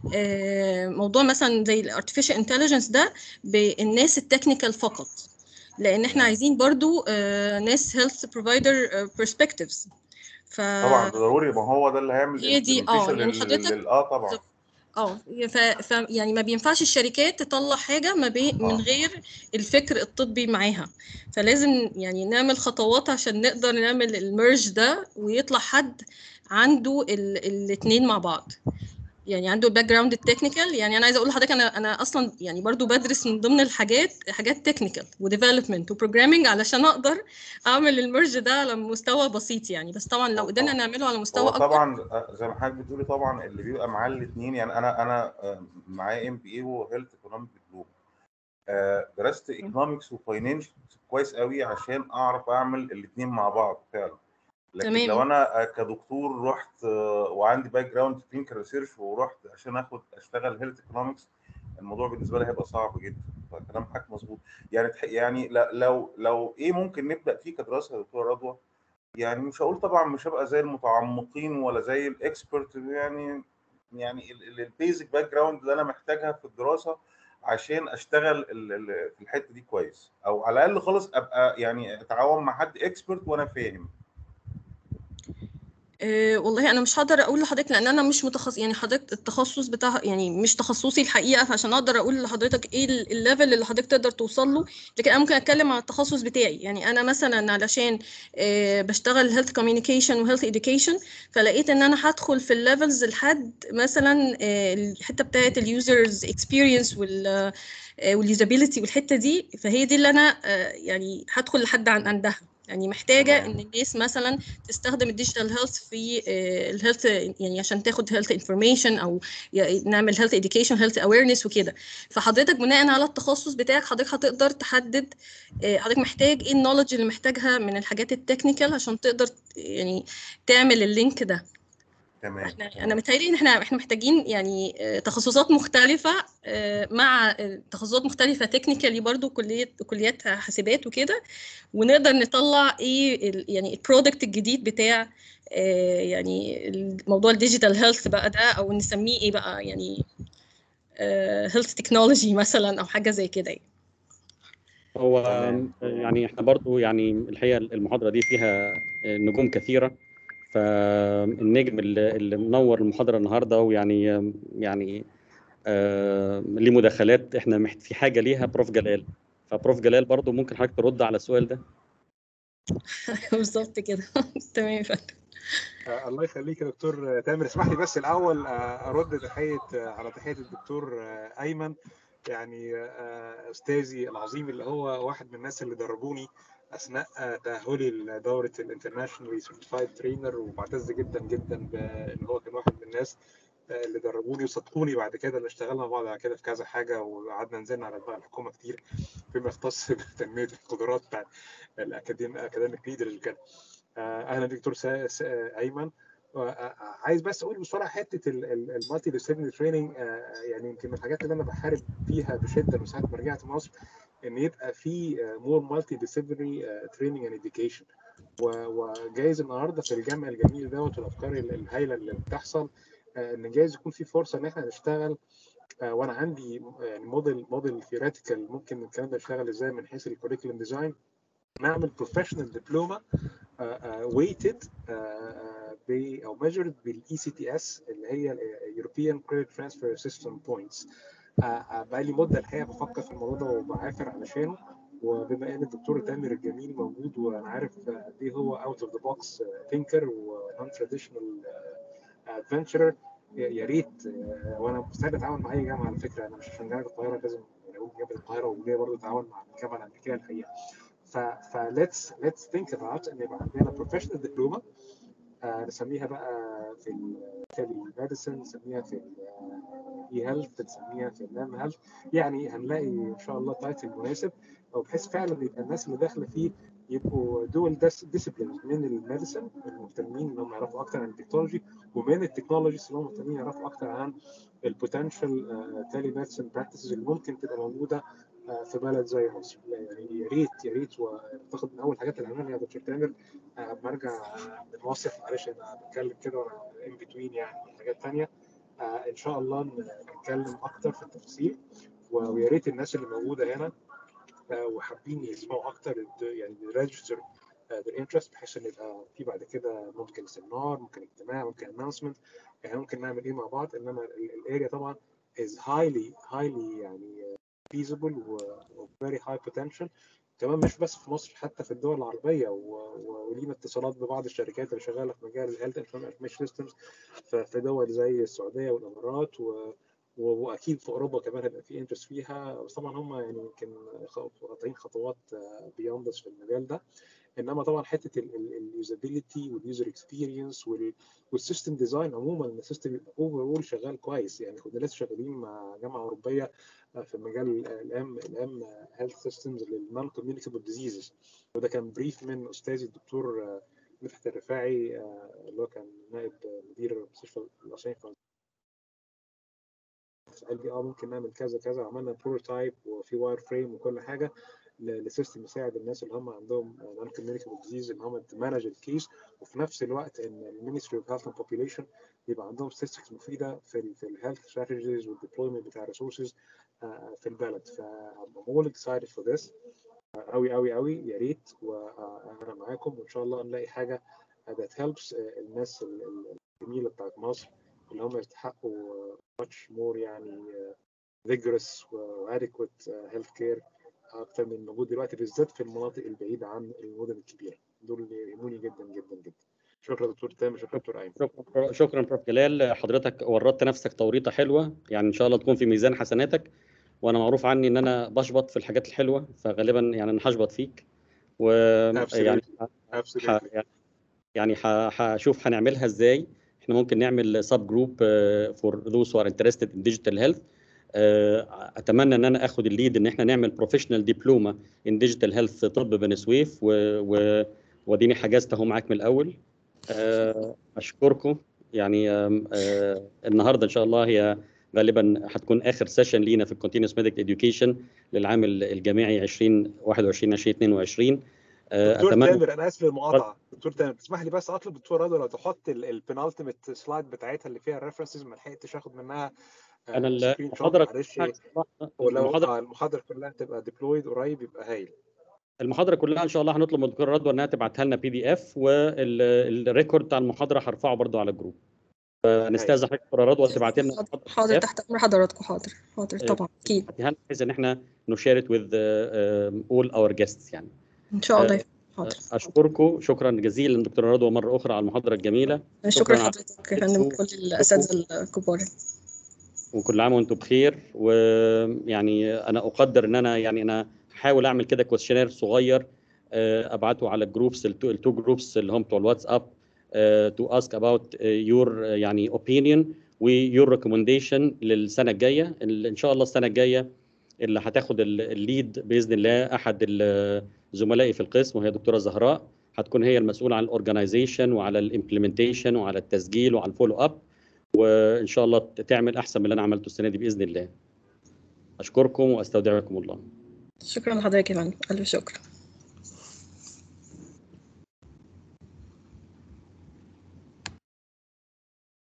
آه، موضوع مثلا زي الارتفيشال انتليجنس ده بالناس التكنيكال فقط لان احنا عايزين برضو آه، ناس هيلث بروفايدر برسبكتيفز ف طبعا ده ضروري ما هو ده اللي هيعمل هي دي اه implementation يعني لل- حضرتك لل- اه طبعا بالظبط. اه ف... ف يعني ما بينفعش الشركات تطلع حاجه ما بي... من آه. غير الفكر الطبي معاها فلازم يعني نعمل خطوات عشان نقدر نعمل الميرج ده ويطلع حد عنده ال... الاثنين مع بعض يعني عنده الباك جراوند التكنيكال يعني انا عايزه اقول لحضرتك انا انا اصلا يعني برضو بدرس من ضمن الحاجات حاجات تكنيكال وديفلوبمنت وبروجرامينج علشان اقدر اعمل الميرج ده على مستوى بسيط يعني بس طبعا لو قدرنا نعمله على مستوى هو اكبر طبعا آه، زي ما حضرتك بتقولي طبعا اللي بيبقى معاه الاثنين يعني انا انا آه، معايا ام بي اي وهيلث ايكونوميك دبلوم درست ايكونومكس وفاينانس كويس قوي عشان اعرف اعمل الاثنين مع بعض فعلا لكن تمام. لو انا آه، كدكتور رحت آه، وعندي باك جراوند كلينيكال ريسيرش ورحت عشان اخد اشتغل هيلث ايكونومكس الموضوع بالنسبه لي هيبقى صعب جدا فكلام حضرتك مظبوط يعني تح- يعني لا- لو لو ايه ممكن نبدا فيه كدراسه يا دكتوره رضوى يعني مش هقول طبعا مش هبقى زي المتعمقين ولا زي الاكسبرت يعني يعني البيزك باك جراوند اللي انا محتاجها في الدراسه عشان اشتغل ال- ال- في الحته دي كويس او على الاقل خالص ابقى يعني اتعاون مع حد اكسبرت وانا فاهم أه والله انا مش هقدر اقول لحضرتك لان انا مش متخصص يعني حضرتك التخصص بتاع يعني مش تخصصي الحقيقه فعشان اقدر اقول لحضرتك ايه ال- الليفل اللي حضرتك تقدر توصل له لكن انا ممكن اتكلم عن التخصص بتاعي يعني انا مثلا علشان أه بشتغل هيلث كوميونيكيشن وهيلث اديوكيشن فلقيت ان انا هدخل في الليفلز لحد مثلا أه الحته بتاعه اليوزرز اكسبيرينس وال واليوزابيلتي والحته دي فهي دي اللي انا أه يعني هدخل لحد عن عندها يعني محتاجه تمام. ان الناس مثلا تستخدم الديجيتال هيلث في الهيلث يعني عشان تاخد هيلث انفورميشن او ي- نعمل هيلث اديوكيشن هيلث اويرنس وكده فحضرتك بناء على التخصص بتاعك حضرتك هتقدر تحدد آه، حضرتك محتاج ايه النولج اللي محتاجها من الحاجات التكنيكال عشان تقدر ت- يعني تعمل اللينك ده تمام احنا انا متهيألي ان احنا احنا محتاجين يعني آه، تخصصات مختلفه آه، مع آه، تخصصات مختلفه تكنيكالي برضو كليه كليات حاسبات وكده ونقدر نطلع ايه ال- يعني البرودكت الجديد بتاع آه، يعني موضوع الديجيتال هيلث بقى ده او نسميه ايه بقى يعني هيلث تكنولوجي مثلا او حاجه زي كده يعني. هو تمام. يعني احنا برضو يعني الحقيقه المحاضره دي فيها نجوم كثيره فالنجم اللي اللي منور المحاضره النهارده ويعني يعني آه، ليه مداخلات احنا محت في حاجه ليها بروف جلال فبروف جلال برضو ممكن حضرتك ترد على السؤال ده بالظبط كده تمام يا فندم آه، الله يخليك يا دكتور تامر اسمح لي بس الاول آه، ارد تحيه آه، على تحيه الدكتور آه، ايمن يعني آه، استاذي العظيم اللي هو واحد من الناس اللي دربوني اثناء آه، تاهلي لدوره الانترناشونال سيرتيفايد ترينر وبعتز جدا جدا بان هو كان واحد من الناس آه، اللي دربوني وصدقوني بعد كده اللي اشتغلنا مع بعض على كده في كذا حاجه وقعدنا نزلنا على بقى الحكومه كتير فيما يختص بتنميه القدرات بتاع الاكاديميك اكاديميك ليدرز وكده آه، اهلا بك دكتور سا- سا- ايمن آه، آه، عايز بس اقول بسرعه حته المالتي ديسيبلينري تريننج يعني يمكن من الحاجات اللي انا بحارب فيها بشده من ساعه ما رجعت مصر ان يبقى في مور مالتي ديسيبلينري تريننج اند اديوكيشن وجايز النهارده في الجمع الجميل دوت والافكار ال- الهايله اللي بتحصل آه، ان جايز يكون في فرصه ان احنا نشتغل آه، وانا عندي يعني موديل موديل ثيوريتيكال ممكن الكلام ده يشتغل ازاي من حيث الكوريكولم ديزاين نعمل بروفيشنال دبلومه ويتد او measured بالاي سي تي اس اللي هي European Credit Transfer System Points بقى لي مده الحقيقه بفكر في الموضوع ده وبعافر علشانه وبما ان الدكتور تامر الجميل موجود وانا عارف قد ايه هو اوت اوف ذا بوكس ثينكر ونون تراديشنال ادفنتشرر يا ريت آه، وانا مستعد اتعاون مع اي جامعه على فكره انا مش عشان جامعه القاهره لازم يعني اقول جامعه القاهره وليا برضه اتعاون مع الجامعه الامريكيه الحقيقه ف ف let's let's think about ان يبقى عندنا بروفيشنال دبلومه آه نسميها بقى في ال في الميديسن نسميها في الاي هيلث نسميها في النام هيلث يعني هنلاقي ان شاء الله تايتل مناسب وبحيث فعلا يبقى الناس اللي داخله فيه يبقوا دول ديسيبلينز من الميديسن المهتمين ان هم يعرفوا اكتر عن التكنولوجي ومن التكنولوجيز اللي هم مهتمين يعرفوا اكتر عن البوتنشال تيلي ميديسن براكتسز اللي ممكن تبقى موجوده آه، في بلد زي مصر لا يعني يا ريت يا ريت واعتقد من اول الحاجات اللي عملها يا دكتور تامر آه، لما ارجع من المصيف معلش انا بتكلم كده وانا ان بتوين يعني حاجات ثانيه ان شاء الله ن- نتكلم اكتر في التفاصيل و- ويا ريت الناس اللي موجوده هنا آه، وحابين يسمعوا اكتر يد- يعني ريجستر their interest بحيث ان يبقى في بعد كده ممكن سيمينار ممكن اجتماع ممكن اناونسمنت يعني ممكن نعمل ايه مع بعض انما الاريا طبعا is highly highly يعني feasible و و very high potential كمان مش بس في مصر حتى في الدول العربية و- و- ولينا اتصالات ببعض الشركات اللي شغالة في مجال الهيلث انفورميشن سيستمز في دول زي السعودية والإمارات و و- واكيد في اوروبا كمان هيبقى في انترست فيها بس طبعا هم يعني يمكن قاطعين خطوات بيوند في المجال ده انما طبعا حته اليوزابيلتي واليوزر اكسبيرينس والسيستم ديزاين عموما ان السيستم يبقى اوفر شغال كويس يعني كنا لسه شغالين مع جامعه اوروبيه في مجال الام الام هيلث سيستمز للنون كوميونيكابل ديزيزز وده كان بريف من استاذي الدكتور مدحت الرفاعي اللي هو كان نائب مدير مستشفى القصيم قال لي اه ممكن نعمل كذا كذا عملنا بروتايب وفي واير فريم وكل حاجه لسيستم يساعد الناس اللي هم عندهم نون كوميونيكابل ديزيز ان هم تمانج الكيس وفي نفس الوقت ان المينستري اوف هيلث اند بوبيليشن يبقى عندهم statistics مفيده في ال في الهيلث ستراتيجيز والديبلويمنت بتاع الريسورسز في البلد ف I'm all excited for this قوي قوي قوي يا ريت وانا معاكم وان شاء الله نلاقي حاجه that helps الناس الجميله بتاعت مصر اللي هم يستحقوا much more يعني vigorous و adequate health care اكتر من موجود دلوقتي بالذات في المناطق البعيده عن المدن الكبيره دول اللي يهموني جدا جدا جدا شكرا دكتور تامر شكرا دكتور ايمن شكرا شكرا بروف جلال حضرتك وردت نفسك توريطه حلوه يعني ان شاء الله تكون في ميزان حسناتك وانا معروف عني ان انا بشبط في الحاجات الحلوه فغالبا يعني انا هشبط فيك و يعني ح... يعني هشوف هنعملها ازاي احنا ممكن نعمل سب جروب فور ذوز ار انترستد ان ديجيتال هيلث اتمنى ان انا اخد الليد ان احنا نعمل بروفيشنال دبلومه ان ديجيتال هيلث طب بني سويف و... واديني حجزت اهو معاك من الاول اشكركم يعني النهارده ان شاء الله هي غالبا هتكون اخر سيشن لينا في الكونتينوس ميديكال اديوكيشن للعام الجامعي 2021 2022 دكتور تامر انا اسف للمقاطعه دكتور تامر تسمح لي بس اطلب دكتور رضا لو تحط البنالتيميت سلايد بتاعتها اللي فيها الريفرنسز ما لحقتش اخد منها انا سكرين شوت المحاضره معلش كلها إن شاء الله- ولو المحاضره آه، المحاضره كلها تبقى ديبلويد قريب يبقى هايل المحاضره كلها ان شاء الله هنطلب من الدكتوره رضوى انها تبعتها لنا بي دي اف والريكورد بتاع المحاضره هرفعه برضو على الجروب فنستاذن حضرتك دكتوره رضوى تبعتي لنا حاضر حاضر تحت امر حضراتكم حاضر حاضر آه، طبعا اكيد تبعتيها لنا بحيث ان احنا نشارك with uh, all our guests يعني ان شاء الله آه، حاضر اشكركم شكرا جزيلا دكتوره رضوى مره اخرى على المحاضره الجميله شكرا على- لحضرتك يا فندم كل الاساتذه الكبار وكل عام وانتم بخير ويعني انا اقدر ان انا يعني انا هحاول اعمل كده كويشنير صغير آه، ابعته على الجروبس التو التو جروبس اللي هم بتوع الواتساب تو اسك اباوت يور يعني اوبينيون ويور ريكومنديشن للسنه الجايه اللي ان شاء الله السنه الجايه اللي هتاخد ال- الليد باذن الله احد ال- زملائي في القسم وهي دكتوره زهراء هتكون هي المسؤوله عن الاورجنايزيشن وعلى الامبلمنتيشن وعلى التسجيل وعلى الفولو اب وان شاء الله تعمل احسن من اللي انا عملته السنه دي باذن الله اشكركم واستودعكم الله شكرا لحضرتك يا فندم الف شكر